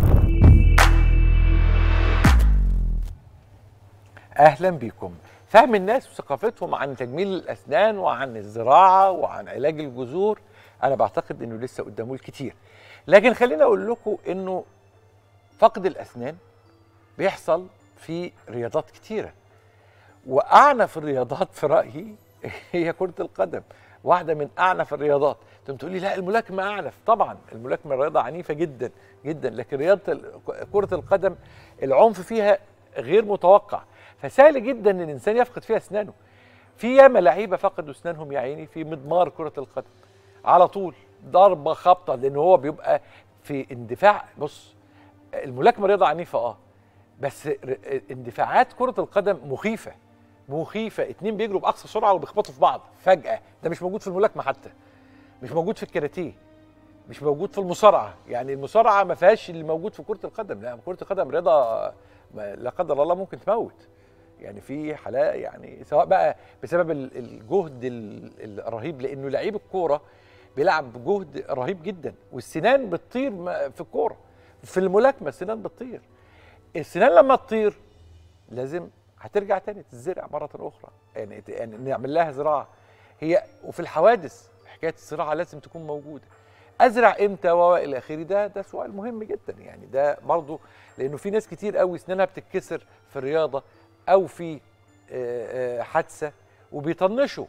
اهلا بيكم فهم الناس وثقافتهم عن تجميل الاسنان وعن الزراعه وعن علاج الجذور انا بعتقد انه لسه قدامه الكتير لكن خليني اقول لكم انه فقد الاسنان بيحصل في رياضات كتيره واعنف الرياضات في رايي هي كره القدم واحده من اعنف الرياضات انت تقول لي لا الملاكمه اعنف طبعا الملاكمه رياضه عنيفه جدا جدا لكن رياضه ال- كره القدم العنف فيها غير متوقع فسهل جدا ان الانسان يفقد فيها اسنانه في ياما لعيبه فقدوا اسنانهم يا عيني في مضمار كره القدم على طول ضربه خبطه لان هو بيبقى في اندفاع بص الملاكمه رياضه عنيفه اه بس ر- اندفاعات كره القدم مخيفه مخيفه اتنين بيجروا باقصى سرعه وبيخبطوا في بعض فجاه ده مش موجود في الملاكمه حتى مش موجود في الكاراتيه مش موجود في المصارعه يعني المصارعه ما فيهاش اللي موجود في كره القدم لا كره القدم رياضه ما- لا قدر الله ممكن تموت يعني في حالات يعني سواء بقى بسبب ال- الجهد ال- الرهيب لانه لعيب الكوره بيلعب بجهد رهيب جدا والسنان بتطير ما- في الكوره في الملاكمه السنان بتطير السنان لما تطير لازم هترجع تاني تتزرع مره اخرى يعني يعني نعمل لها زراعه هي وفي الحوادث حكايه الزراعه لازم تكون موجوده ازرع امتى و الى اخره ده ده سؤال مهم جدا يعني ده برضه لانه في ناس كتير قوي اسنانها بتتكسر في الرياضه او في آه، آه، حادثه وبيطنشوا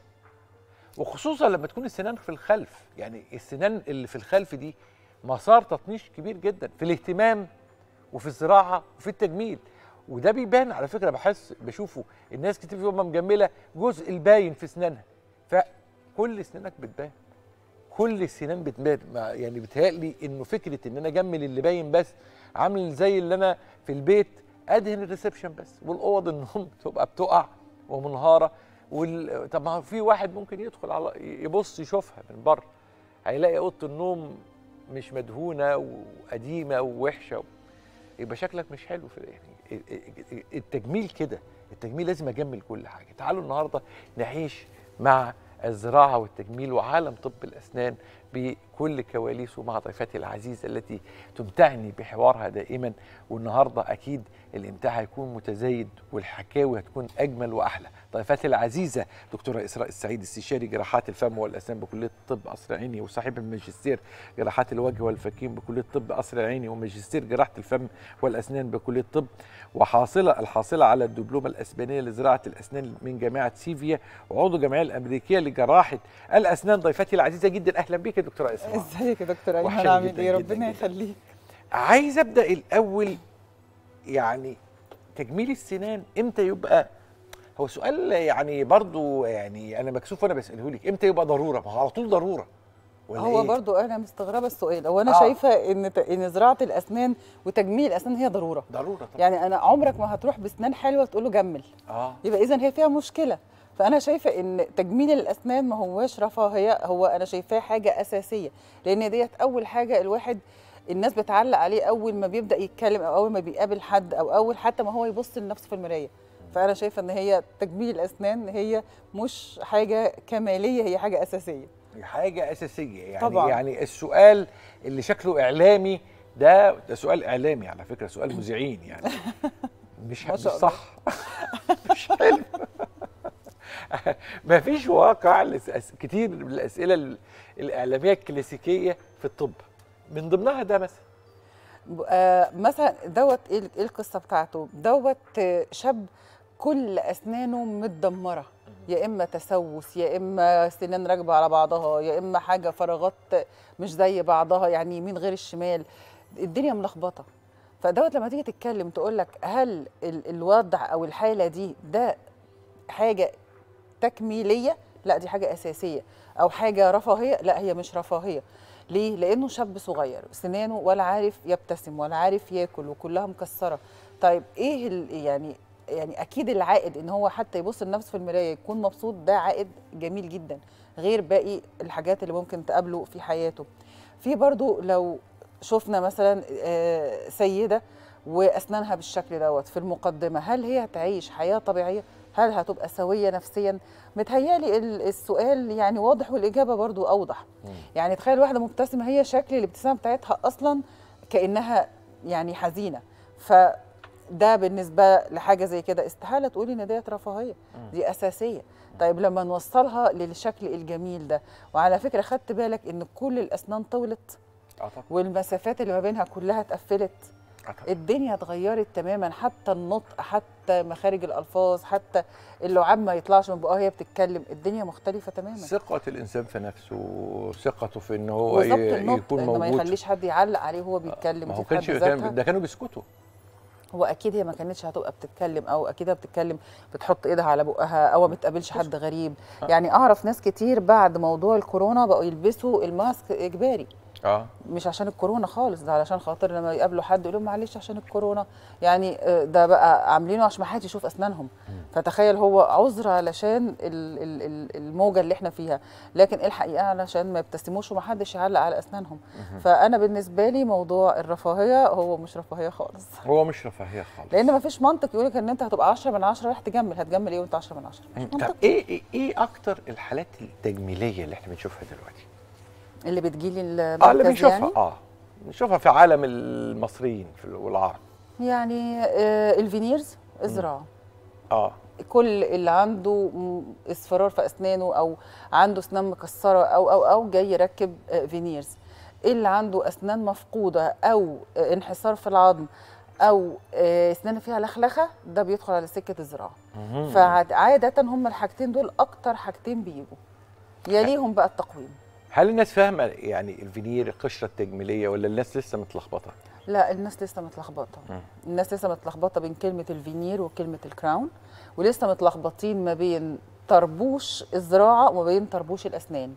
وخصوصا لما تكون السنان في الخلف يعني السنان اللي في الخلف دي مسار تطنيش كبير جدا في الاهتمام وفي الزراعه وفي التجميل وده بيبان على فكره بحس بشوفه الناس كتير فيهم مجمله جزء الباين في اسنانها فكل اسنانك بتبان كل السنان بتبان ما- يعني بتهيألي انه فكره ان انا اجمل اللي باين بس عامل زي اللي انا في البيت ادهن الريسبشن بس والاوض النوم تبقى بتقع ومنهاره وال... طب ما هو في واحد ممكن يدخل على يبص يشوفها من بره هيلاقي اوضه النوم مش مدهونه وقديمه ووحشه يبقى شكلك مش حلو في يعني التجميل كده التجميل لازم اجمل كل حاجه تعالوا النهارده نعيش مع الزراعه والتجميل وعالم طب الاسنان بكل كواليسه مع ضيفتي العزيزه التي تمتعني بحوارها دائما والنهارده اكيد الامتاع هيكون متزايد والحكاوي هتكون اجمل واحلى ضيفتي العزيزه دكتوره اسراء السعيد استشاري جراحات الفم والاسنان بكليه الطب قصر عيني وصاحب الماجستير جراحات الوجه والفكين بكليه الطب قصر عيني وماجستير جراحه الفم والاسنان بكليه الطب وحاصله الحاصله على الدبلومه الاسبانيه لزراعه الاسنان من جامعه سيفيا وعضو الجمعيه الامريكيه لجراحه الاسنان ضيفتي العزيزه جدا اهلا بيك يا دكتوره اسراء ازيك يا دكتور ايمن وحشاني عامل جداً ايه جداً ربنا جداً. يخليك عايز ابدا الاول يعني تجميل السنان امتى يبقى هو سؤال يعني برضو يعني انا مكسوف وانا بساله لك امتى يبقى ضروره ما هو على طول ضروره ولا هو إيه؟ برضو انا مستغربه السؤال هو انا آه. آه. شايفه ان ت- ان زراعه الاسنان وتجميل الاسنان هي ضروره ضروره طبعا يعني انا عمرك ما هتروح باسنان حلوه تقول له جمل اه يبقى اذا هي فيها مشكله فانا شايفه ان تجميل الاسنان ما هواش رفاهيه هو انا شايفاه حاجه اساسيه لان ديت اول حاجه الواحد الناس بتعلق عليه اول ما بيبدا يتكلم او اول ما بيقابل حد او اول حتى ما هو يبص لنفسه في المرايه فانا شايفه ان هي تجميل الاسنان هي مش حاجه كماليه هي حاجه اساسيه حاجه اساسيه يعني طبعاً. يعني السؤال اللي شكله اعلامي ده ده سؤال اعلامي على فكره سؤال مذيعين يعني مش ما مش شاء الله. صح مش حلو ما فيش واقع لس- كتير من الاسئله ال- الاعلاميه الكلاسيكيه في الطب من ضمنها ده مثلا ب- آه، مثلا دوت ايه ال- إيه القصه بتاعته دوت آه، شاب كل اسنانه متدمره يا اما تسوس يا اما سنان راكبه على بعضها يا اما حاجه فراغات مش زي بعضها يعني يمين غير الشمال الدنيا ملخبطه فدوت لما تيجي تتكلم تقول لك هل ال- الوضع او الحاله دي ده حاجه تكميليه لا دي حاجه اساسيه او حاجه رفاهيه لا هي مش رفاهيه ليه لانه شاب صغير سنانه ولا عارف يبتسم ولا عارف ياكل وكلها مكسره طيب ايه ال- يعني يعني اكيد العائد ان هو حتى يبص لنفسه في المرايه يكون مبسوط ده عائد جميل جدا غير باقي الحاجات اللي ممكن تقابله في حياته في برضو لو شفنا مثلا آه، سيده واسنانها بالشكل دوت في المقدمه هل هي هتعيش حياه طبيعيه هل هتبقى سويه نفسيا متهيالي ال- السؤال يعني واضح والاجابه برضو اوضح يعني تخيل واحده مبتسمه هي شكل الابتسامه بتاعتها اصلا كانها يعني حزينه فده بالنسبه لحاجه زي كده استحاله تقولي ان ديت رفاهيه دي اساسيه طيب لما نوصلها للشكل الجميل ده وعلى فكره خدت بالك ان كل الاسنان طولت اه طبعا والمسافات اللي ما بينها كلها اتقفلت الدنيا اتغيرت تماما حتى النطق حتى مخارج الالفاظ حتى اللعاب ما يطلعش من بقها هي بتتكلم الدنيا مختلفه تماما ثقه الانسان في نفسه ثقته في ان هو وظبط ي- النطق يكون انه ما موجود يخليش حد يعلق عليه وهو بيتكلم ما هو دي في كانش حد كان ذاتها ده كانوا بيسكتوا هو اكيد هي ما كانتش هتبقى بتتكلم او اكيد هي بتتكلم بتحط ايدها على بقها او ما بتقابلش حد غريب يعني اعرف ناس كتير بعد موضوع الكورونا بقوا يلبسوا الماسك اجباري اه مش عشان الكورونا خالص ده علشان خاطر لما يقابلوا حد يقول لهم معلش عشان الكورونا يعني آه، ده بقى عاملينه عشان ما حدش يشوف اسنانهم فتخيل هو عذر علشان ال- ال- ال- الموجه اللي احنا فيها لكن الحقيقه علشان ما يبتسموش وما حدش يعلق على اسنانهم مهم. فانا بالنسبه لي موضوع الرفاهيه هو مش رفاهيه خالص هو مش رفاهيه خالص لان ما فيش منطق يقول لك ان انت هتبقى 10 من 10 رايح تجمل هتجمل ايه وانت 10 من 10 طب ايه ايه ايه اكتر الحالات التجميليه اللي احنا بنشوفها دلوقتي اللي بتجيلي اه المركز اللي بنشوفها يعني اه بنشوفها في عالم المصريين في ال- والعرب يعني آه الفينيرز الزراعه اه كل اللي عنده م- اصفرار في اسنانه او عنده اسنان مكسره او او او جاي يركب آه، فينيرز اللي عنده اسنان مفقوده او آه، انحسار في العظم او آه، اسنان فيها لخلخه ده بيدخل على سكه الزراعه مهم. فعاده هم الحاجتين دول اكتر حاجتين بيجوا يليهم بقى التقويم هل الناس فاهمه يعني الفينير القشره التجميليه ولا الناس لسه متلخبطه؟ لا الناس لسه متلخبطه مم. الناس لسه متلخبطه بين كلمه الفينير وكلمه الكراون ولسه متلخبطين ما بين طربوش الزراعه وما بين طربوش الاسنان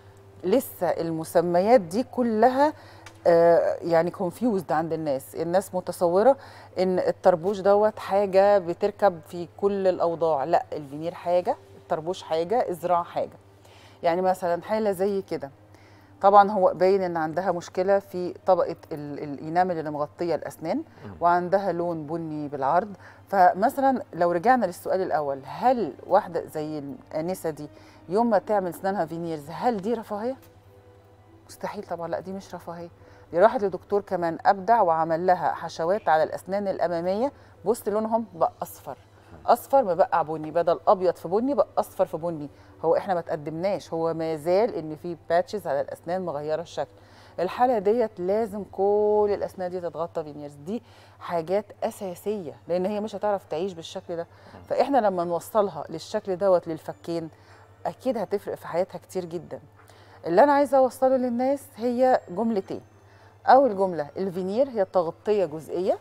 لسه المسميات دي كلها آه، يعني كونفيوزد عند الناس الناس متصوره ان الطربوش دوت حاجه بتركب في كل الاوضاع لا الفينير حاجه الطربوش حاجه الزراعه حاجه يعني مثلا حاله زي كده طبعا هو باين ان عندها مشكله في طبقه ال- الانامل اللي مغطيه الاسنان وعندها لون بني بالعرض فمثلا لو رجعنا للسؤال الاول هل واحده زي الانسه دي يوم ما تعمل اسنانها فينيرز هل دي رفاهيه مستحيل طبعا لا دي مش رفاهيه دي راحت لدكتور كمان ابدع وعمل لها حشوات على الاسنان الاماميه بص لونهم بقى اصفر اصفر مبقع بني بدل ابيض في بني بقى اصفر في بني هو احنا ما تقدمناش هو ما زال ان في باتشز على الاسنان مغيره الشكل الحاله ديت لازم كل الاسنان دي تتغطى فينيرز دي حاجات اساسيه لان هي مش هتعرف تعيش بالشكل ده فاحنا لما نوصلها للشكل دوت للفكين اكيد هتفرق في حياتها كتير جدا اللي انا عايزه اوصله للناس هي جملتين اول جمله الفينير هي تغطيه جزئيه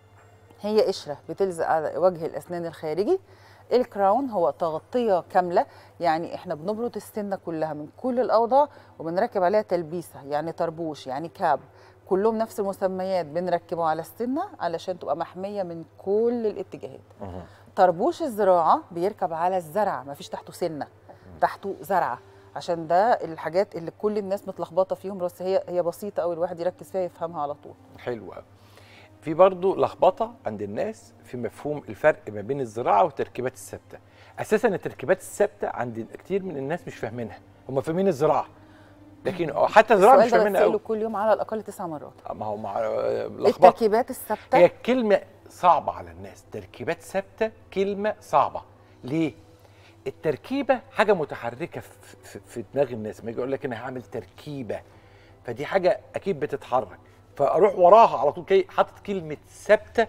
هي قشره بتلزق على وجه الاسنان الخارجي الكراون هو تغطيه كامله يعني احنا بنبرد السنه كلها من كل الاوضاع وبنركب عليها تلبيسه يعني طربوش يعني كاب كلهم نفس المسميات بنركبه على السنه علشان تبقى محميه من كل الاتجاهات طربوش الزراعه بيركب على الزرع مفيش تحته سنه تحته زرعه عشان ده الحاجات اللي كل الناس متلخبطه فيهم بس هي هي بسيطه قوي الواحد يركز فيها يفهمها على طول حلو قوي في برضه لخبطه عند الناس في مفهوم الفرق ما بين الزراعه والتركيبات الثابته اساسا التركيبات الثابته عند كتير من الناس مش فاهمينها هم فاهمين الزراعه لكن حتى الزراعه مش السؤال ده فاهمينها بتسأله قوي كل يوم على الاقل تسع مرات ما هو مع لخبطه التركيبات الثابته هي كلمة صعبة على الناس تركيبات ثابتة كلمة صعبة ليه؟ التركيبة حاجة متحركة في, في, في دماغ الناس لما يجي يقول لك أنا هعمل تركيبة فدي حاجة أكيد بتتحرك فأروح وراها على طول كي حاطط كلمة ثابتة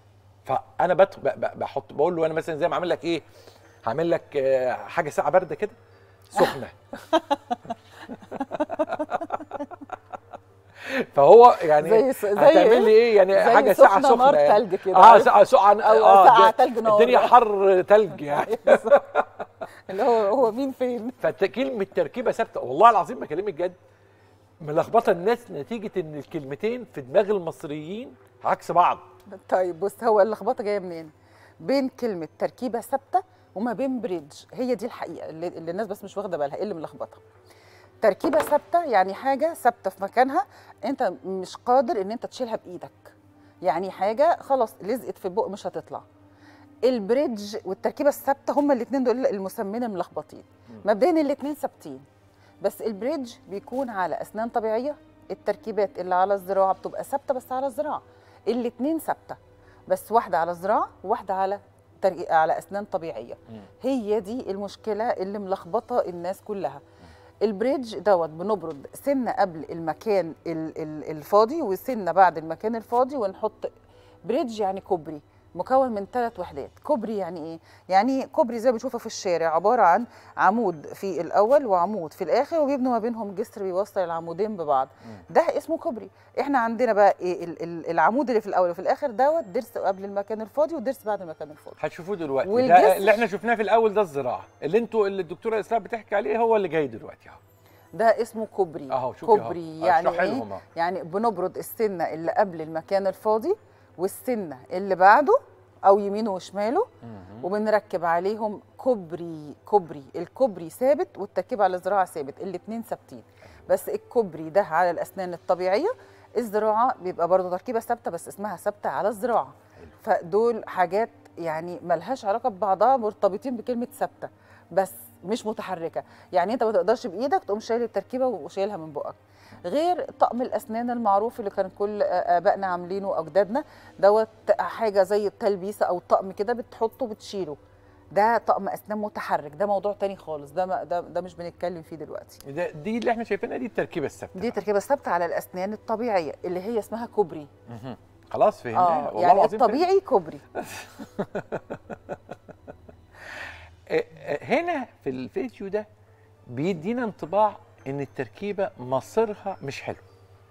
فأنا بت- ب- ب- بحط بقول له أنا مثلا زي ما أعمل لك إيه؟ هعمل لك آه، حاجة ساعة باردة كده سخنة فهو يعني زي س- زي هتعمل لي ايه يعني زي حاجه ساعه سخنة سخنه نار يعني. تلج كده، اه عارف؟ ساعه ساعه أو اه ساعة ده- تلج نار. الدنيا حر تلج يعني اللي هو هو مين فين فكلمه تركيبه ثابته والله العظيم بكلمك جد ملخبطه الناس نتيجه ان الكلمتين في دماغ المصريين عكس بعض طيب بص هو اللخبطه جايه منين بين كلمه تركيبه ثابته وما بين بريدج هي دي الحقيقه اللي, اللي الناس بس مش واخده بالها ايه اللي ملخبطها تركيبه ثابته يعني حاجه ثابته في مكانها انت مش قادر ان انت تشيلها بايدك يعني حاجه خلاص لزقت في البق مش هتطلع البريدج والتركيبه الثابته هما الاثنين دول المسمين الملخبطين مبدئيا الاثنين ثابتين بس البريدج بيكون على اسنان طبيعيه التركيبات اللي على الزراعه بتبقى ثابته بس على الزراعه الاثنين ثابته بس واحده على الزراعه وواحده على ترج... على اسنان طبيعيه هي دي المشكله اللي ملخبطه الناس كلها البريدج دوت بنبرد سنه قبل المكان ال- ال- الفاضي وسنه بعد المكان الفاضي ونحط بريدج يعني كوبري مكون من ثلاث وحدات كوبري يعني ايه يعني كوبري زي ما بنشوفه في الشارع عباره عن عمود في الاول وعمود في الاخر وبيبنوا ما بينهم جسر بيوصل العمودين ببعض ده اسمه كوبري احنا عندنا بقى إيه ال- ال- العمود اللي في الاول وفي الاخر دوت ضرس قبل المكان الفاضي وضرس بعد المكان الفاضي هتشوفوه دلوقتي ده والجسر- اللي احنا شفناه في الاول ده الزراعه اللي انتوا اللي الدكتوره اسراء بتحكي عليه هو اللي جاي دلوقتي اهو ده اسمه كوبري اهو شوفي اهو. كوبري اه، يعني اشرحي ايه لهم اهو. يعني بنبرد السنه اللي قبل المكان الفاضي والسنه اللي بعده او يمينه وشماله وبنركب عليهم كوبري كوبري الكوبري ثابت والتركيب على الزراعه ثابت الاثنين ثابتين بس الكوبري ده على الاسنان الطبيعيه الزراعه بيبقى برضه تركيبه ثابته بس اسمها ثابته على الزراعه فدول حاجات يعني ملهاش علاقه ببعضها مرتبطين بكلمه ثابته بس مش متحركه يعني انت ما تقدرش بايدك تقوم شايل التركيبه وشايلها من بقك غير طقم الاسنان المعروف اللي كان كل ابائنا عاملينه واجدادنا دوت حاجه زي التلبيسه او طقم كده بتحطه بتشيله ده طقم اسنان متحرك ده موضوع تاني خالص ده ما ده, ده مش بنتكلم فيه دلوقتي ده دي اللي احنا شايفينها دي التركيبه الثابته دي التركيبه الثابته على الاسنان الطبيعيه اللي هي اسمها كوبري مهم. خلاص فهمنا اه والله يعني العظيم فهمنا. الطبيعي كوبري آه، آه، هنا في الفيديو ده بيدينا انطباع ان التركيبه مصيرها مش حلو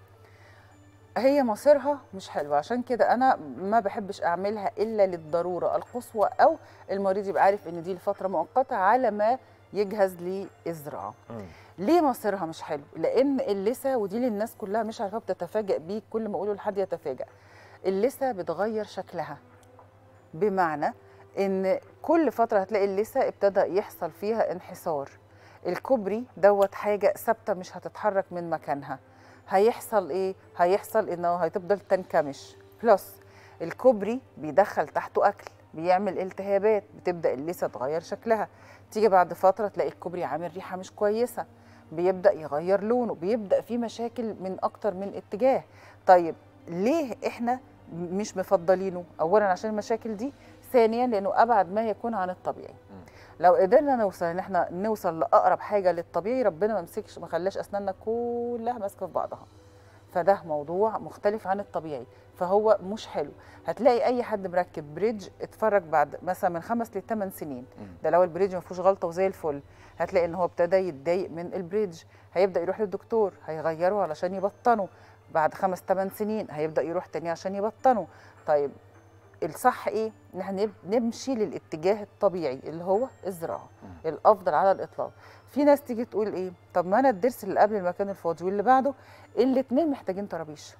هي مصيرها مش حلوه عشان كده انا ما بحبش اعملها الا للضروره القصوى او المريض يبقى عارف ان دي لفتره مؤقته على ما يجهز للزراعه ليه مصيرها مش حلو لان اللثه ودي للناس كلها مش عارفه بتتفاجئ بيه كل ما اقوله لحد يتفاجئ اللثه بتغير شكلها بمعنى ان كل فتره هتلاقي اللثه ابتدى يحصل فيها انحسار الكوبري دوت حاجه ثابته مش هتتحرك من مكانها هيحصل ايه هيحصل انه هتفضل تنكمش بلس الكوبري بيدخل تحته اكل بيعمل التهابات بتبدا اللثه تغير شكلها تيجي بعد فتره تلاقي الكوبري عامل ريحه مش كويسه بيبدا يغير لونه بيبدا في مشاكل من اكتر من اتجاه طيب ليه احنا مش مفضلينه اولا عشان المشاكل دي ثانيا لانه ابعد ما يكون عن الطبيعي لو قدرنا نوصل ان احنا نوصل لاقرب حاجه للطبيعي ربنا ما مسكش ما خلاش اسناننا كلها ماسكه في بعضها فده موضوع مختلف عن الطبيعي فهو مش حلو هتلاقي اي حد مركب بريدج اتفرج بعد مثلا من خمس لثمان سنين ده لو البريدج ما فيهوش غلطه وزي الفل هتلاقي ان هو ابتدى يتضايق من البريدج هيبدا يروح للدكتور هيغيره علشان يبطنه بعد خمس ثمان سنين هيبدا يروح تاني عشان يبطنه طيب الصح ايه ان احنا نب- نمشي للاتجاه الطبيعي اللي هو الزراعه الافضل على الاطلاق في ناس تيجي تقول ايه طب ما انا الضرس اللي قبل المكان الفاضي واللي بعده الاثنين محتاجين طرابيش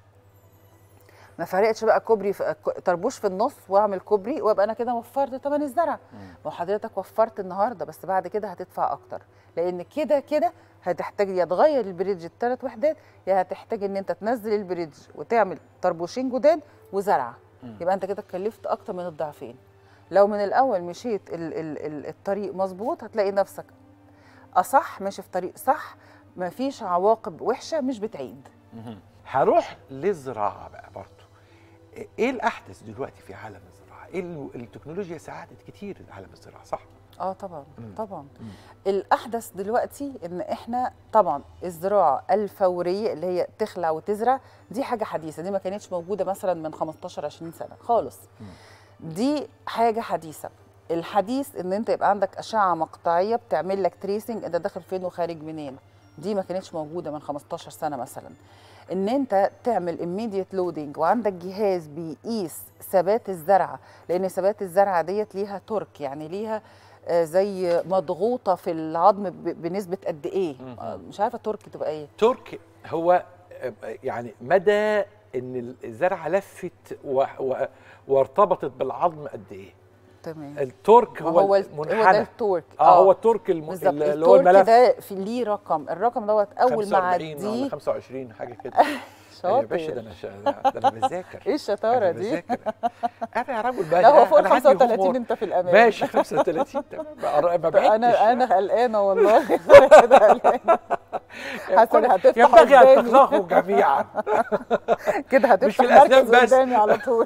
ما فرقتش بقى كوبري في طربوش في النص واعمل كوبري وابقى انا كده وفرت ثمن الزرع ما هو حضرتك وفرت النهارده بس بعد كده هتدفع اكتر لان كده كده هتحتاج يا تغير البريدج الثلاث وحدات يا هتحتاج ان انت تنزل البريدج وتعمل طربوشين جداد وزرعه يبقى انت كده اتكلفت اكتر من الضعفين لو من الاول مشيت ال ال ال الطريق مظبوط هتلاقي نفسك اصح ماشي في طريق صح مفيش عواقب وحشه مش بتعيد هروح للزراعه بقى برضه ايه الاحدث دلوقتي في عالم الزراعه ايه ال- التكنولوجيا ساعدت كتير عالم الزراعه صح اه طبعا مم. طبعا الاحدث دلوقتي ان احنا طبعا الزراعه الفوريه اللي هي تخلع وتزرع دي حاجه حديثه دي ما كانتش موجوده مثلا من 15 20 سنه خالص دي حاجه حديثه الحديث ان انت يبقى عندك اشعه مقطعيه بتعمل لك تريسنج انت داخل فين وخارج منين دي ما كانتش موجوده من 15 سنه مثلا ان انت تعمل immediate loading وعندك جهاز بيقيس ثبات الزرعه لان ثبات الزرعه ديت ليها تورك يعني ليها آه، زي مضغوطه في العظم ب- بنسبه قد ايه آه، مش عارفه تورك تبقى ايه ترك هو آه، يعني مدى ان الزرعه لفت و... و... وارتبطت بالعظم قد ايه تمام التورك هو, هو ال- المنحنى هو ده التورك اه هو التورك الم... بالظبط اللي هو التورك الملف ده في ليه رقم الرقم دوت اول ما 45 ولا عديه 25 حاجه كده شاطر. يا باشا ده انا شا... ده انا بذاكر ايه الشطاره أنا دي بذاكر. انا يا رجل بقى لا هو فوق أنا عندي 35 هومور. انت في الامان ماشي 35 تمام ما ما بعدتش انا انا قلقانه والله كده قلقانه حاسه إن هتفتح ينبغي ان قدامي. تخلقوا جميعا كده مش في هتفتح الأسنان مركز بس. قدامي على طول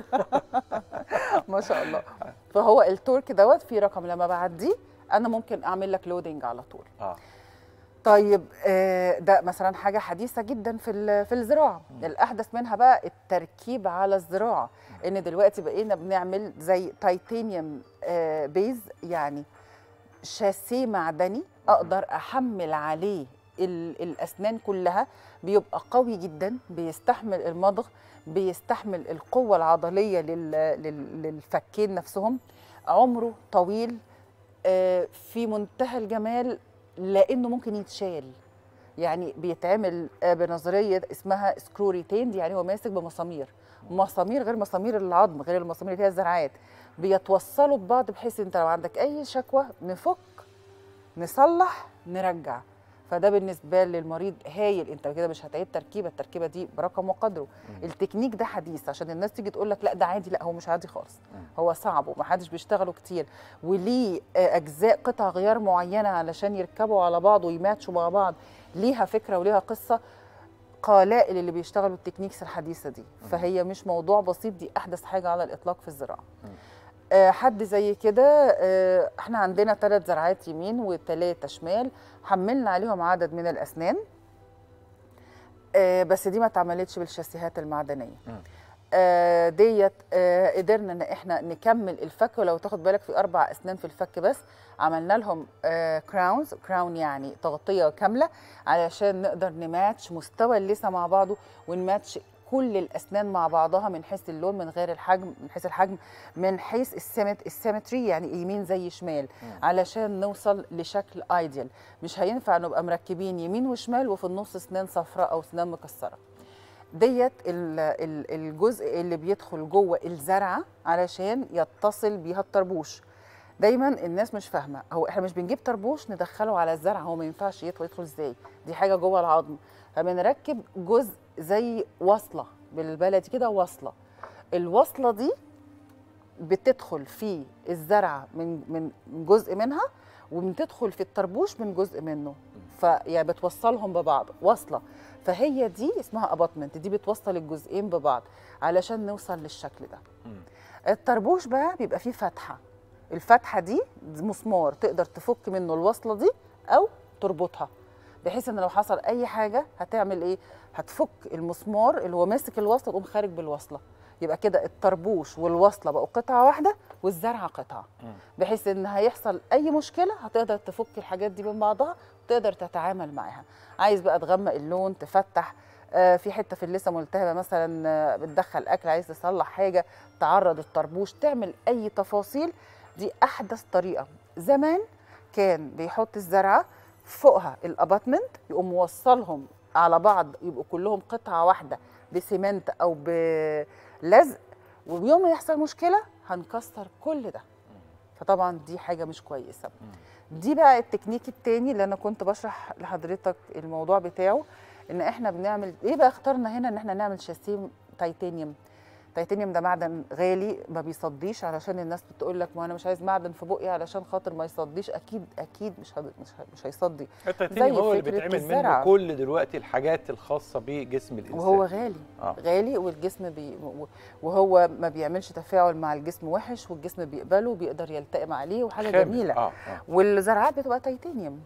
ما شاء الله فهو التورك دوت في رقم لما بعديه انا ممكن اعمل لك لودنج على طول اه طيب آه، ده مثلا حاجه حديثه جدا في ال- في الزراعه الاحدث منها بقى التركيب على الزراعه ان دلوقتي بقينا بنعمل زي تيتانيوم آه، بيز يعني شاسيه معدني اقدر احمل عليه ال- الاسنان كلها بيبقى قوي جدا بيستحمل المضغ بيستحمل القوه العضليه لل- لل- للفكين نفسهم عمره طويل آه، في منتهى الجمال لانه ممكن يتشال يعني بيتعمل آه، بنظريه اسمها سكرو ريتيند يعني هو ماسك بمسامير مسامير غير مسامير العظم غير المسامير اللي هي الزرعات بيتوصلوا ببعض بحيث انت لو عندك اي شكوى نفك نصلح نرجع فده بالنسبه للمريض هايل انت كده مش هتعيد تركيبه التركيبه دي برقم وقدره التكنيك ده حديث عشان الناس تيجي تقول لك لا ده عادي لا هو مش عادي خالص هو صعب ومحدش بيشتغله كتير وليه آه، اجزاء قطع غيار معينه علشان يركبوا على بعض ويماتشوا مع بعض ليها فكره وليها قصه قلائل اللي بيشتغلوا التكنيكس الحديثه دي فهي مش موضوع بسيط دي احدث حاجه على الاطلاق في الزراعه آه، حد زي كده آه، احنا عندنا ثلاث زرعات يمين وثلاثه شمال حملنا عليهم عدد من الاسنان آه، بس دي ما اتعملتش بالشاسيهات المعدنيه آه، ديت آه، قدرنا ان احنا نكمل الفك ولو تاخد بالك في اربع اسنان في الفك بس عملنا لهم كراونز كراون يعني تغطيه كامله علشان نقدر نماتش مستوى اللثه مع بعضه ونماتش كل الاسنان مع بعضها من حيث اللون من غير الحجم من حيث الحجم من حيث السيمت السيمتري يعني يمين زي شمال علشان نوصل لشكل ايديال مش هينفع نبقى مركبين يمين وشمال وفي النص اسنان صفراء او اسنان مكسره ديت ال- ال- الجزء اللي بيدخل جوه الزرعه علشان يتصل بيها الطربوش دايما الناس مش فاهمه هو احنا مش بنجيب طربوش ندخله على الزرع هو ما ينفعش يدخل يدخل ازاي دي حاجه جوه العظم فبنركب جزء زي وصله بالبلدي كده وصله الوصله دي بتدخل في الزرعه من من جزء منها وبتدخل في الطربوش من جزء منه فيعني بتوصلهم ببعض واصله فهي دي اسمها اباطمنت دي بتوصل الجزئين ببعض علشان نوصل للشكل ده الطربوش بقى بيبقى فيه فتحه الفتحه دي مسمار تقدر تفك منه الوصله دي او تربطها بحيث ان لو حصل اي حاجه هتعمل ايه هتفك المسمار اللي هو ماسك الوصله تقوم خارج بالوصله يبقى كده الطربوش والوصله بقوا قطعه واحده والزرعه قطعه بحيث ان هيحصل اي مشكله هتقدر تفك الحاجات دي من بعضها وتقدر تتعامل معاها عايز بقى تغمق اللون تفتح آه، في حته في اللثه ملتهبه مثلا آه، بتدخل اكل عايز تصلح حاجه تعرض الطربوش تعمل اي تفاصيل دي احدث طريقه زمان كان بيحط الزرعه فوقها الاباتمنت يقوم موصلهم على بعض يبقوا كلهم قطعه واحده بسيمنت او بلزق ويوم ما يحصل مشكله هنكسر كل ده فطبعا دي حاجه مش كويسه دي بقى التكنيك التاني اللي انا كنت بشرح لحضرتك الموضوع بتاعه ان احنا بنعمل ايه بقى اخترنا هنا ان احنا نعمل شاسيه تيتانيوم تيتانيوم ده معدن غالي ما بيصديش علشان الناس بتقول لك ما انا مش عايز معدن في بقي علشان خاطر ما يصديش اكيد اكيد مش هد- مش ه- مش هيصدي التيتانيوم هو اللي فكرة بيتعمل منه الزرع. كل دلوقتي الحاجات الخاصه بجسم الانسان وهو غالي آه. غالي والجسم بي وهو ما بيعملش تفاعل مع الجسم وحش والجسم بيقبله وبيقدر يلتئم عليه وحاجه خامل. جميله آه، آه. والزرعات بتبقى تيتانيوم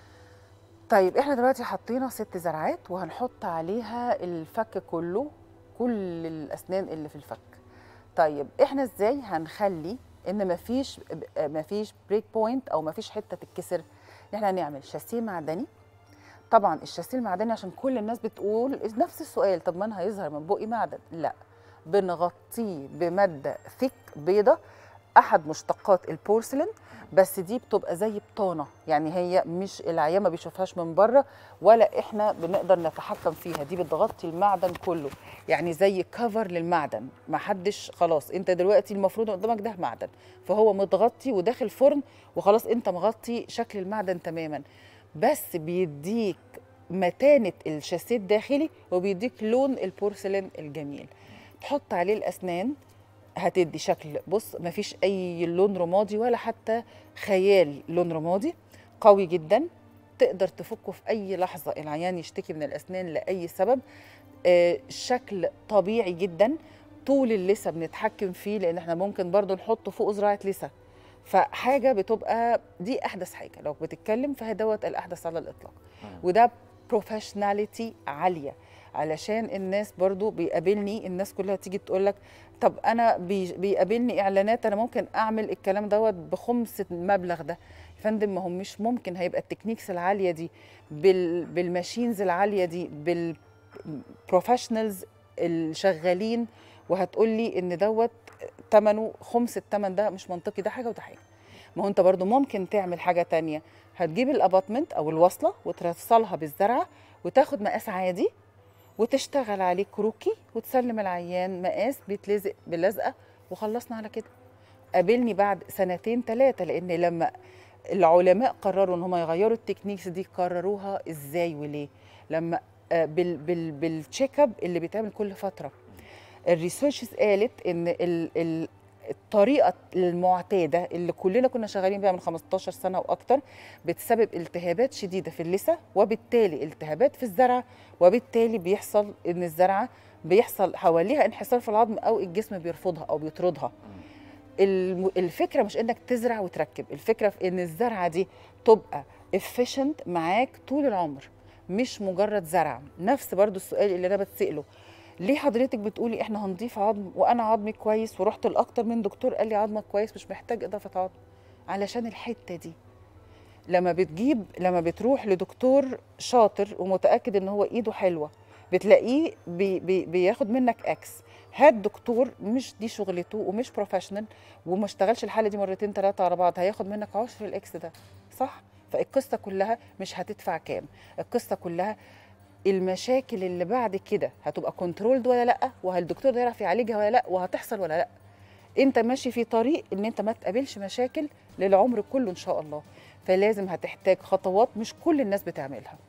طيب احنا دلوقتي حطينا ست زرعات وهنحط عليها الفك كله كل الاسنان اللي في الفك طيب احنا ازاي هنخلي ان مفيش مفيش بريك بوينت او مفيش حته تتكسر احنا هنعمل شاسيه معدني طبعا الشاسيه المعدني عشان كل الناس بتقول نفس السؤال طب ما انا هيظهر من بقي معدن لا بنغطيه بماده ثيك بيضه احد مشتقات البورسلين بس دي بتبقى زي بطانه يعني هي مش العيان ما بيشوفهاش من بره ولا احنا بنقدر نتحكم فيها دي بتغطي المعدن كله يعني زي كفر للمعدن ما حدش خلاص انت دلوقتي المفروض قدامك ده معدن فهو متغطي وداخل فرن وخلاص انت مغطي شكل المعدن تماما بس بيديك متانه الشاسيه الداخلي وبيديك لون البورسلين الجميل تحط عليه الاسنان هتدي شكل بص مفيش اي لون رمادي ولا حتى خيال لون رمادي قوي جدا تقدر تفكه في اي لحظه العيان يشتكي من الاسنان لاي سبب آه، شكل طبيعي جدا طول اللثه بنتحكم فيه لان احنا ممكن برضو نحطه فوق زراعه لثه فحاجه بتبقى دي احدث حاجه لو بتتكلم فهي دوت الاحدث على الاطلاق وده بروفيشناليتي عاليه علشان الناس برضو بيقابلني الناس كلها تيجي تقول لك طب انا بي- بيقابلني اعلانات انا ممكن اعمل الكلام دوت بخمس المبلغ ده يا فندم ما هو مش ممكن هيبقى التكنيكس العاليه دي بال بالماشينز العاليه دي بالبروفيشنالز الشغالين وهتقول لي ان دوت ثمنه خمس الثمن ده مش منطقي ده حاجه وده حاجه ما هو انت برضو ممكن تعمل حاجه تانية هتجيب الاباتمنت او الوصله وتوصلها بالزرعه وتاخد مقاس عادي وتشتغل عليه كروكي وتسلم العيان مقاس بيتلزق بلزقه وخلصنا على كده قابلني بعد سنتين ثلاثه لان لما العلماء قرروا ان هم يغيروا التكنيكس دي قرروها ازاي وليه لما آه، بال بال بالتشيك اب اللي بيتعمل كل فتره الريسيرشز قالت ان ال ال الطريقه المعتاده اللي كلنا كنا شغالين بيها من 15 سنه واكتر بتسبب التهابات شديده في اللثه وبالتالي التهابات في الزرع وبالتالي بيحصل ان الزرعه بيحصل حواليها انحسار في العظم او الجسم بيرفضها او بيطردها الم- الفكره مش انك تزرع وتركب الفكره في ان الزرعه دي تبقى efficient معاك طول العمر مش مجرد زرع نفس برضو السؤال اللي انا بتساله ليه حضرتك بتقولي احنا هنضيف عظم وانا عظمي كويس ورحت لاكتر من دكتور قال لي عظمك كويس مش محتاج اضافه عظم علشان الحته دي لما بتجيب لما بتروح لدكتور شاطر ومتاكد ان هو ايده حلوه بتلاقيه بي بي بياخد منك اكس هات دكتور مش دي شغلته ومش بروفيشنال وما اشتغلش الحاله دي مرتين ثلاثه على بعض هياخد منك عشر الاكس ده صح فالقصه كلها مش هتدفع كام القصه كلها المشاكل اللي بعد كده هتبقى كنترولد ولا لا وهل الدكتور ده يعرف يعالجها ولا لا وهتحصل ولا لا انت ماشي في طريق ان انت ما تقابلش مشاكل للعمر كله ان شاء الله فلازم هتحتاج خطوات مش كل الناس بتعملها